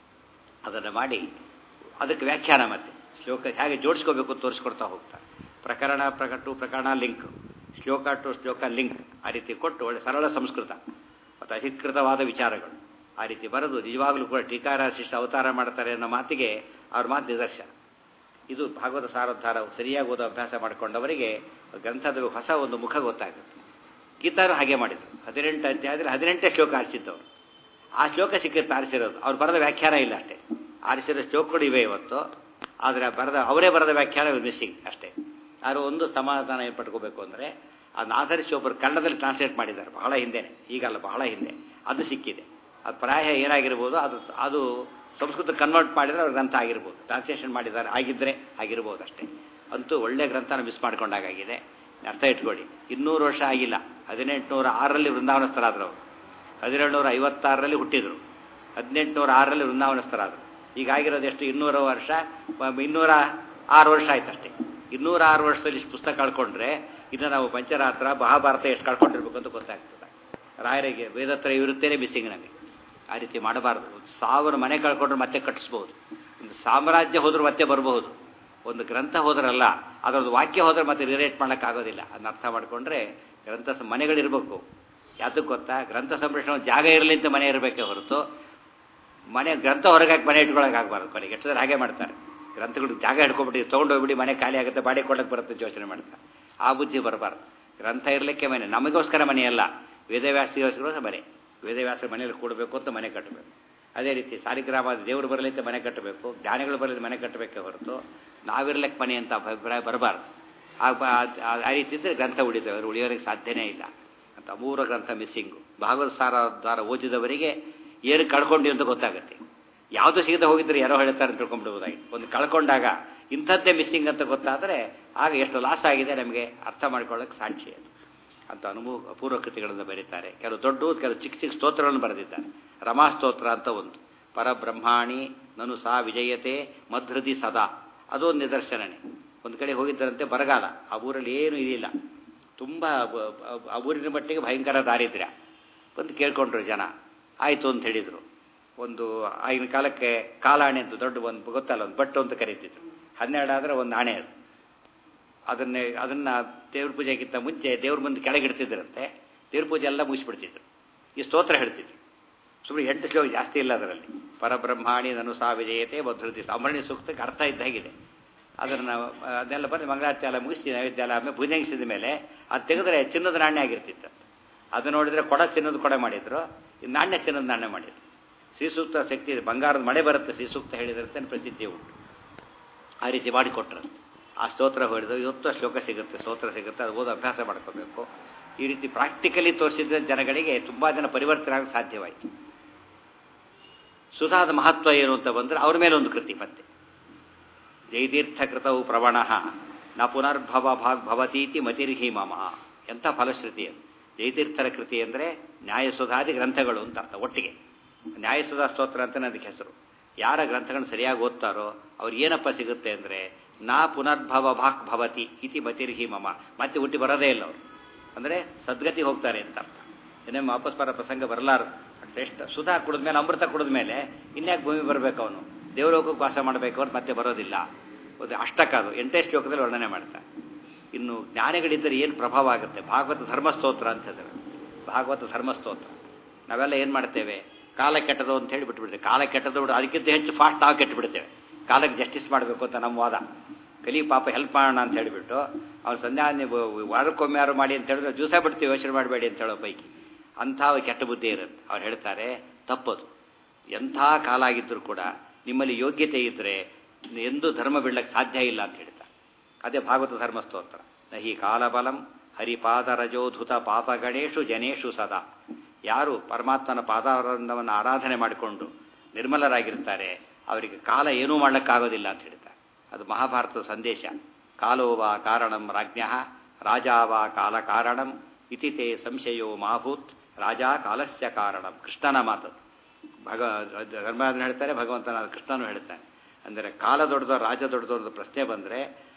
ಅದನ್ನು ಮಾಡಿ ಅದಕ್ಕೆ ವ್ಯಾಖ್ಯಾನ ಮತ್ತೆ ಶ್ಲೋಕ ಹೇಗೆ ಜೋಡಿಸ್ಕೋಬೇಕು ತೋರಿಸ್ಕೊಡ್ತಾ ಹೋಗ್ತಾರೆ ಪ್ರಕರಣ ಪ್ರಕಟು ಪ್ರಕರಣ ಲಿಂಕ್ ಶ್ಲೋಕ ಟು ಶ್ಲೋಕ ಲಿಂಕ್ ಆ ರೀತಿ ಕೊಟ್ಟು ಒಳ್ಳೆ ಸರಳ ಸಂಸ್ಕೃತ ಮತ್ತು ಅಧಿಕೃತವಾದ ವಿಚಾರಗಳು ಆ ರೀತಿ ಬರೆದು ನಿಜವಾಗ್ಲೂ ಕೂಡ ಟೀಕಾರಾಶಿಷ್ಟ ಅವತಾರ ಮಾಡ್ತಾರೆ ಅನ್ನೋ ಮಾತಿಗೆ ಅವ್ರ ಮಾತು ನಿದರ್ಶನ ಇದು ಭಾಗವತ ಸಾರೋದ್ಧಾರ ಸರಿಯಾಗಿ ಓದೋ ಅಭ್ಯಾಸ ಮಾಡಿಕೊಂಡವರಿಗೆ ಗ್ರಂಥದ ಹೊಸ ಒಂದು ಮುಖ ಗೊತ್ತಾಗುತ್ತೆ ಗೀತಾರು ಹಾಗೆ ಮಾಡಿದ್ರು ಹದಿನೆಂಟು ಅಧ್ಯಾಯ ಆದರೆ ಹದಿನೆಂಟೇ ಶ್ಲೋಕ ಆರಿಸಿದ್ದವರು ಆ ಶ್ಲೋಕ ಸಿಕ್ಕಿತ್ತು ಆರಿಸಿರೋದು ಅವ್ರು ಬರೆದ ವ್ಯಾಖ್ಯಾನ ಇಲ್ಲ ಅಷ್ಟೇ ಆರಿಸಿರೋ ಶ್ಲೋಕಗಳು ಇವೆ ಇವತ್ತು ಆದರೆ ಬರೆದ ಅವರೇ ಬರೆದ ವ್ಯಾಖ್ಯಾನ ಮಿಸ್ಸಿಂಗ್ ಅಷ್ಟೇ ಆದರೂ ಒಂದು ಸಮಾಧಾನ ಏನು ಪಡ್ಕೋಬೇಕು ಅಂದರೆ ಅದನ್ನ ಆಧರಿಸಿ ಒಬ್ಬರು ಕನ್ನಡದಲ್ಲಿ ಟ್ರಾನ್ಸ್ಲೇಟ್ ಮಾಡಿದ್ದಾರೆ ಬಹಳ ಹಿಂದೆನೆ ಈಗಲ್ಲ ಬಹಳ ಹಿಂದೆ ಅದು ಸಿಕ್ಕಿದೆ ಅದು ಪ್ರಾಯ ಏನಾಗಿರ್ಬೋದು ಅದು ಅದು ಸಂಸ್ಕೃತ ಕನ್ವರ್ಟ್ ಮಾಡಿದರೆ ಅವ್ರ ಗ್ರಂಥ ಆಗಿರ್ಬೋದು ಟ್ರಾನ್ಸ್ಲೇಷನ್ ಮಾಡಿದ್ದಾರೆ ಆಗಿದ್ದರೆ ಆಗಿರ್ಬೋದು ಅಷ್ಟೇ ಅಂತೂ ಒಳ್ಳೆ ಗ್ರಂಥನ ಮಿಸ್ ಮಾಡ್ಕೊಂಡಾಗಿದೆ ಅರ್ಥ ಇಟ್ಕೊಳ್ಳಿ ಇನ್ನೂರು ವರ್ಷ ಆಗಿಲ್ಲ ಹದಿನೆಂಟುನೂರ ಆರರಲ್ಲಿ ವೃಂದಾವನಸ್ಥರಾದ್ರು ಅವರು ಹದಿನೇಳುನೂರ ಐವತ್ತಾರರಲ್ಲಿ ಹುಟ್ಟಿದರು ಹದಿನೆಂಟುನೂರ ಆರರಲ್ಲಿ ವೃಂದಾವನಸ್ಥರಾದರು ಈಗ ಆಗಿರೋದು ಎಷ್ಟು ಇನ್ನೂರ ವರ್ಷ ಇನ್ನೂರ ಆರು ವರ್ಷ ಆಯ್ತು ಅಷ್ಟೇ ಇನ್ನೂರ ಆರು ವರ್ಷದಲ್ಲಿ ಇಷ್ಟು ಪುಸ್ತಕ ಕಳ್ಕೊಂಡ್ರೆ ಇನ್ನು ನಾವು ಪಂಚರಾತ್ರ ಮಹಾಭಾರತ ಎಷ್ಟು ಕಳ್ಕೊಂಡಿರ್ಬೇಕು ಅಂತ ಗೊತ್ತಾಗ್ತದೆ ರಾಯರಿಗೆ ವೇದತ್ರ ಇರುತ್ತೇನೆ ಮಿಸ್ಸಿಂಗ್ ನಮಗೆ ಆ ರೀತಿ ಮಾಡಬಾರ್ದು ಒಂದು ಸಾವಿರ ಮನೆ ಕಳ್ಕೊಂಡ್ರೆ ಮತ್ತೆ ಕಟ್ಟಿಸ್ಬೋದು ಒಂದು ಸಾಮ್ರಾಜ್ಯ ಹೋದ್ರೂ ಮತ್ತೆ ಬರಬಹುದು ಒಂದು ಗ್ರಂಥ ಹೋದ್ರಲ್ಲ ಅದರದ್ದು ವಾಕ್ಯ ಹೋದ್ರೆ ಮತ್ತೆ ರಿಲೇಟ್ ಮಾಡೋಕ್ಕಾಗೋದಿಲ್ಲ ಅದನ್ನ ಅರ್ಥ ಮಾಡಿಕೊಂಡ್ರೆ ಗ್ರಂಥ ಮನೆಗಳಿರ್ಬೇಕು ಯಾತಕ್ಕೆ ಗೊತ್ತಾ ಗ್ರಂಥ ಸಂರಕ್ಷಣೆ ಜಾಗ ಇರಲಿ ಅಂತ ಮನೆ ಇರಬೇಕೇ ಹೊರತು ಮನೆ ಗ್ರಂಥ ಹೊರಗಾಕಿ ಮನೆ ಇಟ್ಕೊಳಕ್ಕೆ ಆಗಬಾರ್ದು ಕೊನೆಗೆ ಎಷ್ಟು ಹಾಗೆ ಮಾಡ್ತಾರೆ ಗ್ರಂಥಗಳು ಜಾಗ ಹಿಡ್ಕೊಬಿಟ್ಟು ತೊಗೊಂಡೋಗ್ಬಿಟ್ಟು ಮನೆ ಖಾಲಿ ಆಗುತ್ತೆ ಬಾಡಿ ಕೊಡಕ್ಕೆ ಬರುತ್ತೆ ಯೋಚನೆ ಮಾಡ್ತಾರೆ ಆ ಬುದ್ಧಿ ಬರಬಾರ್ದು ಗ್ರಂಥ ಇರಲಿಕ್ಕೆ ಮನೆ ನಮಗೋಸ್ಕರ ಮನೆಯಲ್ಲ ವೇದವ್ಯಾಸಗೋಸ್ಕರ ಮನೆ ವೇದವ್ಯಾಸ ಮನೆಯಲ್ಲಿ ಕೂಡಬೇಕು ಅಂತ ಮನೆ ಕಟ್ಟಬೇಕು ಅದೇ ರೀತಿ ಸಾಲಿಗ್ರಾಮ ದೇವರು ಬರಲಿ ಅಂತ ಮನೆ ಕಟ್ಟಬೇಕು ಜ್ಞಾನಿಗಳು ಬರಲಿ ಮನೆ ಕಟ್ಟಬೇಕೇ ಹೊರತು ನಾವಿರ್ಲಿಕ್ಕೆ ಮನೆ ಅಂತ ಅಭಿಪ್ರಾಯ ಬರಬಾರ್ದು ಆ ರೀತಿ ಇದ್ದರೆ ಗ್ರಂಥ ಉಳಿದವರು ಉಳಿಯೋರಿಗೆ ಸಾಧ್ಯನೇ ಇಲ್ಲ ಅಂತ ಅಮೂರ ಗ್ರಂಥ ಮಿಸ್ಸಿಂಗು ಭಾಗವತ ಸಾರಧಾರ ಓದಿದವರಿಗೆ ಏನು ಕಳ್ಕೊಂಡಿ ಅಂತ ಗೊತ್ತಾಗುತ್ತೆ ಯಾವುದು ಸಿಗದೆ ಹೋಗಿದ್ರೆ ಯಾರೋ ಹೇಳ್ತಾರೆ ಅಂತ ತಿಳ್ಕೊಂಡ್ಬಿಡ್ಬೋದಾಗಿತ್ತು ಒಂದು ಕಳ್ಕೊಂಡಾಗ ಇಂಥದ್ದೇ ಮಿಸ್ಸಿಂಗ್ ಅಂತ ಗೊತ್ತಾದರೆ ಆಗ ಎಷ್ಟು ಲಾಸ್ ಆಗಿದೆ ನಮಗೆ ಅರ್ಥ ಮಾಡ್ಕೊಳ್ಳೋಕೆ ಸಾಕ್ಷಿ ಅದು ಅಂತ ಅನುಭವ ಅಪೂರ್ವ ಕೃತಿಗಳನ್ನು ಬರೀತಾರೆ ಕೆಲವು ದೊಡ್ಡ ಕೆಲವು ಚಿಕ್ಕ ಚಿಕ್ಕ ಸ್ತೋತ್ರಗಳನ್ನು ಬರೆದಿದ್ದಾರೆ ರಮಾ ಸ್ತೋತ್ರ ಅಂತ ಒಂದು ಪರಬ್ರಹ್ಮಾಣಿ ನನು ಸಾ ವಿಜಯತೆ ಮಧೃತಿ ಸದಾ ಅದು ಒಂದು ನಿದರ್ಶನನೇ ಒಂದು ಕಡೆ ಹೋಗಿದ್ದರಂತೆ ಬರಗಾಲ ಆ ಊರಲ್ಲಿ ಏನೂ ಇದಿಲ್ಲ ತುಂಬ ಆ ಊರಿನ ಮಟ್ಟಿಗೆ ಭಯಂಕರ ದಾರಿದ್ರ್ಯ ಬಂದು ಕೇಳ್ಕೊಂಡ್ರು ಜನ ಆಯಿತು ಅಂತ ಹೇಳಿದರು ಒಂದು ಆಗಿನ ಕಾಲಕ್ಕೆ ಕಾಲಾಣೆ ಅಂತ ದೊಡ್ಡ ಒಂದು ಗೊತ್ತಲ್ಲ ಒಂದು ಬಟ್ಟು ಅಂತ ಕರೀತಿದ್ರು ಹನ್ನೆರಡು ಆದರೆ ಒಂದು ಆಣೆ ಅದು ಅದನ್ನೇ ಅದನ್ನು ದೇವ್ರ ಪೂಜೆಗಿಂತ ಮುಂಚೆ ದೇವ್ರ ಮುಂದೆ ಕೆಳಗಿಡ್ತಿದ್ರಂತೆ ದೇವ್ರ ಪೂಜೆ ಎಲ್ಲ ಮುಗಿಸ್ಬಿಡ್ತಿದ್ರು ಈ ಸ್ತೋತ್ರ ಹೇಳ್ತಿದ್ರು ಸುಮ್ಮನೆ ಎಂಟು ಶ್ಲೋಕ ಜಾಸ್ತಿ ಇಲ್ಲ ಅದರಲ್ಲಿ ಪರಬ್ರಹ್ಮಾಣಿ ನನು ಸಾ ವಿಜಯತೆ ಮಧುರತಿ ಸಾಮಾನ್ಯ ಸೂಕ್ತಕ್ಕೆ ಅರ್ಥ ಇದ್ದಾಗಿದೆ ಅದನ್ನು ನಾವು ಅದನ್ನೆಲ್ಲ ಬಂದು ಮಂಗಳಾಚಾರ ಮುಗಿಸಿ ನೈವೇದ್ಯ ಆಮೇಲೆ ಭುಜಂಗಿಸಿದ ಮೇಲೆ ಅದು ತೆಗೆದ್ರೆ ಚಿನ್ನದ ನಾಣ್ಯ ಆಗಿರ್ತಿತ್ತು ಅದು ನೋಡಿದರೆ ಕೊಡ ಚಿನ್ನದ ಕೊಡ ಮಾಡಿದ್ರು ಇದು ನಾಣ್ಯ ಚಿನ್ನದ ನಾಣ್ಯ ಮಾಡಿದ್ರು ಶ್ರೀಸೂಕ್ತ ಶಕ್ತಿ ಇದೆ ಬಂಗಾರದ ಮಳೆ ಬರುತ್ತೆ ಶ್ರೀಸೂಕ್ತ ಹೇಳಿದ್ರಂತೆ ಪ್ರಸಿದ್ಧಿ ಉಂಟು ಆ ರೀತಿ ಮಾಡಿಕೊಟ್ರು ಆ ಸ್ತೋತ್ರ ಹೊಡೆದು ಇವತ್ತು ಶ್ಲೋಕ ಸಿಗುತ್ತೆ ಸ್ತೋತ್ರ ಸಿಗುತ್ತೆ ಅದು ಓದು ಅಭ್ಯಾಸ ಮಾಡ್ಕೋಬೇಕು ಈ ರೀತಿ ಪ್ರಾಕ್ಟಿಕಲಿ ತೋರಿಸಿದ ಜನಗಳಿಗೆ ತುಂಬ ಜನ ಪರಿವರ್ತನೆ ಆಗಕ್ಕೆ ಸಾಧ್ಯವಾಯಿತು ಸುಧಾದ ಮಹತ್ವ ಏನು ಅಂತ ಬಂದರೆ ಅವ್ರ ಮೇಲೆ ಒಂದು ಕೃತಿ ಮತ್ತೆ ಜೈತೀರ್ಥ ಕೃತವು ಪ್ರವಣ ನ ಪುನರ್ಭವ ಭಾಗ್ ಭವತೀತಿ ಮತಿರ್ಹಿ ಮಮ ಎಂಥ ಫಲಶ್ರುತಿ ಅದು ಜೈತೀರ್ಥರ ಕೃತಿ ಅಂದರೆ ನ್ಯಾಯಸುಧಾದಿ ಗ್ರಂಥಗಳು ಅಂತ ಅರ್ಥ ಒಟ್ಟಿಗೆ ನ್ಯಾಯಸುಧಾ ಸ್ತೋತ್ರ ಅಂತ ಅದಕ್ಕೆ ಹೆಸರು ಯಾರ ಗ್ರಂಥಗಳನ್ನು ಸರಿಯಾಗಿ ಓದ್ತಾರೋ ಅವ್ರು ಏನಪ್ಪ ಸಿಗುತ್ತೆ ಅಂದರೆ ನಾ ಪುನರ್ಭವ ಭಾಕ್ ಭವತಿ ಇತಿ ಮತಿರ್ಹಿ ಮಮ ಮತ್ತೆ ಹುಟ್ಟಿ ಬರೋದೇ ಇಲ್ಲ ಅವರು ಅಂದರೆ ಸದ್ಗತಿ ಹೋಗ್ತಾರೆ ಅಂತ ಅರ್ಥ ಇನ್ನೊಮ್ಮೆ ವಾಪಸ್ ಬರೋ ಪ್ರಸಂಗ ಬರಲಾರ ಶ್ರೇಷ್ಠ ಸುಧಾ ಕುಡಿದ್ಮೇಲೆ ಅಮೃತ ಕುಡಿದ್ಮೇಲೆ ಇನ್ಯಾಕೆ ಭೂಮಿ ಬರಬೇಕು ಅವನು ದೇವಲೋಕಕ್ಕೆ ವಾಸ ಮಾಡಬೇಕು ಅವ್ರು ಮತ್ತೆ ಬರೋದಿಲ್ಲ ಒಂದು ಅಷ್ಟಕ ಅದು ಎಂಟೇ ಶ್ಲೋಕದಲ್ಲಿ ವರ್ಣನೆ ಮಾಡ್ತಾರೆ ಇನ್ನು ಜ್ಞಾನಿಗಳಿದ್ದರೆ ಏನು ಪ್ರಭಾವ ಆಗುತ್ತೆ ಭಾಗವತ ಧರ್ಮಸ್ತೋತ್ರ ಅಂತ ಹೇಳಿದ್ರೆ ಭಾಗವತ ಧರ್ಮಸ್ತೋತ್ರ ನಾವೆಲ್ಲ ಏನು ಮಾಡ್ತೇವೆ ಕಾಲ ಕೆಟ್ಟದು ಅಂತ ಹೇಳಿ ಬಿಟ್ಬಿಡ್ತೇವೆ ಕಾಲ ಕೆಟ್ಟದು ಬಿಡು ಅದಕ್ಕಿಂತ ಹೆಚ್ಚು ಫಾಸ್ಟ್ ನಾವು ಕೆಟ್ಟು ಬಿಡ್ತೇವೆ ಕಾಲಕ್ಕೆ ಜಸ್ಟಿಸ್ ಮಾಡಬೇಕು ಅಂತ ನಮ್ಮ ವಾದ ಕಲಿ ಪಾಪ ಹೆಲ್ಪ್ ಮಾಡೋಣ ಅಂತ ಹೇಳಿಬಿಟ್ಟು ಅವ್ನು ಸಂಧ್ಯಾ ನೀವು ವಾರಕ್ಕೊಮ್ಮೆ ಯಾರು ಮಾಡಿ ಅಂತ ಹೇಳಿದ್ರೆ ಜ್ಯೂಸ ಬಿಡ್ತೀವಿ ಯೋಚನೆ ಮಾಡಬೇಡಿ ಅಂತ ಹೇಳೋ ಪೈಕಿ ಅಂಥ ಕೆಟ್ಟ ಬುದ್ಧಿ ಇರುತ್ತೆ ಅವ್ರು ಹೇಳ್ತಾರೆ ತಪ್ಪದು ಎಂಥ ಕಾಲ ಆಗಿದ್ದರೂ ಕೂಡ ನಿಮ್ಮಲ್ಲಿ ಯೋಗ್ಯತೆ ಇದ್ದರೆ ಎಂದೂ ಧರ್ಮ ಬಿಡ್ಲಿಕ್ಕೆ ಸಾಧ್ಯ ಇಲ್ಲ ಅಂತ ಹೇಳ್ತಾರೆ ಅದೇ ಭಾಗವತ ಧರ್ಮ ಸ್ತೋತ್ರ ನಹಿ ಕಾಲಬಲಂ ಹರಿಪಾದರಜೋಧುತ ಪಾಪಗಣೇಶು ಜನೇಶು ಸದಾ ಯಾರು ಪರಮಾತ್ಮನ ಪಾದಾರಂಧವನ್ನು ಆರಾಧನೆ ಮಾಡಿಕೊಂಡು ನಿರ್ಮಲರಾಗಿರ್ತಾರೆ ಅವರಿಗೆ ಕಾಲ ಏನೂ ಮಾಡಲಿಕ್ಕಾಗೋದಿಲ್ಲ ಅಂತ ಹೇಳ್ತಾರೆ ಅದು ಮಹಾಭಾರತದ ಸಂದೇಶ ಕಾಲೋವಾ ಕಾರಣಂ ರಾಜ್ಞ ರಾಜಾವಾ ಕಾಲ ಕಾರಣಂ ಇತಿ ತೇ ಸಂಶಯೋ ಮಾಭೂತ್ ರಾಜಾ ಕಾಲಸ್ಯ ಕಾರಣಂ ಕೃಷ್ಣನ ಮಾತದು ಭಗ ಧರ್ಮರಾಜನ ಹೇಳ್ತಾರೆ ಭಗವಂತನ ಕೃಷ್ಣನು ಹೇಳ್ತಾನೆ ಅಂದರೆ ಕಾಲ ದೊಡ್ಡದೋ ರಾಜ ದೊಡ್ಡದೋ ಅಂತ ಪ್ರಶ್ನೆ ಬಂದರೆ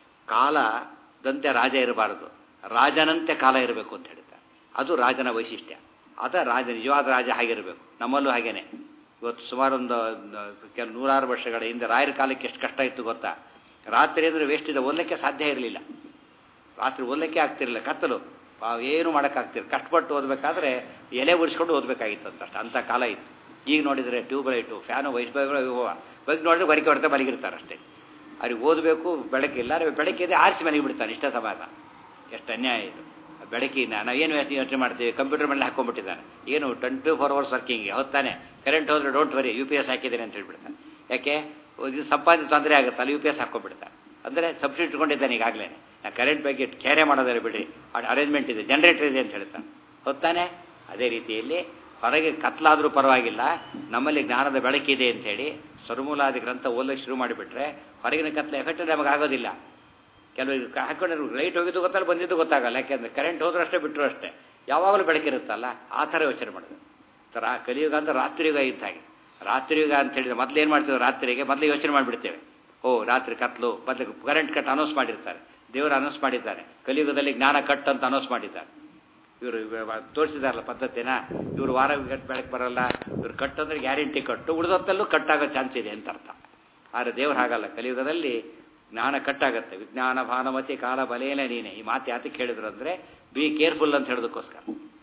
ಕಾಲದಂತೆ ರಾಜ ಇರಬಾರದು ರಾಜನಂತೆ ಕಾಲ ಇರಬೇಕು ಅಂತ ಹೇಳ್ತಾರೆ ಅದು ರಾಜನ ವೈಶಿಷ್ಟ್ಯ ಅದ ರಾಜ ನಿಜವಾದ ರಾಜ ಹಾಗಿರಬೇಕು ನಮ್ಮಲ್ಲೂ ಹಾಗೇನೆ ಇವತ್ತು ಸುಮಾರು ಒಂದು ಕೆಲ ನೂರಾರು ವರ್ಷಗಳ ಹಿಂದೆ ರಾಯರ ಕಾಲಕ್ಕೆ ಎಷ್ಟು ಕಷ್ಟ ಇತ್ತು ಗೊತ್ತಾ ರಾತ್ರಿ ಅಂದರೆ ವೇಸ್ಟ್ ಇದೆ ಓದಲಿಕ್ಕೆ ಸಾಧ್ಯ ಇರಲಿಲ್ಲ ರಾತ್ರಿ ಓದಲಿಕ್ಕೆ ಆಗ್ತಿರಲಿಲ್ಲ ಕತ್ತಲು ಏನು ಮಾಡೋಕ್ಕಾಗ್ತಿಲ್ಲ ಕಷ್ಟಪಟ್ಟು ಓದಬೇಕಾದ್ರೆ ಎಲೆ ಉರಿಸ್ಕೊಂಡು ಓದಬೇಕಾಗಿತ್ತು ಅಂತ ಅಷ್ಟು ಅಂಥ ಕಾಲ ಇತ್ತು ಈಗ ನೋಡಿದರೆ ಟ್ಯೂಬ್ ಲೈಟು ಫ್ಯಾನು ವೈಸ್ಬೈಗಳು ಬಗ್ಗೆ ನೋಡಿದ್ರೆ ಬರಿಕೆ ಹೊಡ್ತಾ ಮಲಗಿರ್ತಾರೆ ಅಷ್ಟೇ ಅವ್ರಿಗೆ ಓದಬೇಕು ಬೆಳಕಿಲ್ಲ ಬೆಳಕಿದೆ ಆರಿಸಿ ಮನೆಗೆ ಬಿಡ್ತಾನೆ ಇಷ್ಟ ಸಮಾನ ಎಷ್ಟು ಅನ್ಯಾಯ ಇದು ಬೆಳಕಿನ ನಾವು ಏನು ಯೋಚನೆ ಮಾಡ್ತೀವಿ ಕಂಪ್ಯೂಟರ್ ಮೇಲೆ ಹಾಕೊಂಡ್ಬಿಟ್ಟಿದ್ದಾನೆ ಏನು ಟ್ವೆಂಟಿ ಫೋರ್ ಅವರ್ಸ್ ವರ್ಕಿಂಗ್ ಹೊತ್ತಾನೆ ಕರೆಂಟ್ ಹೋದ್ರೆ don't worry U P S ಹಾಕಿದ್ದೇನೆ ಅಂತ ಹೇಳ್ಬಿಡ್ತಾನೆ ಯಾಕೆ ಇದು ಸಂಪಾದನೆ ತೊಂದರೆ ಆಗುತ್ತೆ ಅಲ್ಲಿ ಯು ಪಿ ಎಸ್ ಹಾಕೊಂಡ್ಬಿಡ್ತಾನೆ ಅಂದರೆ ಸಬ್ಸಿಡಿ ಇಟ್ಕೊಂಡಿದ್ದಾನೆ ಈಗಾಗಲೇ ನಾ ಕರೆಂಟ್ ಬಗ್ಗೆ ಕೇರೆ ಮಾಡೋದಾರೆ ಬಿಡಿ ಅರೇಂಜ್ಮೆಂಟ್ ಇದೆ ಜನರೇಟರ್ ಇದೆ ಅಂತ ಹೇಳ್ತಾನೆ ಹೊತ್ತಾನೆ ಅದೇ ರೀತಿಯಲ್ಲಿ ಹೊರಗೆ ಕತ್ಲಾದರೂ ಪರವಾಗಿಲ್ಲ ನಮ್ಮಲ್ಲಿ ಜ್ಞಾನದ ಬೆಳಕಿದೆ ಅಂಥೇಳಿ ಸರ್ಮೂಲಾದಿ ಗ್ರಂಥ ಓದಲಿಕ್ಕೆ ಶುರು ಮಾಡಿಬಿಟ್ರೆ ಹೊರಗಿನ ಕತ್ಲ ಎಫೆಕ್ಟ್ ನಮಗೆ ಆಗೋದಿಲ್ಲ ಕೆಲವರು ಹಾಕೊಂಡ್ರೆ ಲೈಟ್ ಹೋಗಿದ್ದು ಗೊತ್ತಲ್ಲ ಬಂದಿದ್ದು ಗೊತ್ತಾಗಲ್ಲ ಯಾಕೆಂದ್ರೆ ಕರೆಂಟ್ ಹೋದ್ರೂ ಅಷ್ಟೇ ಬಿಟ್ಟರು ಅಷ್ಟೇ ಯಾವಾಗಲೂ ಬೆಳಕಿರುತ್ತಲ್ಲ ಆ ಥರ ಯೋಚನೆ ಮಾಡೋದು ಥರ ಕಲಿಯುಗ ಅಂದ್ರೆ ರಾತ್ರಿಯುಗ ಇದ್ದ ಹಾಗೆ ರಾತ್ರಿಯುಗ ಅಂತ ಹೇಳಿದ್ರೆ ಮೊದಲು ಏನು ಮಾಡ್ತೀವಿ ರಾತ್ರಿಗೆ ಮೊದಲು ಯೋಚನೆ ಮಾಡಿಬಿಡ್ತೇವೆ ಓ ರಾತ್ರಿ ಕತ್ಲು ಮೊದಲು ಕರೆಂಟ್ ಕಟ್ ಅನೌನ್ಸ್ ಮಾಡಿರ್ತಾರೆ ದೇವರು ಅನೌನ್ಸ್ ಮಾಡಿದ್ದಾರೆ ಕಲಿಯುಗದಲ್ಲಿ ಜ್ಞಾನ ಕಟ್ ಅಂತ ಅನೌನ್ಸ್ ಮಾಡಿದ್ದಾರೆ ಇವರು ತೋರಿಸಿದಾರಲ್ಲ ಪದ್ಧತಿನ ಇವರು ವಾರ ಬೆಳಕು ಬರಲ್ಲ ಇವ್ರು ಕಟ್ ಅಂದ್ರೆ ಗ್ಯಾರಂಟಿ ಕಟ್ಟು ಉಳಿದೊತ್ತಲ್ಲೂ ಕಟ್ಟಾಗೋ ಚಾನ್ಸ್ ಇದೆ ಅಂತ ಅರ್ಥ ಆದರೆ ದೇವ್ರು ಹಾಗಲ್ಲ ಕಲಿಯುಗದಲ್ಲಿ ಜ್ಞಾನ ಕಟ್ಟಾಗತ್ತೆ ವಿಜ್ಞಾನ ಭಾನುಮತಿ ಕಾಲ ಬಲೇನ ನೀನೆ ಈ ಮಾತು ಯಾತಕ್ಕೆ ಹೇಳಿದ್ರು ಅಂದರೆ ಬಿ ಕೇರ್ಫುಲ್ ಅಂತ ಹೇಳೋದಕ್ಕೋಸ್ಕರ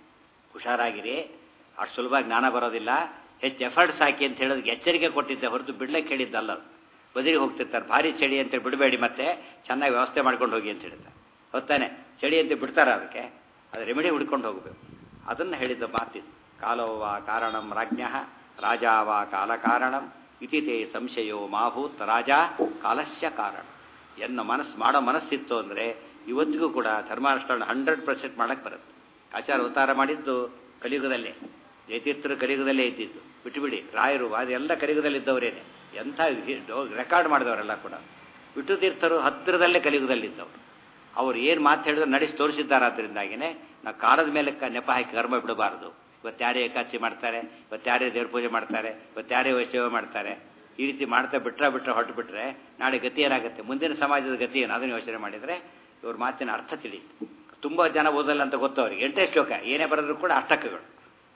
ಹುಷಾರಾಗಿರಿ ಅಷ್ಟು ಸುಲಭ ಜ್ಞಾನ ಬರೋದಿಲ್ಲ ಹೆಚ್ಚು ಎಫರ್ಟ್ಸ್ ಹಾಕಿ ಅಂತ ಹೇಳೋದಕ್ಕೆ ಎಚ್ಚರಿಕೆ ಕೊಟ್ಟಿದ್ದೆ ಹೊರತು ಬಿಡ್ಲಿಕ್ಕೆ ಹೇಳಿದ್ದಲ್ಲ ಬದಿಗೆ ಹೋಗ್ತಿರ್ತಾರೆ ಭಾರಿ ಚಳಿ ಅಂತ ಬಿಡಬೇಡಿ ಮತ್ತೆ ಚೆನ್ನಾಗಿ ವ್ಯವಸ್ಥೆ ಮಾಡ್ಕೊಂಡು ಹೋಗಿ ಅಂತ ಹೇಳ್ತಾರೆ ಹೊತ್ತಾನೆ ಚಳಿ ಅಂತ ಬಿಡ್ತಾರೆ ಅದಕ್ಕೆ ಅದು ರೆಮಿಡಿ ಹುಡ್ಕೊಂಡು ಹೋಗಬೇಕು ಅದನ್ನು ಹೇಳಿದ್ದ ಮಾತಿದು ಕಾಲೋವ ಕಾರಣಂ ರಾಜ್ಞ ರಾಜಾವ ಕಾಲ ಕಾರಣಂ ಇತಿ ತೇ ಸಂಶಯೋ ಮಾಭೂತ್ ರಾಜ ಕಾಲಸ್ಯ ಕಾರಣ ಎನ್ನ ಮನಸ್ಸು ಮಾಡೋ ಮನಸ್ಸಿತ್ತು ಅಂದರೆ ಇವತ್ತಿಗೂ ಕೂಡ ಧರ್ಮಾನುಷ್ಠಾನ ಹಂಡ್ರೆಡ್ ಪರ್ಸೆಂಟ್ ಮಾಡೋಕ್ಕೆ ಬರುತ್ತೆ ಆಚಾರ ಅವತಾರ ಮಾಡಿದ್ದು ಕಲಿಯುಗದಲ್ಲೇ ಜಯತೀರ್ಥರು ಕಲಿಯುಗದಲ್ಲೇ ಇದ್ದಿದ್ದು ಬಿಟ್ಟುಬಿಡಿ ರಾಯರು ಅದೆಲ್ಲ ಕಲಿಯುಗದಲ್ಲಿದ್ದವರೇನೆ ಎಂಥ ರೆಕಾರ್ಡ್ ಮಾಡಿದವರೆಲ್ಲ ಕೂಡ ವಿಟ್ಟು ತೀರ್ಥರು ಹತ್ತಿರದಲ್ಲೇ ಕಲಿಯುಗದಲ್ಲಿದ್ದವರು ಅವ್ರು ಏನು ಮಾತು ಹೇಳಿದ್ರೆ ನಡೆಸಿ ತೋರಿಸಿದ್ದಾರೆ ಅದರಿಂದಾಗಿನೇ ನಾವು ಕಾಲದ ಮೇಲೆ ನೆಪ ಹಾಕಿ ಕರ್ಮ ಬಿಡಬಾರ್ದು ಇವತ್ತು ಯಾರೇ ಏಕಾದಶಿ ಮಾಡ್ತಾರೆ ಇವತ್ತು ಯಾರೇ ದೇವ್ರ ಪೂಜೆ ಮಾಡ್ತಾರೆ ಇವತ್ತು ಯಾರೇ ವೈಷ್ಣವ ಮಾಡ್ತಾರೆ ಈ ರೀತಿ ಮಾಡ್ತಾ ಬಿಟ್ರೆ ಬಿಟ್ರೆ ಹೊರಟು ಬಿಟ್ರೆ ನಾಳೆ ಗತಿ ಏನಾಗುತ್ತೆ ಮುಂದಿನ ಸಮಾಜದ ಗತಿ ಏನು ಅದನ್ನು ಯೋಚನೆ ಮಾಡಿದರೆ ಇವ್ರ ಮಾತಿನ ಅರ್ಥ ತಿಳಿಯುತ್ತೆ ತುಂಬ ಜನ ಓದಲ್ಲ ಅಂತ ಗೊತ್ತವ್ರಿಗೆ ಎಂಟೇ ಶ್ಲೋಕ ಏನೇ ಬರೆದ್ರು ಕೂಡ ಅಷ್ಟಕಗಳು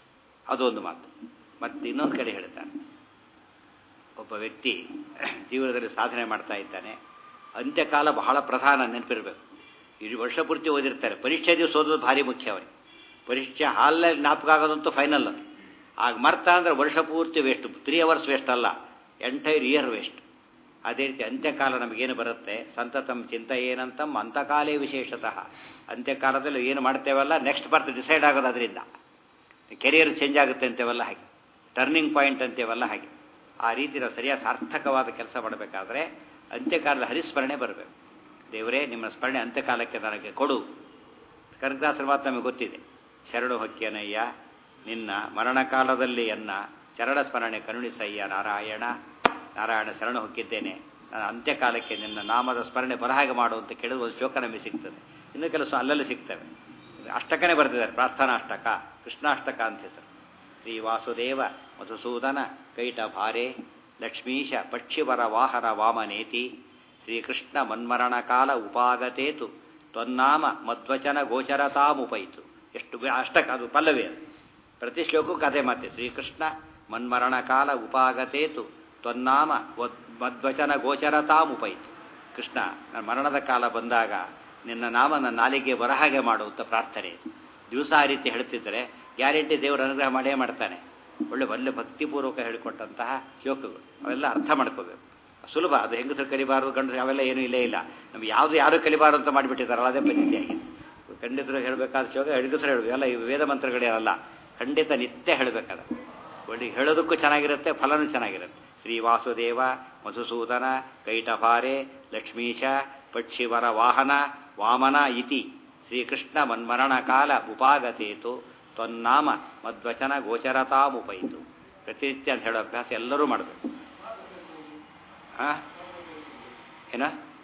ಅದೊಂದು ಮಾತು ಮತ್ತು ಇನ್ನೊಂದು ಕಡೆ ಹೇಳ್ತಾನೆ ಒಬ್ಬ ವ್ಯಕ್ತಿ ಜೀವನದಲ್ಲಿ ಸಾಧನೆ ಮಾಡ್ತಾ ಇದ್ದಾನೆ ಅಂತ್ಯಕಾಲ ಬಹಳ ಪ್ರಧಾನ ನೆನಪಿರಬೇಕು ಇಡೀ ವರ್ಷ ಪೂರ್ತಿ ಓದಿರ್ತಾರೆ ಪರೀಕ್ಷೆ ದಿವಸ ಓದೋದು ಭಾರಿ ಮುಖ್ಯ ಅವರಿಗೆ ಪರೀಕ್ಷೆ ಹಾಲಲ್ಲಿ ಜ್ಞಾಪಕ ಆಗೋದಂತೂ ಫೈನಲ್ ಅದು ಆಗ ಮರ್ತ ಅಂದರೆ ವರ್ಷ ಪೂರ್ತಿ ವೇಸ್ಟ್ ತ್ರೀ ಅವರ್ಸ್ ವೇಸ್ಟ್ ಅಲ್ಲ ಎಂಟೈರ್ ಇಯರ್ ವೇಸ್ಟ್ ಅದೇ ರೀತಿ ಅಂತ್ಯಕಾಲ ನಮಗೇನು ಬರುತ್ತೆ ಸಂತತಂ ಚಿಂತ ಏನಂತಂ ಅಂತಕಾಲೇ ವಿಶೇಷತಃ ಅಂತ್ಯಕಾಲದಲ್ಲಿ ಏನು ಮಾಡ್ತೇವಲ್ಲ ನೆಕ್ಸ್ಟ್ ಬರ್ತ್ ಡಿಸೈಡ್ ಆಗೋದು ಅದರಿಂದ ಕೆರಿಯರ್ ಚೇಂಜ್ ಆಗುತ್ತೆ ಅಂತೇವಲ್ಲ ಹಾಗೆ ಟರ್ನಿಂಗ್ ಪಾಯಿಂಟ್ ಅಂತೇವಲ್ಲ ಹಾಗೆ ಆ ರೀತಿ ನಾವು ಸರಿಯಾದ ಸಾರ್ಥಕವಾದ ಕೆಲಸ ಮಾಡಬೇಕಾದ್ರೆ ಅಂತ್ಯಕಾಲದ ಹರಿಸ್ಮರಣೆ ಬರಬೇಕು ದೇವರೇ ನಿಮ್ಮ ಸ್ಮರಣೆ ಅಂತ್ಯಕಾಲಕ್ಕೆ ನನಗೆ ಕೊಡು ಕನಕದಾಸರ ಮಾತು ನಮಗೆ ಗೊತ್ತಿದೆ ಶರಣು ಹೊಕ್ಕಿಯನಯ್ಯ ನಿನ್ನ ಮರಣಕಾಲದಲ್ಲಿ ಎನ್ನ ಚರಣ ಸ್ಮರಣೆ ಕರುಣಿಸಯ್ಯ ನಾರಾಯಣ ನಾರಾಯಣ ಶರಣು ಹೊಕ್ಕಿದ್ದೇನೆ ನಾನು ಅಂತ್ಯಕಾಲಕ್ಕೆ ನಿನ್ನ ನಾಮದ ಸ್ಮರಣೆ ಬರಹಾಗೆ ಮಾಡು ಅಂತ ಕೇಳಿದ್ರೆ ಒಂದು ಶ್ಲೋಕ ನಮಗೆ ಸಿಗ್ತದೆ ಇನ್ನು ಕೆಲಸ ಅಲ್ಲಲ್ಲಿ ಸಿಗ್ತವೆ ಅಷ್ಟಕನೇ ಬರ್ತಿದ್ದಾರೆ ಪ್ರಾರ್ಥನಾ ಅಷ್ಟಕ ಕೃಷ್ಣಾಷ್ಟಕ ಅಂತ ಹೆಸರು ಶ್ರೀ ವಾಸುದೇವ ಮಧುಸೂದನ ಕೈಟ ಭಾರೆ ಲಕ್ಷ್ಮೀಶ ಪಕ್ಷಿವರ ವಾಹನ ವಾಮನೇತಿ ಶ್ರೀಕೃಷ್ಣ ಮನ್ಮರಣ ಕಾಲ ಉಪಾಗತೇತು ತ್ವನ್ನಾಮ ಮಧ್ವಚನ ಗೋಚರತಾಮುಪೈತು ಎಷ್ಟು ಬೆ- ಅಷ್ಟಕ ಅದು ಪಲ್ಲವಿ ಅದು ಪ್ರತಿ ಶ್ಲೋಕಕ್ಕೂ ಕಥೆ ಮಾತೆ ಶ್ರೀಕೃಷ್ಣ ಮನ್ಮರಣ ಕಾಲ ಉಪಾಗತೇತು ತ್ವನ್ನಾಮ ವದ್- ಮಧ್ವಚನ ಗೋಚರತಾಮುಪೈತು ಕೃಷ್ಣ ನನ್ನ ಮರಣದ ಕಾಲ ಬಂದಾಗ ನಿನ್ನ ನಾಮ ನನ್ನ ನಾಲಿಗೆ ಬರಹಾಗೆ ಮಾಡು ಅಂತ ಪ್ರಾರ್ಥನೆ ಇದು ದಿವಸ ಆ ರೀತಿ ಹೇಳ್ತಿದ್ರೆ ಗ್ಯಾರಂಟಿ ದೇವರು ಅನುಗ್ರಹ ಮಾಡೇ ಮಾಡ್ತಾನೆ ಒಳ್ಳೆ ಒಳ್ಳೆ ಭಕ್ತಿಪೂರ್ವಕ ಹೇಳಿಕೊಟ್ಟಂತಹ ಶ್ಲೋಕಗಳು ಅವೆಲ್ಲ ಅರ್ಥ ಮಾಡ್ಕೋಬೇಕು ಸುಲಭ ಅದು ಹೆಂಗಸರು ಕಲಿಬಾರದು ಗಂಡಸರು ಅವೆಲ್ಲ ಏನೂ ಇಲ್ಲೇ ಇಲ್ಲ ನಮ್ಗೆ ಯಾವುದು ಯಾರು ಕಲಿಬಾರದು ಅಂತ ಮಾಡಿಬಿಟ್ಟಿದ್ದಾರಲ್ಲ ಅದೇ ಪದ್ಧತಿ ಆಗಿದೆ ಖಂಡಿತರು ಹೇಳಬೇಕಾದ ಶ್ಲೋಕ ಹೆಂಗಸರು ಹೇಳಬೇಕು ಎಲ್ಲ ಈ ವೇದ ಮಂತ್ರಗಳೇನಲ್ಲ ಖಂಡಿತ ನಿತ್ಯ ಹೇಳಬೇಕಾದ ಒಳ್ಳೆ ಹೇಳೋದಕ್ಕೂ ಚೆನ್ನಾಗಿರುತ್ತೆ ಫಲನೂ ಚೆನ್ನಾಗಿರುತ್ತೆ ಶ್ರೀ ವಾಸುದೇವ ಮಧುಸೂದನ ಕೈಟಭಾರೆ ಲಕ್ಷ್ಮೀಶ ಪಕ್ಷಿವರ ವಾಹನ ವಾಮನ ಇತಿ ಶ್ರೀಕೃಷ್ಣ ಮನ್ಮರಣ ಕಾಲ ಉಪಾಗತೇತು ತ್ವನ್ನಾಮ ಮದ್ವಚನ ಗೋಚರತಾಮುಪೈತು ಪ್ರತಿನಿತ್ಯ ಅಂತ ಹೇಳೋ ಅಭ್ಯಾಸ ಎಲ್ಲರೂ ಮಾಡಬೇಕು ಆ ಏನ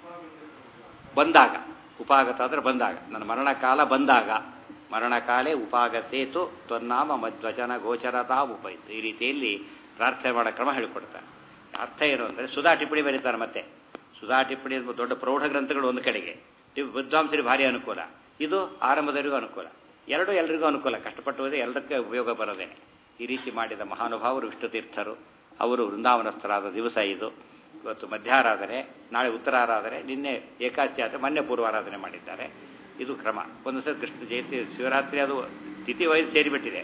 ಬಂದಾಗ ಉಪಾಗತ ಅಂದ್ರೆ ಬಂದಾಗ ನನ್ನ ಮರಣಕಾಲ ಬಂದಾಗ ಮರಣಕಾಲೇ ಉಪಾಗತೇತು ತ್ವನ್ನಾಮ ಮಧ್ವಚನ ಗೋಚರತಾ ಉಪೈತು ಈ ರೀತಿಯಲ್ಲಿ ಪ್ರಾರ್ಥನೆ ಮಾಡೋ ಕ್ರಮ ಹೇಳಿಕೊಡ್ತಾರೆ ಅರ್ಥ ಏನು ಅಂದರೆ ಸುಧಾ ಟಿಪ್ಪಣಿ ಬರೀತಾರೆ ಮತ್ತೆ ಸುಧಾ ಟಿಪ್ಪಣಿ ಎಂಬ ದೊಡ್ಡ ಪ್ರೌಢ ಗ್ರಂಥಗಳು ಒಂದು ಕಡೆಗೆ ಟಿಪ್ ವಿದ್ವಾಂಸರಿಗೆ ಭಾರಿ ಅನುಕೂಲ ಇದು ಆರಂಭದವರಿಗೂ ಅನುಕೂಲ ಎರಡೂ ಎಲ್ರಿಗೂ ಅನುಕೂಲ ಕಷ್ಟಪಟ್ಟು ಹೋದರೆ ಎಲ್ಲದಕ್ಕೆ ಉಪಯೋಗ ಬರೋದೇನೆ ಈ ರೀತಿ ಮಾಡಿದ ಮಹಾನುಭಾವರು ವಿಷ್ಣುತೀರ್ಥರು ಅವರು ವೃಂದಾವನಸ್ಥರಾದ ದಿವಸ ಇದು ಇವತ್ತು ಮಧ್ಯಾರಾಧನೆ ನಾಳೆ ಉತ್ತರಾರಾಧನೆ ನಿನ್ನೆ ಏಕಾದಶಿ ಆದರೆ ಮೊನ್ನೆ ಪೂರ್ವಾರಾಧನೆ ಮಾಡಿದ್ದಾರೆ ಇದು ಕ್ರಮ ಒಂದು ಸಲ ಕೃಷ್ಣ ಜಯಂತಿ ಶಿವರಾತ್ರಿ ಅದು ತಿಥಿ ವಯಸ್ಸು ಸೇರಿಬಿಟ್ಟಿದೆ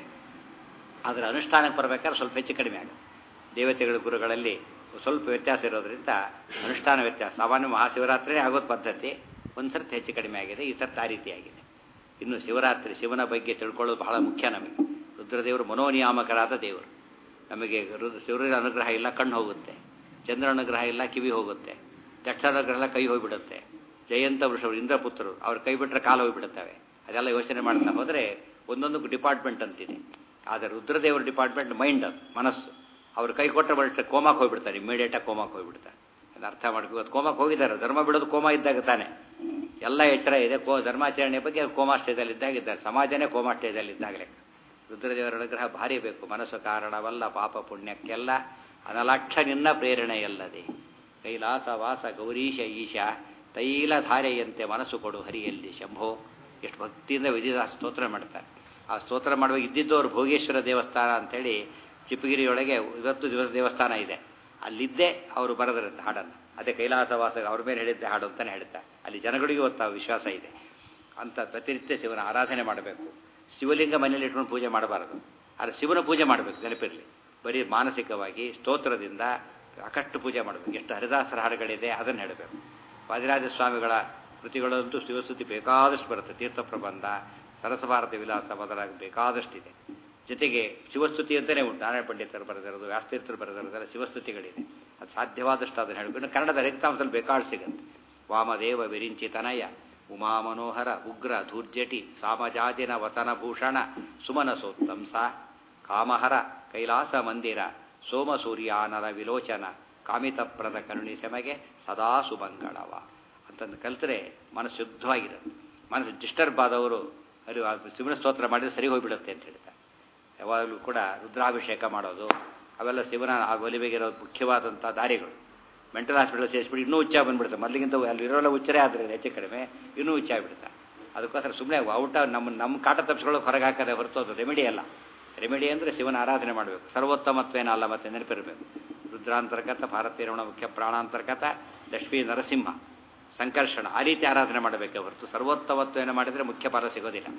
ಆದರೆ ಅನುಷ್ಠಾನಕ್ಕೆ ಬರಬೇಕಾದ್ರೆ ಸ್ವಲ್ಪ ಹೆಚ್ಚು ಕಡಿಮೆ ಆಗುತ್ತೆ ದೇವತೆಗಳ ಗುರುಗಳಲ್ಲಿ ಸ್ವಲ್ಪ ವ್ಯತ್ಯಾಸ ಇರೋದ್ರಿಂದ ಅನುಷ್ಠಾನ ವ್ಯತ್ಯಾಸ ಸಾಮಾನ್ಯ ಮಹಾಶಿವರಾತ್ರಿನೇ ಆಗೋದು ಪದ್ಧತಿ ಒಂದು ಸರ್ತಿ ಹೆಚ್ಚು ಕಡಿಮೆ ಆಗಿದೆ ಈ ಸರ್ತಿ ಆ ರೀತಿ ಆಗಿದೆ ಇನ್ನು ಶಿವರಾತ್ರಿ ಶಿವನ ಬಗ್ಗೆ ತಿಳ್ಕೊಳ್ಳೋದು ಬಹಳ ಮುಖ್ಯ ನಮಗೆ ರುದ್ರದೇವರು ಮನೋನಿಯಾಮಕರಾದ ದೇವರು ನಮಗೆ ರುದ್ರ ಶಿವರ ಅನುಗ್ರಹ ಇಲ್ಲ ಕಣ್ಣು ಹೋಗುತ್ತೆ ಚಂದ್ರ ಅನುಗ್ರಹ ಇಲ್ಲ ಕಿವಿ ಹೋಗುತ್ತೆ ದಕ್ಷ ಅನುಗ್ರಹ ಇಲ್ಲ ಕೈ ಹೋಗಿಬಿಡುತ್ತೆ ಜಯಂತ ವೃಷಭರು ಇಂದ್ರಪುತ್ರರು ಅವ್ರ ಕೈ ಬಿಟ್ಟರೆ ಕಾಲು ಹೋಗಿಬಿಡುತ್ತವೆ ಅದೆಲ್ಲ ಯೋಚನೆ ಮಾಡ್ತಾ ಹೋದರೆ ಒಂದೊಂದು ಡಿಪಾರ್ಟ್ಮೆಂಟ್ ಅಂತಿದೆ ಆದರೆ ರುದ್ರದೇವರ ಡಿಪಾರ್ಟ್ಮೆಂಟ್ ಮೈಂಡ್ ಅದು ಮನಸ್ಸು ಅವ್ರ ಕೈ ಕೊಟ್ಟರೆ ಬಳಿಕ ಕೋಮಾಕ್ಕೆ ಹೋಗ್ಬಿಡ್ತಾರೆ ಇಮಿಡಿಯೇಟಾಗಿ ಕೋಮಾಕ್ಕೆ ಹೋಗ್ಬಿಡ್ತಾರೆ ಅದನ್ನ ಅರ್ಥ ಮಾಡ್ಕೊ ಇವತ್ತು ಕೋಮಾಕ್ಕೆ ಹೋಗಿದ್ದಾರೆ ಧರ್ಮ ಬಿಡೋದು ಕೋಮಾ ಇದ್ದಾಗ ತಾನೆ ಎಲ್ಲ ಎಚ್ಚರ ಇದೆ ಕೋ ಧರ್ಮಾಚರಣೆ ಬಗ್ಗೆ ಕೋಮಾ ಸ್ಟೇಜಲ್ಲಿ ಇದ್ದಾಗಿದ್ದಾರೆ ಸಮಾಜನೇ ಕೋಮಾ ಸ್ಟೇಜಲ್ಲಿ ಇದ್ದಾಗಲೇ ರುದ್ರದೇವರ ಅನುಗ್ರಹ ಭಾರಿ ಬೇಕು ಮನಸ್ಸು ಕಾರಣವಲ್ಲ ಪಾಪ ಪುಣ್ಯಕ್ಕೆಲ್ಲ ಅನಲಕ್ಷ ನಿನ್ನ ಪ್ರೇರಣೆಯಲ್ಲದೆ ಕೈಲಾಸ ವಾಸ ಗೌರೀಶ ಈಶ ತೈಲಧಾರೆಯಂತೆ ಮನಸ್ಸು ಕೊಡು ಹರಿಯಲ್ಲಿ ಶಂಭೋ ಎಷ್ಟು ಭಕ್ತಿಯಿಂದ ವಿಧಿದ ಸ್ತೋತ್ರ ಮಾಡ್ತಾರೆ ಆ ಸ್ತೋತ್ರ ಮಾಡುವಾಗ ಇದ್ದಿದ್ದವರು ಭೋಗೇಶ್ವರ ದೇವಸ್ಥಾನ ಅಂತೇಳಿ ಚಿಪ್ಪಗಿರಿಯೊಳಗೆ ಇವತ್ತು ದಿವಸ ದೇವಸ್ಥಾನ ಇದೆ ಅಲ್ಲಿದ್ದೇ ಅವರು ಬರೆದಿರುತ್ತೆ ಹಾಡನ್ನು ಅದೇ ಕೈಲಾಸವಾಸ ಅವ್ರ ಮೇಲೆ ಹೇಳಿದ್ದೆ ಹಾಡು ಅಂತಲೇ ಹೇಳ್ತಾರೆ ಅಲ್ಲಿ ಜನಗಳಿಗೂ ಹೊತ್ತ ವಿಶ್ವಾಸ ಇದೆ ಅಂತ ಪ್ರತಿನಿತ್ಯ ಶಿವನ ಆರಾಧನೆ ಮಾಡಬೇಕು ಶಿವಲಿಂಗ ಮನೆಯಲ್ಲಿ ಇಟ್ಕೊಂಡು ಪೂಜೆ ಮಾಡಬಾರದು ಆದರೆ ಶಿವನ ಪೂಜೆ ಮಾಡಬೇಕು ನೆನಪಿರಲಿ ಬರೀ ಮಾನಸಿಕವಾಗಿ ಸ್ತೋತ್ರದಿಂದ ಅಕಟ್ಟು ಪೂಜೆ ಮಾಡಬೇಕು ಎಷ್ಟು ಹರಿದಾಸರ ಹಾಡುಗಳಿದೆ ಅದನ್ನು ಹೇಳಬೇಕು ವಾದಿರಾಜ ಸ್ವಾಮಿಗಳ ಕೃತಿಗಳಂತೂ ಶಿವಸ್ತುತಿ ಬೇಕಾದಷ್ಟು ಬರುತ್ತೆ ತೀರ್ಥ ಪ್ರಬಂಧ ಸರಸಭಾರತ ವಿಲಾಸ ಮೊದಲಾಗಿ ಬೇಕಾದಷ್ಟಿದೆ ಜೊತೆಗೆ ಶಿವಸ್ತುತಿ ಅಂತಲೇ ಉಂಟು ನಾರಾಯಣ ಪಂಡಿತರು ಬರೆದಿರೋದು ವ್ಯಾಸತೀರ್ಥರು ಬರೆದಿರೋದೆಲ್ಲ ಶಿವಸ್ತುತಿಗಳಿದೆ ಅದು ಸಾಧ್ಯವಾದಷ್ಟು ಅದನ್ನು ಹೇಳಬೇಕು ಇನ್ನು ಕನ್ನಡದ ರಕ್ತಾಂಶದಲ್ಲಿ ಬೇಕಾಳು ಸಿಗುತ್ತೆ ವಾಮದೇವ ವಿರಿಂಚಿತನಯ ಉಮಾ ಮನೋಹರ ಉಗ್ರ ಧೂರ್ಜಟಿ ಸಾಮಜಾತಿನ ವಸನಭೂಷಣ ಸುಮನಸೋತ್ತಂಸ ಕಾಮಹರ ಕೈಲಾಸ ಮಂದಿರ ಸೋಮ ಸೂರ್ಯಾನರ ವಿಲೋಚನ ಕಾಮಿತಪ್ರದ ಕರುಣಿ ಸೆಮಗೆ ಸದಾ ಸುಮಂಗಳವ ಅಂತಂದು ಕಲ್ತರೆ ಮನಸ್ಸು ಶುದ್ಧವಾಗಿರುತ್ತೆ ಮನಸ್ಸು ಡಿಸ್ಟರ್ಬ್ ಆದವರು ಅರಿ ಶಿವನ ಸ್ತೋತ್ರ ಮಾಡಿದ್ರೆ ಸರಿ ಹೋಗಿಬಿಡುತ್ತೆ ಅಂತ ಹೇಳ್ತಾರೆ ಯಾವಾಗಲೂ ಕೂಡ ರುದ್ರಾಭಿಷೇಕ ಮಾಡೋದು ಅವೆಲ್ಲ ಶಿವನ ಆ ಒಲಿವೆಗಿರೋ ಮುಖ್ಯವಾದಂಥ ದಾರಿಗಳು ಮೆಂಟಲ್ ಹಾಸ್ಪಿಟಲ್ ಸೇರಿಸ್ಬಿಟ್ಟು ಇನ್ನೂ ಉಚ್ಚ ಬಂದ್ಬಿಡುತ್ತೆ ಮೊದಲಿಗಿಂತ ಅಲ್ಲಿ ಇರೋಲ್ಲ ಉಚ್ಚರೇ ಆದರೆ ಹೆಚ್ಚು ಕಡಿಮೆ ಇನ್ನೂ ಉಚ್ಚ ಆಗ್ಬಿಡುತ್ತೆ ಅದಕ್ಕೋಸ್ಕರ ಸುಮ್ಮನೆ ಔಟ ನಮ್ಮ ನಮ್ಮ ಕಾಟ ತಪ್ಪಿಸ್ಕೊಳ್ಳೋಕೆ ಹೊರಗೆ ಹಾಕದೆ ಹೊರತು ಅದು ರೆಮಿಡಿ ಅಲ್ಲ ರೆಮಿಡಿ ಅಂದರೆ ಶಿವನ ಆರಾಧನೆ ಮಾಡಬೇಕು ಸರ್ವೋತ್ತಮತ್ವೇನ ಅಲ್ಲ ಮತ್ತೆ ನೆನಪಿರಬೇಕು ರುದ್ರಾಂತರ್ಗತ ಭಾರತೀಯ ರಮಣ ಮುಖ್ಯ ಪ್ರಾಣಾಂತರ್ಗತ ಲಕ್ಷ್ಮೀ ನರಸಿಂಹ ಸಂಕರ್ಷಣ ಆ ರೀತಿ ಆರಾಧನೆ ಮಾಡಬೇಕೆ ಹೊರತು ಸರ್ವೋತ್ತಮತ್ವೇನ ಮಾಡಿದರೆ ಮುಖ್ಯ ಫಲ ಸಿಗೋದಿಲ್ಲ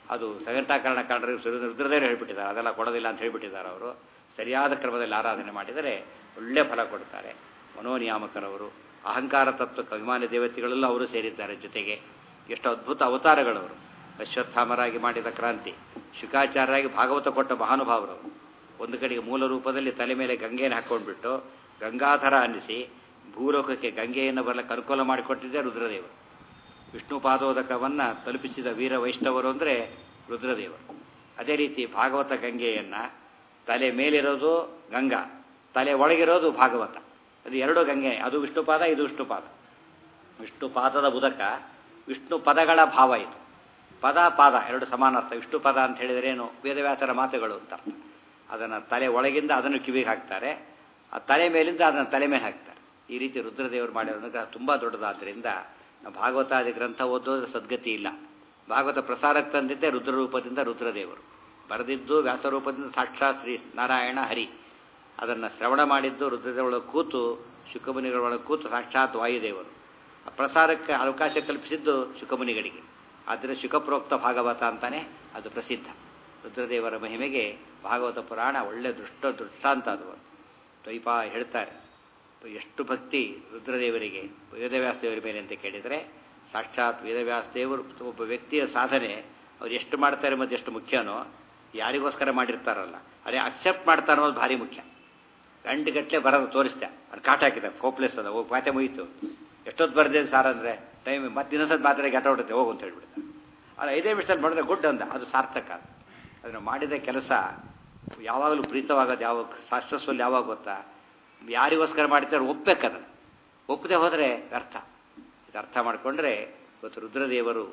ಅದು ಸಗಂಟಾಕರಣ ಕಾರಣರು ರುದ್ರದೇವರು ಹೇಳ್ಬಿಟ್ಟಿದ್ದಾರೆ ಅದೆಲ್ಲ ಕೊಡೋದಿಲ್ಲ ಅಂತ ಹೇಳ್ಬಿಟ್ಟಿದ್ದಾರೆ ಅವರು ಸರಿಯಾದ ಕ್ರಮದಲ್ಲಿ ಆರಾಧನೆ ಮಾಡಿದರೆ ಒಳ್ಳೆ ಫಲ ಕೊಡ್ತಾರೆ ಮನೋನಿಯಾಮಕರವರು ಅಹಂಕಾರ ತತ್ವಕ್ಕೆ ಅಭಿಮಾನಿ ದೇವತೆಗಳೆಲ್ಲ ಅವರು ಸೇರಿದ್ದಾರೆ ಜೊತೆಗೆ ಎಷ್ಟು ಅದ್ಭುತ ಅವತಾರಗಳವರು ಅಶ್ವತ್ಥಾಮರಾಗಿ ಮಾಡಿದ ಕ್ರಾಂತಿ ಶುಕಾಚಾರ್ಯರಾಗಿ ಭಾಗವತ ಕೊಟ್ಟ ಮಹಾನುಭಾವರವರು ಒಂದು ಕಡೆಗೆ ಮೂಲ ರೂಪದಲ್ಲಿ ತಲೆ ಮೇಲೆ ಗಂಗೆಯನ್ನು ಹಾಕ್ಕೊಂಡ್ಬಿಟ್ಟು ಗಂಗಾಧರ ಅನ್ನಿಸಿ ಭೂಲೋಕಕ್ಕೆ ಗಂಗೆಯನ್ನು ಬರಲಿಕ್ಕೆ ಅನುಕೂಲ ಮಾಡಿಕೊಟ್ಟಿದ್ದೆ ರುದ್ರದೇವರು ವಿಷ್ಣು ಪಾದೋದಕವನ್ನು ತಲುಪಿಸಿದ ವೀರ ವೈಷ್ಣವರು ಅಂದರೆ ರುದ್ರದೇವರು ಅದೇ ರೀತಿ ಭಾಗವತ ಗಂಗೆಯನ್ನು ತಲೆ ಮೇಲಿರೋದು ಗಂಗಾ ತಲೆ ಒಳಗಿರೋದು ಭಾಗವತ ಅದು ಎರಡು ಗಂಗೆ ಅದು ವಿಷ್ಣುಪಾದ ಇದು ವಿಷ್ಣುಪಾದ ವಿಷ್ಣು ಪಾದದ ಉದಕ ವಿಷ್ಣು ಪದಗಳ ಭಾವ ಇದು ಪದ ಪಾದ ಎರಡು ಸಮಾನಾರ್ಥ ವಿಷ್ಣು ಪದ ಅಂತ ಹೇಳಿದರೆ ಏನು ವೇದವ್ಯಾಸರ ಮಾತುಗಳು ಅಂತ ಅರ್ಥ ಅದನ್ನು ತಲೆ ಒಳಗಿಂದ ಅದನ್ನು ಕಿವಿಗೆ ಹಾಕ್ತಾರೆ ಆ ತಲೆ ಮೇಲಿಂದ ಅದನ್ನು ತಲೆ ಮೇಲೆ ಹಾಕ್ತಾರೆ ಈ ರೀತಿ ರುದ್ರದೇವರು ಮಾಡಿರೋ ಅನುಗ್ರಹ ತುಂಬ ದೊಡ್ಡದಾದ್ದರಿಂದ ನಾವು ಭಾಗವತಾದಿ ಗ್ರಂಥ ಓದೋದ್ರೆ ಸದ್ಗತಿ ಇಲ್ಲ ಭಾಗವತ ಪ್ರಸಾರಕ್ಕೆ ತಂದಿದ್ದೆ ರುದ್ರರೂಪದಿಂದ ರುದ್ರದೇವರು ಬರೆದಿದ್ದು ವ್ಯಾಸರೂಪದಿಂದ ಸಾಕ್ಷಾತ್ ಶ್ರೀ ನಾರಾಯಣ ಹರಿ ಅದನ್ನು ಶ್ರವಣ ಮಾಡಿದ್ದು ರುದ್ರದೇವರೊಳಗೆ ಕೂತು ಶುಕಮುನಿಗಳೊಳಗೆ ಕೂತು ಸಾಕ್ಷಾತ್ ವಾಯುದೇವರು ಆ ಪ್ರಸಾರಕ್ಕೆ ಅವಕಾಶ ಕಲ್ಪಿಸಿದ್ದು ಶುಕಮುನಿಗಳಿಗೆ ಆದ್ದರಿಂದ ಶುಕಪ್ರೋಕ್ತ ಭಾಗವತ ಅಂತಾನೆ ಅದು ಪ್ರಸಿದ್ಧ ರುದ್ರದೇವರ ಮಹಿಮೆಗೆ ಭಾಗವತ ಪುರಾಣ ಒಳ್ಳೆ ದೃಷ್ಟ ದೃಷ್ಟಾಂತ ಅದು ದ್ವೈಪ ಹೇಳ್ತಾರೆ ಎಷ್ಟು ಭಕ್ತಿ ರುದ್ರದೇವರಿಗೆ ವೇದವ್ಯಾಸ ದೇವರ ಮೇಲೆ ಅಂತ ಕೇಳಿದರೆ ಸಾಕ್ಷಾತ್ ವೇದವ್ಯಾಸ ದೇವರು ಒಬ್ಬ ವ್ಯಕ್ತಿಯ ಸಾಧನೆ ಅವ್ರು ಎಷ್ಟು ಮಾಡ್ತಾರೆ ಮತ್ತು ಎಷ್ಟು ಮುಖ್ಯನೋ ಯಾರಿಗೋಸ್ಕರ ಮಾಡಿರ್ತಾರಲ್ಲ ಅದೇ ಅಕ್ಸೆಪ್ಟ್ ಮಾಡ್ತಾರೆ ಅನ್ನೋದು ಭಾರಿ ಮುಖ್ಯ ಗಂಟೆಗಟ್ಟಲೆ ಬರೋದು ತೋರಿಸ್ದೆ ಅದು ಕಾಟ ಹಾಕಿದೆ ಹೋಪ್ಲೆಸ್ ಅದ ಹೋಗಿ ಪಾತೆ ಮುಗೀತು ಎಷ್ಟೊತ್ತು ಬರ್ದೆ ಸಾರ್ ಅಂದರೆ ಟೈಮ್ ಮತ್ತೆ ಇನ್ನೊಂದ್ಸತಿ ಮಾತ್ರ ಗೆಟ್ ಹೊಡುತ್ತೆ ಹೋಗು ಅಂತ ಹೇಳ್ಬಿಡ್ತಾರೆ ಅದು ಐದೇ ನಿಮಿಷದಲ್ಲಿ ಮಾಡಿದ್ರೆ ಗುಡ್ ಅಂದ ಅದು ಸಾರ್ಥಕ ಅದು ಅದನ್ನು ಮಾಡಿದ ಕೆಲಸ ಯಾವಾಗಲೂ ಪ್ರೀತವಾಗೋದು ಯಾವಾಗ ಸಕ್ಸಸ್ಫುಲ್ ಯಾವಾಗ ಗೊತ್ತಾ ಯಾರಿಗೋಸ್ಕರ ಮಾಡ್ತಾರೆ ಒಪ್ಪಬೇಕದನ್ನು ಒಪ್ಪದೆ ಹೋದರೆ ವ್ಯರ್ಥ ಇದು ಅರ್ಥ ಮಾಡಿಕೊಂಡ್ರೆ ಇವತ್ತು ರುದ್ರದೇವರು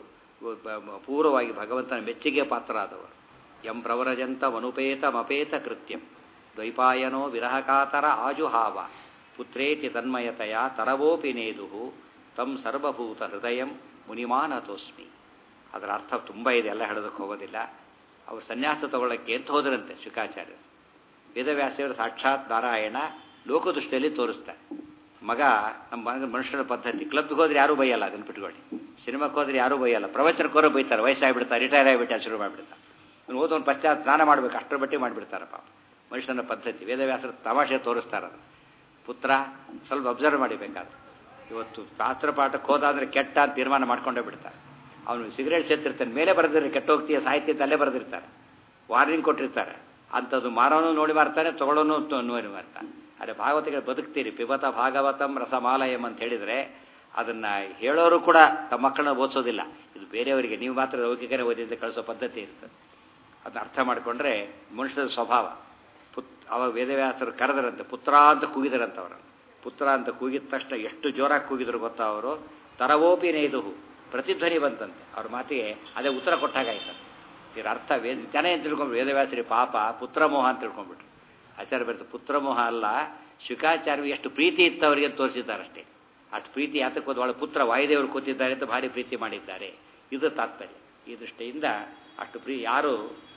ಪೂರ್ವವಾಗಿ ಭಗವಂತನ ಮೆಚ್ಚುಗೆ ಪಾತ್ರರಾದವರು ಎಂ ಪ್ರವರಜಂತ ಮನುಪೇತ ಮಪೇತ ಕೃತ್ಯಂ ದ್ವೈಪಾಯನೋ ವಿರಹಕಾತರ ಆಜುಹಾವ ಪುತ್ರೇತಿ ತನ್ಮಯತೆಯ ತರವೋಪಿ ನೇದು ತಂ ಸರ್ವಭೂತ ಹೃದಯಂ ಮುನಿಮಾನತೋಸ್ಮಿ ಅದರ ಅರ್ಥ ತುಂಬ ಇದೆ ಎಲ್ಲ ಹೇಳೋದಕ್ಕೆ ಹೋಗೋದಿಲ್ಲ ಅವರು ಸನ್ಯಾಸ ತಗೊಳ್ಳೋಕ್ಕೆ ಅಂತ ಹೋದ್ರಂತೆ ಶುಕಾಚಾರ್ಯರು ವೇದವ್ಯಾಸರು ಸಾಕ್ಷಾತ್ ನಾರಾಯಣ ಲೋಕದೃಷ್ಟಿಯಲ್ಲಿ ತೋರಿಸ್ತಾರೆ ಮಗ ನಮ್ಮ ಮಗ ಮನುಷ್ಯನ ಪದ್ಧತಿ ಕ್ಲಬ್ಗೆ ಹೋದ್ರೆ ಯಾರೂ ಬೈಯಲ್ಲ ಅದನ್ನು ಬಿಟ್ಕೊಳ್ಳಿ ಸಿನಿಮಾಕ್ಕೆ ಹೋದ್ರೆ ಯಾರೂ ಬೈಯಲ್ಲ ಪ್ರವಚನಕ್ಕೋರು ಬೈತಾರೆ ವಯಸ್ಸಾಗ್ಬಿಡ್ತಾರೆ ರಿಟೈರ್ ಆಗಿಬಿಟ್ಟು ಶುರು ಮಾಡಿಬಿಡ್ತಾರೆ ಇವ್ನು ಓದೋನು ಪಶ್ಚಾತ್ ಸ್ನಾನ ಮಾಡಬೇಕು ಅಷ್ಟರ ಬಟ್ಟಿ ಮಾಡಿಬಿಡ್ತಾರೆ ಪಾಪ ಮನುಷ್ಯನ ಪದ್ಧತಿ ವೇದವ್ಯಾಸರು ತಮಾಷೆ ತೋರಿಸ್ತಾರೆ ಅದು ಪುತ್ರ ಸ್ವಲ್ಪ ಅಬ್ಸರ್ವ್ ಮಾಡಿಬೇಕಾದ್ರೆ ಇವತ್ತು ಶಾಸ್ತ್ರ ಪಾಠಕ್ಕೆ ಹೋದಾದ್ರೆ ಕೆಟ್ಟ ಅಂತ ತೀರ್ಮಾನ ಮಾಡ್ಕೊಂಡೇ ಬಿಡ್ತಾರೆ ಅವನು ಸಿಗರೇಟ್ ಸೇರ್ತಿರ್ತಾನೆ ಮೇಲೆ ಬರೆದಿರ್ತಾರೆ ಕೆಟ್ಟ ಹೋಗ್ತೀಯ ಸಾಹಿತ್ಯ ಅಲ್ಲೇ ಬರೆದಿರ್ತಾರೆ ವಾರ್ನಿಂಗ್ ಕೊಟ್ಟಿರ್ತಾರೆ ಅಂಥದ್ದು ಮಾರೋನು ನೋಡಿ ಮಾರ್ತಾನೆ ತೊಗೊಳೋನು ನೋಡಿ ಮಾರ್ತಾನೆ ಅದೇ ಭಾಗವತಿಗಳು ಬದುಕ್ತೀರಿ ಪಿಬತ ಭಾಗವತಂ ರಸಮಾಲಯಂ ಅಂತ ಹೇಳಿದರೆ ಅದನ್ನು ಹೇಳೋರು ಕೂಡ ತಮ್ಮ ಮಕ್ಕಳನ್ನ ಓದಿಸೋದಿಲ್ಲ ಇದು ಬೇರೆಯವರಿಗೆ ನೀವು ಮಾತ್ರ ಲೌಕಿಕನೇ ಓದಿದ್ರೆ ಕಳಿಸೋ ಪದ್ಧತಿ ಇರ್ತದೆ ಅದನ್ನ ಅರ್ಥ ಮಾಡಿಕೊಂಡ್ರೆ ಮನುಷ್ಯದ ಸ್ವಭಾವ ಪುತ್ ಅವಾಗ ವೇದವ್ಯಾಸರು ಕರೆದರಂತೆ ಪುತ್ರ ಅಂತ ಕೂಗಿದರಂತೆ ಅವರನ್ನು ಪುತ್ರ ಅಂತ ಕೂಗಿದ ತಕ್ಷಣ ಎಷ್ಟು ಜೋರಾಗಿ ಕೂಗಿದ್ರು ಗೊತ್ತಾ ಅವರು ತರವೋಪಿ ನೇದು ಪ್ರತಿಧ್ವನಿ ಬಂತಂತೆ ಅವ್ರ ಮಾತಿಗೆ ಅದೇ ಉತ್ತರ ಕೊಟ್ಟಾಗಾಯ್ತು ಇದರ ಅರ್ಥ ವೇದ ಜನ ಏನು ತಿಳ್ಕೊಂಡ್ರು ವೇದವ್ಯಾಸರಿ ಪಾಪ ಪುತ್ರಮೋಹ ಅಂತ ತಿಳ್ಕೊಂಡ್ಬಿಟ್ರು ಆಚಾರ್ಯ ಬರ್ತದೆ ಪುತ್ರಮೋಹ ಅಲ್ಲ ಶುಕಾಚಾರ್ಯ ಎಷ್ಟು ಪ್ರೀತಿ ಇತ್ತು ಅವರಿಗೆ ತೋರಿಸಿದ್ದಾರಷ್ಟೇ ಅಷ್ಟು ಪ್ರೀತಿ ಯಾತಕ್ಕೆ ಹೋದ ಒಳ ಪುತ್ರ ವಾಯುದೇವರು ಕೂತಿದ್ದಾರೆ ಅಂತ ಭಾರಿ ಪ್ರೀತಿ ಮಾಡಿದ್ದಾರೆ ಇದು ತಾತ್ಪರ್ಯ ಈ ದೃಷ್ಟಿಯಿಂದ ಅಷ್ಟು ಪ್ರೀ ಯಾರು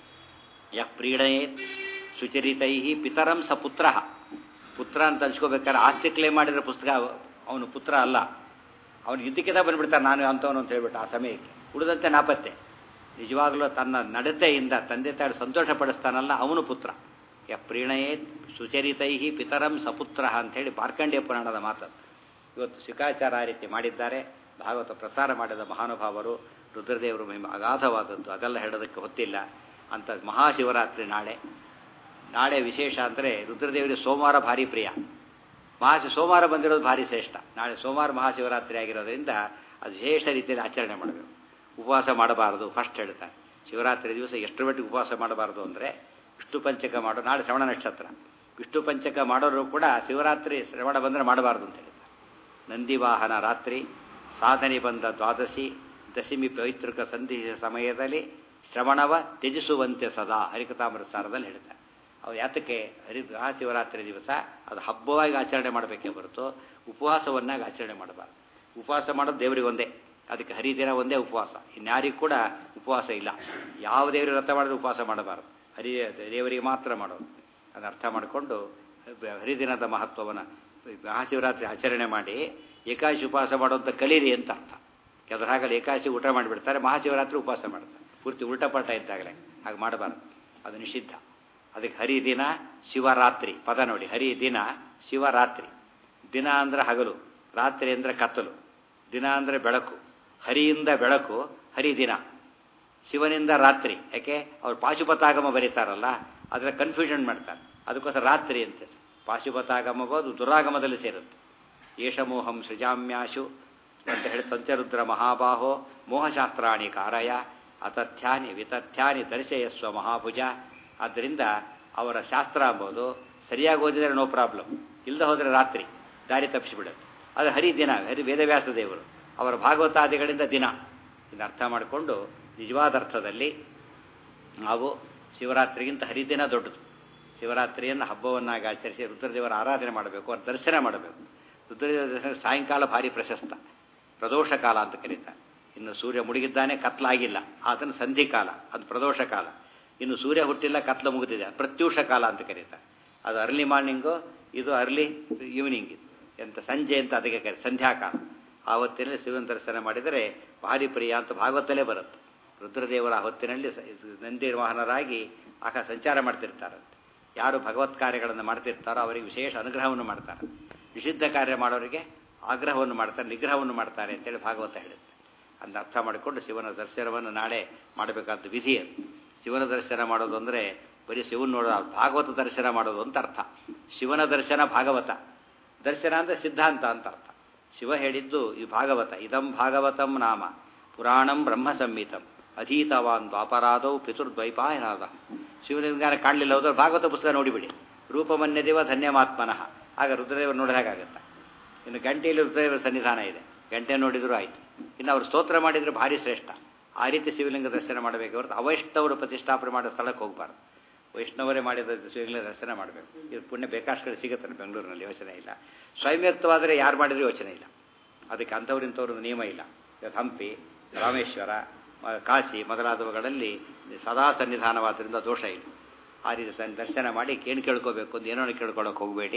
ಯ ಪ್ರೀಣಯೇ ಸುಚರಿತೈ ಪಿತರಂ ಸ ಪುತ್ರ ಪುತ್ರ ಅಂತ ಅನ್ಸ್ಕೋಬೇಕಾದ್ರೆ ಆಸ್ತಿ ಕ್ಲೇಮ್ ಮಾಡಿದ್ರೆ ಪುಸ್ತಕ ಅವನು ಪುತ್ರ ಅಲ್ಲ ಅವನು ಇದ್ದಕ್ಕಿಂತ ಬಂದ್ಬಿಡ್ತಾನೆ ನಾನು ಅಂಥವನು ಅಂತ ಹೇಳ್ಬಿಟ್ಟು ಆ ಸಮಯಕ್ಕೆ ಉಳಿದಂತೆ ನಾಪತ್ತೆ ನಿಜವಾಗಲೂ ತನ್ನ ನಡತೆಯಿಂದ ತಂದೆ ತಾಯಿ ಸಂತೋಷ ಪಡಿಸ್ತಾನಲ್ಲ ಅವನು ಪುತ್ರ ಯ ಪ್ರೀಣಯೇ ಸುಚರಿತೈ ಪಿತರಂ ಸಪುತ್ರ ಅಂಥೇಳಿ ಮಾರ್ಕಂಡೇಯ ಪುರಾಣದ ಮಾತು ಇವತ್ತು ಶಿಕಾಚಾರ ಆ ರೀತಿ ಮಾಡಿದ್ದಾರೆ ಭಾಗವತ ಪ್ರಸಾರ ಮಾಡಿದ ಮಹಾನುಭಾವರು ರುದ್ರದೇವರು ಮಹಿಮೆ ಅಗಾಧವಾದದ್ದು ಅದೆಲ್ಲ ಹೇಳೋದಕ್ಕೆ ಹೊತ್ತಿಲ್ಲ ಅಂತ ಮಹಾಶಿವರಾತ್ರಿ ನಾಳೆ ನಾಳೆ ವಿಶೇಷ ಅಂದರೆ ರುದ್ರದೇವರಿಗೆ ಸೋಮವಾರ ಭಾರಿ ಪ್ರಿಯ ಮಹಾ ಸೋಮವಾರ ಬಂದಿರೋದು ಭಾರಿ ಶ್ರೇಷ್ಠ ನಾಳೆ ಸೋಮವಾರ ಮಹಾಶಿವರಾತ್ರಿ ಆಗಿರೋದ್ರಿಂದ ಅದು ವಿಶೇಷ ರೀತಿಯಲ್ಲಿ ಆಚರಣೆ ಮಾಡಬೇಕು ಉಪವಾಸ ಮಾಡಬಾರದು ಫಸ್ಟ್ ಹೇಳ್ತಾರೆ ಶಿವರಾತ್ರಿ ದಿವಸ ಎಷ್ಟರ ಮಟ್ಟಿಗೆ ಉಪವಾಸ ಮಾಡಬಾರದು ಅಂದರೆ ವಿಷ್ಣು ಪಂಚಕ ಮಾಡೋ ನಾಳೆ ಶ್ರವಣ ನಕ್ಷತ್ರ ವಿಷ್ಣು ಪಂಚಕ ಮಾಡೋರು ಕೂಡ ಶಿವರಾತ್ರಿ ಶ್ರವಣ ಬಂದರೆ ಮಾಡಬಾರ್ದು ಅಂತ ಹೇಳ್ತಾರೆ ನಂದಿವಾಹನ ರಾತ್ರಿ ಸಾಧನೆ ಬಂದ ದ್ವಾದಶಿ ದಶಮಿ ಪವಿತ್ರಕ ಸಂಧಿ ಸಮಯದಲ್ಲಿ ಶ್ರವಣವ ತ್ಯಜಿಸುವಂತೆ ಸದಾ ಹರಿಕಥಾಮೃತಸಾರದಲ್ಲಿ ಹೇಳ್ತಾರೆ ಅವ್ರು ಯಾತಕ್ಕೆ ಹರಿ ಮಹಾಶಿವರಾತ್ರಿ ದಿವಸ ಅದು ಹಬ್ಬವಾಗಿ ಆಚರಣೆ ಮಾಡಬೇಕೇ ಹೊರತು ಉಪವಾಸವನ್ನಾಗಿ ಆಚರಣೆ ಮಾಡಬಾರ್ದು ಉಪವಾಸ ಮಾಡೋದು ದೇವರಿಗೆ ಒಂದೇ ಅದಕ್ಕೆ ಹರಿದಿನ ಒಂದೇ ಉಪವಾಸ ಇನ್ಯಾರಿಗೂ ಕೂಡ ಉಪವಾಸ ಇಲ್ಲ ಯಾವ ದೇವರಿಗೆ ವ್ರತ ಮಾಡಿದ್ರೆ ಉಪವಾಸ ಮಾಡಬಾರ್ದು ಹರಿ ದೇವರಿಗೆ ಮಾತ್ರ ಮಾಡೋದು ಅದನ್ನು ಅರ್ಥ ಮಾಡಿಕೊಂಡು ಹರಿದಿನದ ಮಹತ್ವವನ್ನು ಮಹಾಶಿವರಾತ್ರಿ ಆಚರಣೆ ಮಾಡಿ ಏಕಾಶಿ ಉಪವಾಸ ಮಾಡೋಂಥ ಕಲೀರಿ ಅಂತ ಅರ್ಥ ಕೆಲವರು ಹಾಗಲ್ಲ ಏಕಾಶಿ ಊಟ ಮಾಡಿಬಿಡ್ತಾರೆ ಮಹಾಶಿವರಾತ್ರಿ ಉಪವಾಸ ಮಾಡ್ತಾರೆ ಪೂರ್ತಿ ಉಲ್ಟಪಲ್ಟ ಇದ್ದಾಗಲೇ ಹಾಗೆ ಮಾಡಬಾರ್ದು ಅದು ನಿಷಿದ್ಧ ಅದಕ್ಕೆ ಹರಿ ದಿನ ಶಿವರಾತ್ರಿ ಪದ ನೋಡಿ ಹರಿ ದಿನ ಶಿವರಾತ್ರಿ ದಿನ ಅಂದರೆ ಹಗಲು ರಾತ್ರಿ ಅಂದರೆ ಕತ್ತಲು ದಿನ ಅಂದರೆ ಬೆಳಕು ಹರಿಯಿಂದ ಬೆಳಕು ಹರಿ ದಿನ ಶಿವನಿಂದ ರಾತ್ರಿ ಯಾಕೆ ಅವ್ರು ಪಾಶುಪತಾಗಮ ಬರೀತಾರಲ್ಲ ಅದರ ಕನ್ಫ್ಯೂಷನ್ ಮಾಡ್ತಾರೆ ಅದಕ್ಕೋಸ್ಕರ ರಾತ್ರಿ ಅಂತ ಪಾಶುಪತಾಗಮ ಬೋದು ದುರಾಗಮದಲ್ಲಿ ಸೇರುತ್ತೆ ಏಷಮೋಹಂ ಸೃಜಾಮ್ಯಾಶು ಅಂತ ಹೇಳಿ ತಂಚರುದ್ರ ಮಹಾಬಾಹೋ ಮೋಹಶಾಸ್ತ್ರಾಣಿ ಕಾರಯ ಅತಥ್ಯಾನಿ ವಿತಥ್ಯಾನಿ ದರ್ಶಯಸ್ವ ಮಹಾಭುಜ ಆದ್ದರಿಂದ ಅವರ ಶಾಸ್ತ್ರ ಅಂಬೋದು ಸರಿಯಾಗಿ ಓದಿದರೆ ನೋ ಪ್ರಾಬ್ಲಮ್ ಇಲ್ಲದೆ ಹೋದರೆ ರಾತ್ರಿ ದಾರಿ ತಪ್ಪಿಸಿಬಿಡುತ್ತೆ ಅದು ಹರಿ ದಿನ ಹರಿ ವೇದವ್ಯಾಸ ದೇವರು ಅವರ ಭಾಗವತಾದಿಗಳಿಂದ ದಿನ ಇದನ್ನು ಅರ್ಥ ಮಾಡಿಕೊಂಡು ನಿಜವಾದ ಅರ್ಥದಲ್ಲಿ ನಾವು ಶಿವರಾತ್ರಿಗಿಂತ ಹರಿದಿನ ದೊಡ್ಡದು ಶಿವರಾತ್ರಿಯನ್ನು ಹಬ್ಬವನ್ನಾಗಿ ಆಚರಿಸಿ ರುದ್ರದೇವರ ಆರಾಧನೆ ಮಾಡಬೇಕು ಅವ್ರ ದರ್ಶನ ಮಾಡಬೇಕು ರುದ್ರದೇವರ ದರ್ಶನ ಸಾಯಂಕಾಲ ಭಾರಿ ಪ್ರಶಸ್ತ ಪ್ರದೋಷ ಕಾಲ ಅಂತ ಕರೀತಾರೆ ಇನ್ನು ಸೂರ್ಯ ಮುಳುಗಿದ್ದಾನೆ ಕತ್ಲಾಗಿಲ್ಲ ಆತನ ಸಂಧಿ ಕಾಲ ಅದು ಪ್ರದೋಷ ಕಾಲ ಇನ್ನು ಸೂರ್ಯ ಹುಟ್ಟಿಲ್ಲ ಕತ್ಲ ಮುಗಿದಿದೆ ಪ್ರತ್ಯೂಷ ಕಾಲ ಅಂತ ಕರೀತಾರೆ ಅದು ಅರ್ಲಿ ಮಾರ್ನಿಂಗು ಇದು ಅರ್ಲಿ ಈವ್ನಿಂಗ್ ಇದು ಎಂತ ಸಂಜೆ ಅಂತ ಅದಕ್ಕೆ ಕರೆ ಸಂಧ್ಯಾಕಾಲ ಆವತ್ತಿನಲ್ಲಿ ಶಿವನ ದರ್ಶನ ಮಾಡಿದರೆ ಭಾರಿ ಪ್ರಿಯ ಅಂತ ಭಾಗವತಲ್ಲೇ ಬರುತ್ತೆ ರುದ್ರದೇವರ ಹೊತ್ತಿನಲ್ಲಿ ನಂದಿ ವಾಹನರಾಗಿ ಆಗ ಸಂಚಾರ ಮಾಡ್ತಿರ್ತಾರಂತೆ ಯಾರು ಭಗವತ್ ಕಾರ್ಯಗಳನ್ನು ಮಾಡ್ತಿರ್ತಾರೋ ಅವರಿಗೆ ವಿಶೇಷ ಅನುಗ್ರಹವನ್ನು ಮಾಡ್ತಾರೆ ನಿಷಿದ್ಧ ಕಾರ್ಯ ಮಾಡೋರಿಗೆ ಆಗ್ರಹವನ್ನು ಮಾಡ್ತಾರೆ ನಿಗ್ರಹವನ್ನು ಮಾಡ್ತಾರೆ ಅಂತೇಳಿ ಭಾಗವತ ಹೇಳುತ್ತೆ ಅದನ್ನ ಅರ್ಥ ಮಾಡಿಕೊಂಡು ಶಿವನ ದರ್ಶನವನ್ನು ನಾಳೆ ಮಾಡಬೇಕಾದ ವಿಧಿ ಅದು ಶಿವನ ದರ್ಶನ ಮಾಡೋದು ಅಂದರೆ ಬರೀ ಶಿವನ ನೋಡೋದು ಭಾಗವತ ದರ್ಶನ ಮಾಡೋದು ಅಂತ ಅರ್ಥ ಶಿವನ ದರ್ಶನ ಭಾಗವತ ದರ್ಶನ ಅಂದರೆ ಸಿದ್ಧಾಂತ ಅಂತ ಅರ್ಥ ಶಿವ ಹೇಳಿದ್ದು ಈ ಭಾಗವತ ಇದಂ ಭಾಗವತಂ ನಾಮ ಪುರಾಣಂ ಬ್ರಹ್ಮ ಸಂಹಿತಂ ಅಧೀತವಾನ್ ದ್ವಾಪರಾದೌ ಪಿತುರ್ದ್ವೈಪಾಯನಾದ ಶಿವಲಿಂಗಾನ ಕಾಣಲಿಲ್ಲ ಹೋದ್ರೆ ಭಾಗವತ ಪುಸ್ತಕ ನೋಡಿಬಿಡಿ ರೂಪಮನ್ಯದೇವ ಧನ್ಯಮಾತ್ಮನಃ ಆಗ ರುದ್ರದೇವರು ನೋಡಿದಾಗತ್ತೆ ಇನ್ನು ಗಂಟೆಯಲ್ಲಿ ರುದ್ರದೇವರ ಸನ್ನಿಧಾನ ಇದೆ ಗಂಟೆ ನೋಡಿದರೂ ಆಯಿತು ಇನ್ನು ಅವರು ಸ್ತೋತ್ರ ಮಾಡಿದರೆ ಭಾರಿ ಶ್ರೇಷ್ಠ ಆ ರೀತಿ ಶಿವಲಿಂಗ ದರ್ಶನ ಮಾಡಬೇಕು ಹೊರತು ಅವೈಷ್ಣವರು ಪ್ರತಿಷ್ಠಾಪನೆ ಮಾಡೋ ಸ್ಥಳಕ್ಕೆ ಹೋಗಬಾರ್ದು ವೈಷ್ಣವರೇ ಮಾಡಿದ ಶಿವಲಿಂಗ ದರ್ಶನ ಮಾಡಬೇಕು ಇದು ಪುಣ್ಯ ಬೇಕಾಷ್ಟು ಕಡೆ ಸಿಗುತ್ತೆ ಬೆಂಗಳೂರಿನಲ್ಲಿ ಯೋಚನೆ ಇಲ್ಲ ಸ್ವಯಂವ್ಯಕ್ತವಾದರೆ ಯಾರು ಮಾಡಿದರೂ ಯೋಚನೆ ಇಲ್ಲ ಅದಕ್ಕೆ ಅಂಥವ್ರು ಇಂಥವ್ರದ್ದು ನಿಯಮ ಇಲ್ಲ ಇವತ್ತು ಹಂಪಿ ರಾಮೇಶ್ವರ ಕಾಶಿ ಮೊದಲಾದವುಗಳಲ್ಲಿ ಸದಾ ಸನ್ನಿಧಾನವಾದ್ದರಿಂದ ದೋಷ ಇಲ್ಲ ಆ ರೀತಿ ಸನ್ ದರ್ಶನ ಮಾಡಿ ಏನು ಕೇಳ್ಕೋಬೇಕು ಅಂತ ಏನೋ ಕೇಳ್ಕೊಳ್ಳೋಕೆ ಹೋಗಬೇಡಿ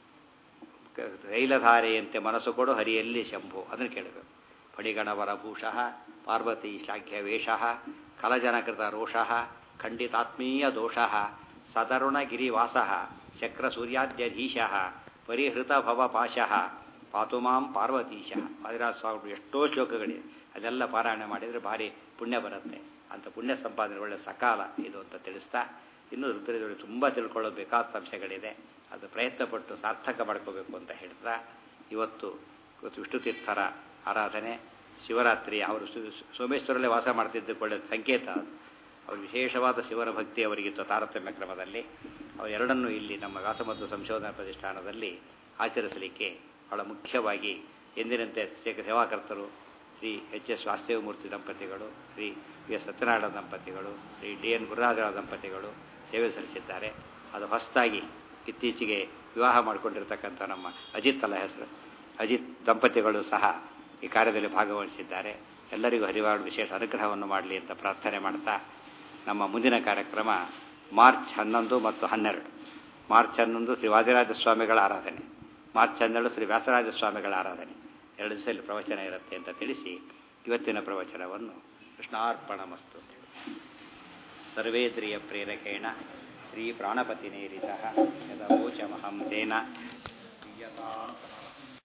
ತೈಲಧಾರೆಯಂತೆ ಮನಸ್ಸು ಕೊಡು ಹರಿಯಲ್ಲಿ ಶಂಭು ಅದನ್ನು ಕೇಳಬೇಕು ಫಣಿಗಣವರ ಭೂಷಃ ಪಾರ್ವತಿ ಶ್ಲಾಘ್ಯ ವೇಷಃ ಕಲಜನಕೃತ ರೋಷಃ ಖಂಡಿತಾತ್ಮೀಯ ದೋಷಃ ಸತರುಣಗಿರಿವಾಸಃ ಶಕ್ರಸೂರ್ಯಾದ್ಯಧೀಶಃ ಪರಿಹೃತ ಭವ ಪಾಶಃ ಪಾತು ಮಾಂ ಪಾರ್ವತೀಶ ವಾದಿರಾಜ ಸ್ವಾಮಿ ಎಷ್ಟೋ ಶ್ಲೋಕಗಳಿವೆ ಅದೆಲ್ಲ ಪಾರಾಯಣ ಮಾಡಿದರೆ ಭಾರಿ ಪುಣ್ಯ ಬರುತ್ತೆ ಅಂತ ಪುಣ್ಯ ಸಂಪಾದನೆ ಒಳ್ಳೆ ಸಕಾಲ ಇದು ಅಂತ ತಿಳಿಸ್ತಾ ಇನ್ನೂ ರುದ್ರದೇವರು ತುಂಬ ತಿಳ್ಕೊಳ್ಳೋದು ಬೇಕಾದ ಅಂಶಗಳಿದೆ ಅದು ಪ್ರಯತ್ನಪಟ್ಟು ಸಾರ್ಥಕ ಮಾಡ್ಕೋಬೇಕು ಅಂತ ಹೇಳ್ತಾ ಇವತ್ತು ಇವತ್ತು ವಿಷ್ಣು ತೀರ್ಥರ ಆರಾಧನೆ ಶಿವರಾತ್ರಿ ಅವರು ಸೋಮೇಶ್ವರಲ್ಲೇ ವಾಸ ಮಾಡ್ತಿದ್ದಕ್ಕೆ ಒಳ್ಳೆಯ ಸಂಕೇತ ಅದು ಅವರು ವಿಶೇಷವಾದ ಶಿವನ ಭಕ್ತಿ ಅವರಿಗಿತ್ತು ತಾರತಮ್ಯ ಕ್ರಮದಲ್ಲಿ ಅವೆರಡನ್ನೂ ಇಲ್ಲಿ ನಮ್ಮ ವ್ಯಾಸಮದ್ದು ಸಂಶೋಧನಾ ಪ್ರತಿಷ್ಠಾನದಲ್ಲಿ ಆಚರಿಸಲಿಕ್ಕೆ ಬಹಳ ಮುಖ್ಯವಾಗಿ ಎಂದಿನಂತೆ ಶೇಖ ಸೇವಾಕರ್ತರು ಶ್ರೀ ಎಚ್ ಎಸ್ ವಾಸ್ತೇವಮೂರ್ತಿ ದಂಪತಿಗಳು ಶ್ರೀ ವಿ ಎಸ್ ಸತ್ಯನಾರಾಯಣ ದಂಪತಿಗಳು ಶ್ರೀ ಡಿ ಎನ್ ಗುರುರಾಜರಾವ್ ದಂಪತಿಗಳು ಸೇವೆ ಸಲ್ಲಿಸಿದ್ದಾರೆ ಅದು ಹೊಸದಾಗಿ ಇತ್ತೀಚೆಗೆ ವಿವಾಹ ಮಾಡಿಕೊಂಡಿರ್ತಕ್ಕಂಥ ನಮ್ಮ ಅಜಿತ್ ಅಲ್ಲ ಹೆಸರು ಅಜಿತ್ ದಂಪತಿಗಳು ಸಹ ಈ ಕಾರ್ಯದಲ್ಲಿ ಭಾಗವಹಿಸಿದ್ದಾರೆ ಎಲ್ಲರಿಗೂ ಹರಿವಾಳು ವಿಶೇಷ ಅನುಗ್ರಹವನ್ನು ಮಾಡಲಿ ಅಂತ ಪ್ರಾರ್ಥನೆ ಮಾಡ್ತಾ ನಮ್ಮ ಮುಂದಿನ ಕಾರ್ಯಕ್ರಮ ಮಾರ್ಚ್ ಹನ್ನೊಂದು ಮತ್ತು ಹನ್ನೆರಡು ಮಾರ್ಚ್ ಹನ್ನೊಂದು ಶ್ರೀ ವಾದಿರಾಜ ಸ್ವಾಮಿಗಳ ಆರಾಧನೆ ಮಾರ್ಚ್ ಹನ್ನೆರಡು ಶ್ರೀ ವ್ಯಾಸರಾಜ ಸ್ವಾಮಿಗಳ ಆರಾಧನೆ ಎರಡು ದಿವಸದಲ್ಲಿ ಪ್ರವಚನ ಇರುತ್ತೆ ಅಂತ ತಿಳಿಸಿ ಇವತ್ತಿನ ಪ್ರವಚನವನ್ನು ಕೃಷ್ಣಾರ್ಪಣ ಮಸ್ತು ಸರ್ವೇಂದ್ರಿಯ ಪ್ರೇರಕೇಣ ಶ್ರೀ ಪ್ರಾಣಪತಿನೇರಿತ ಯದವೋಚಮಹಂ ತೇನ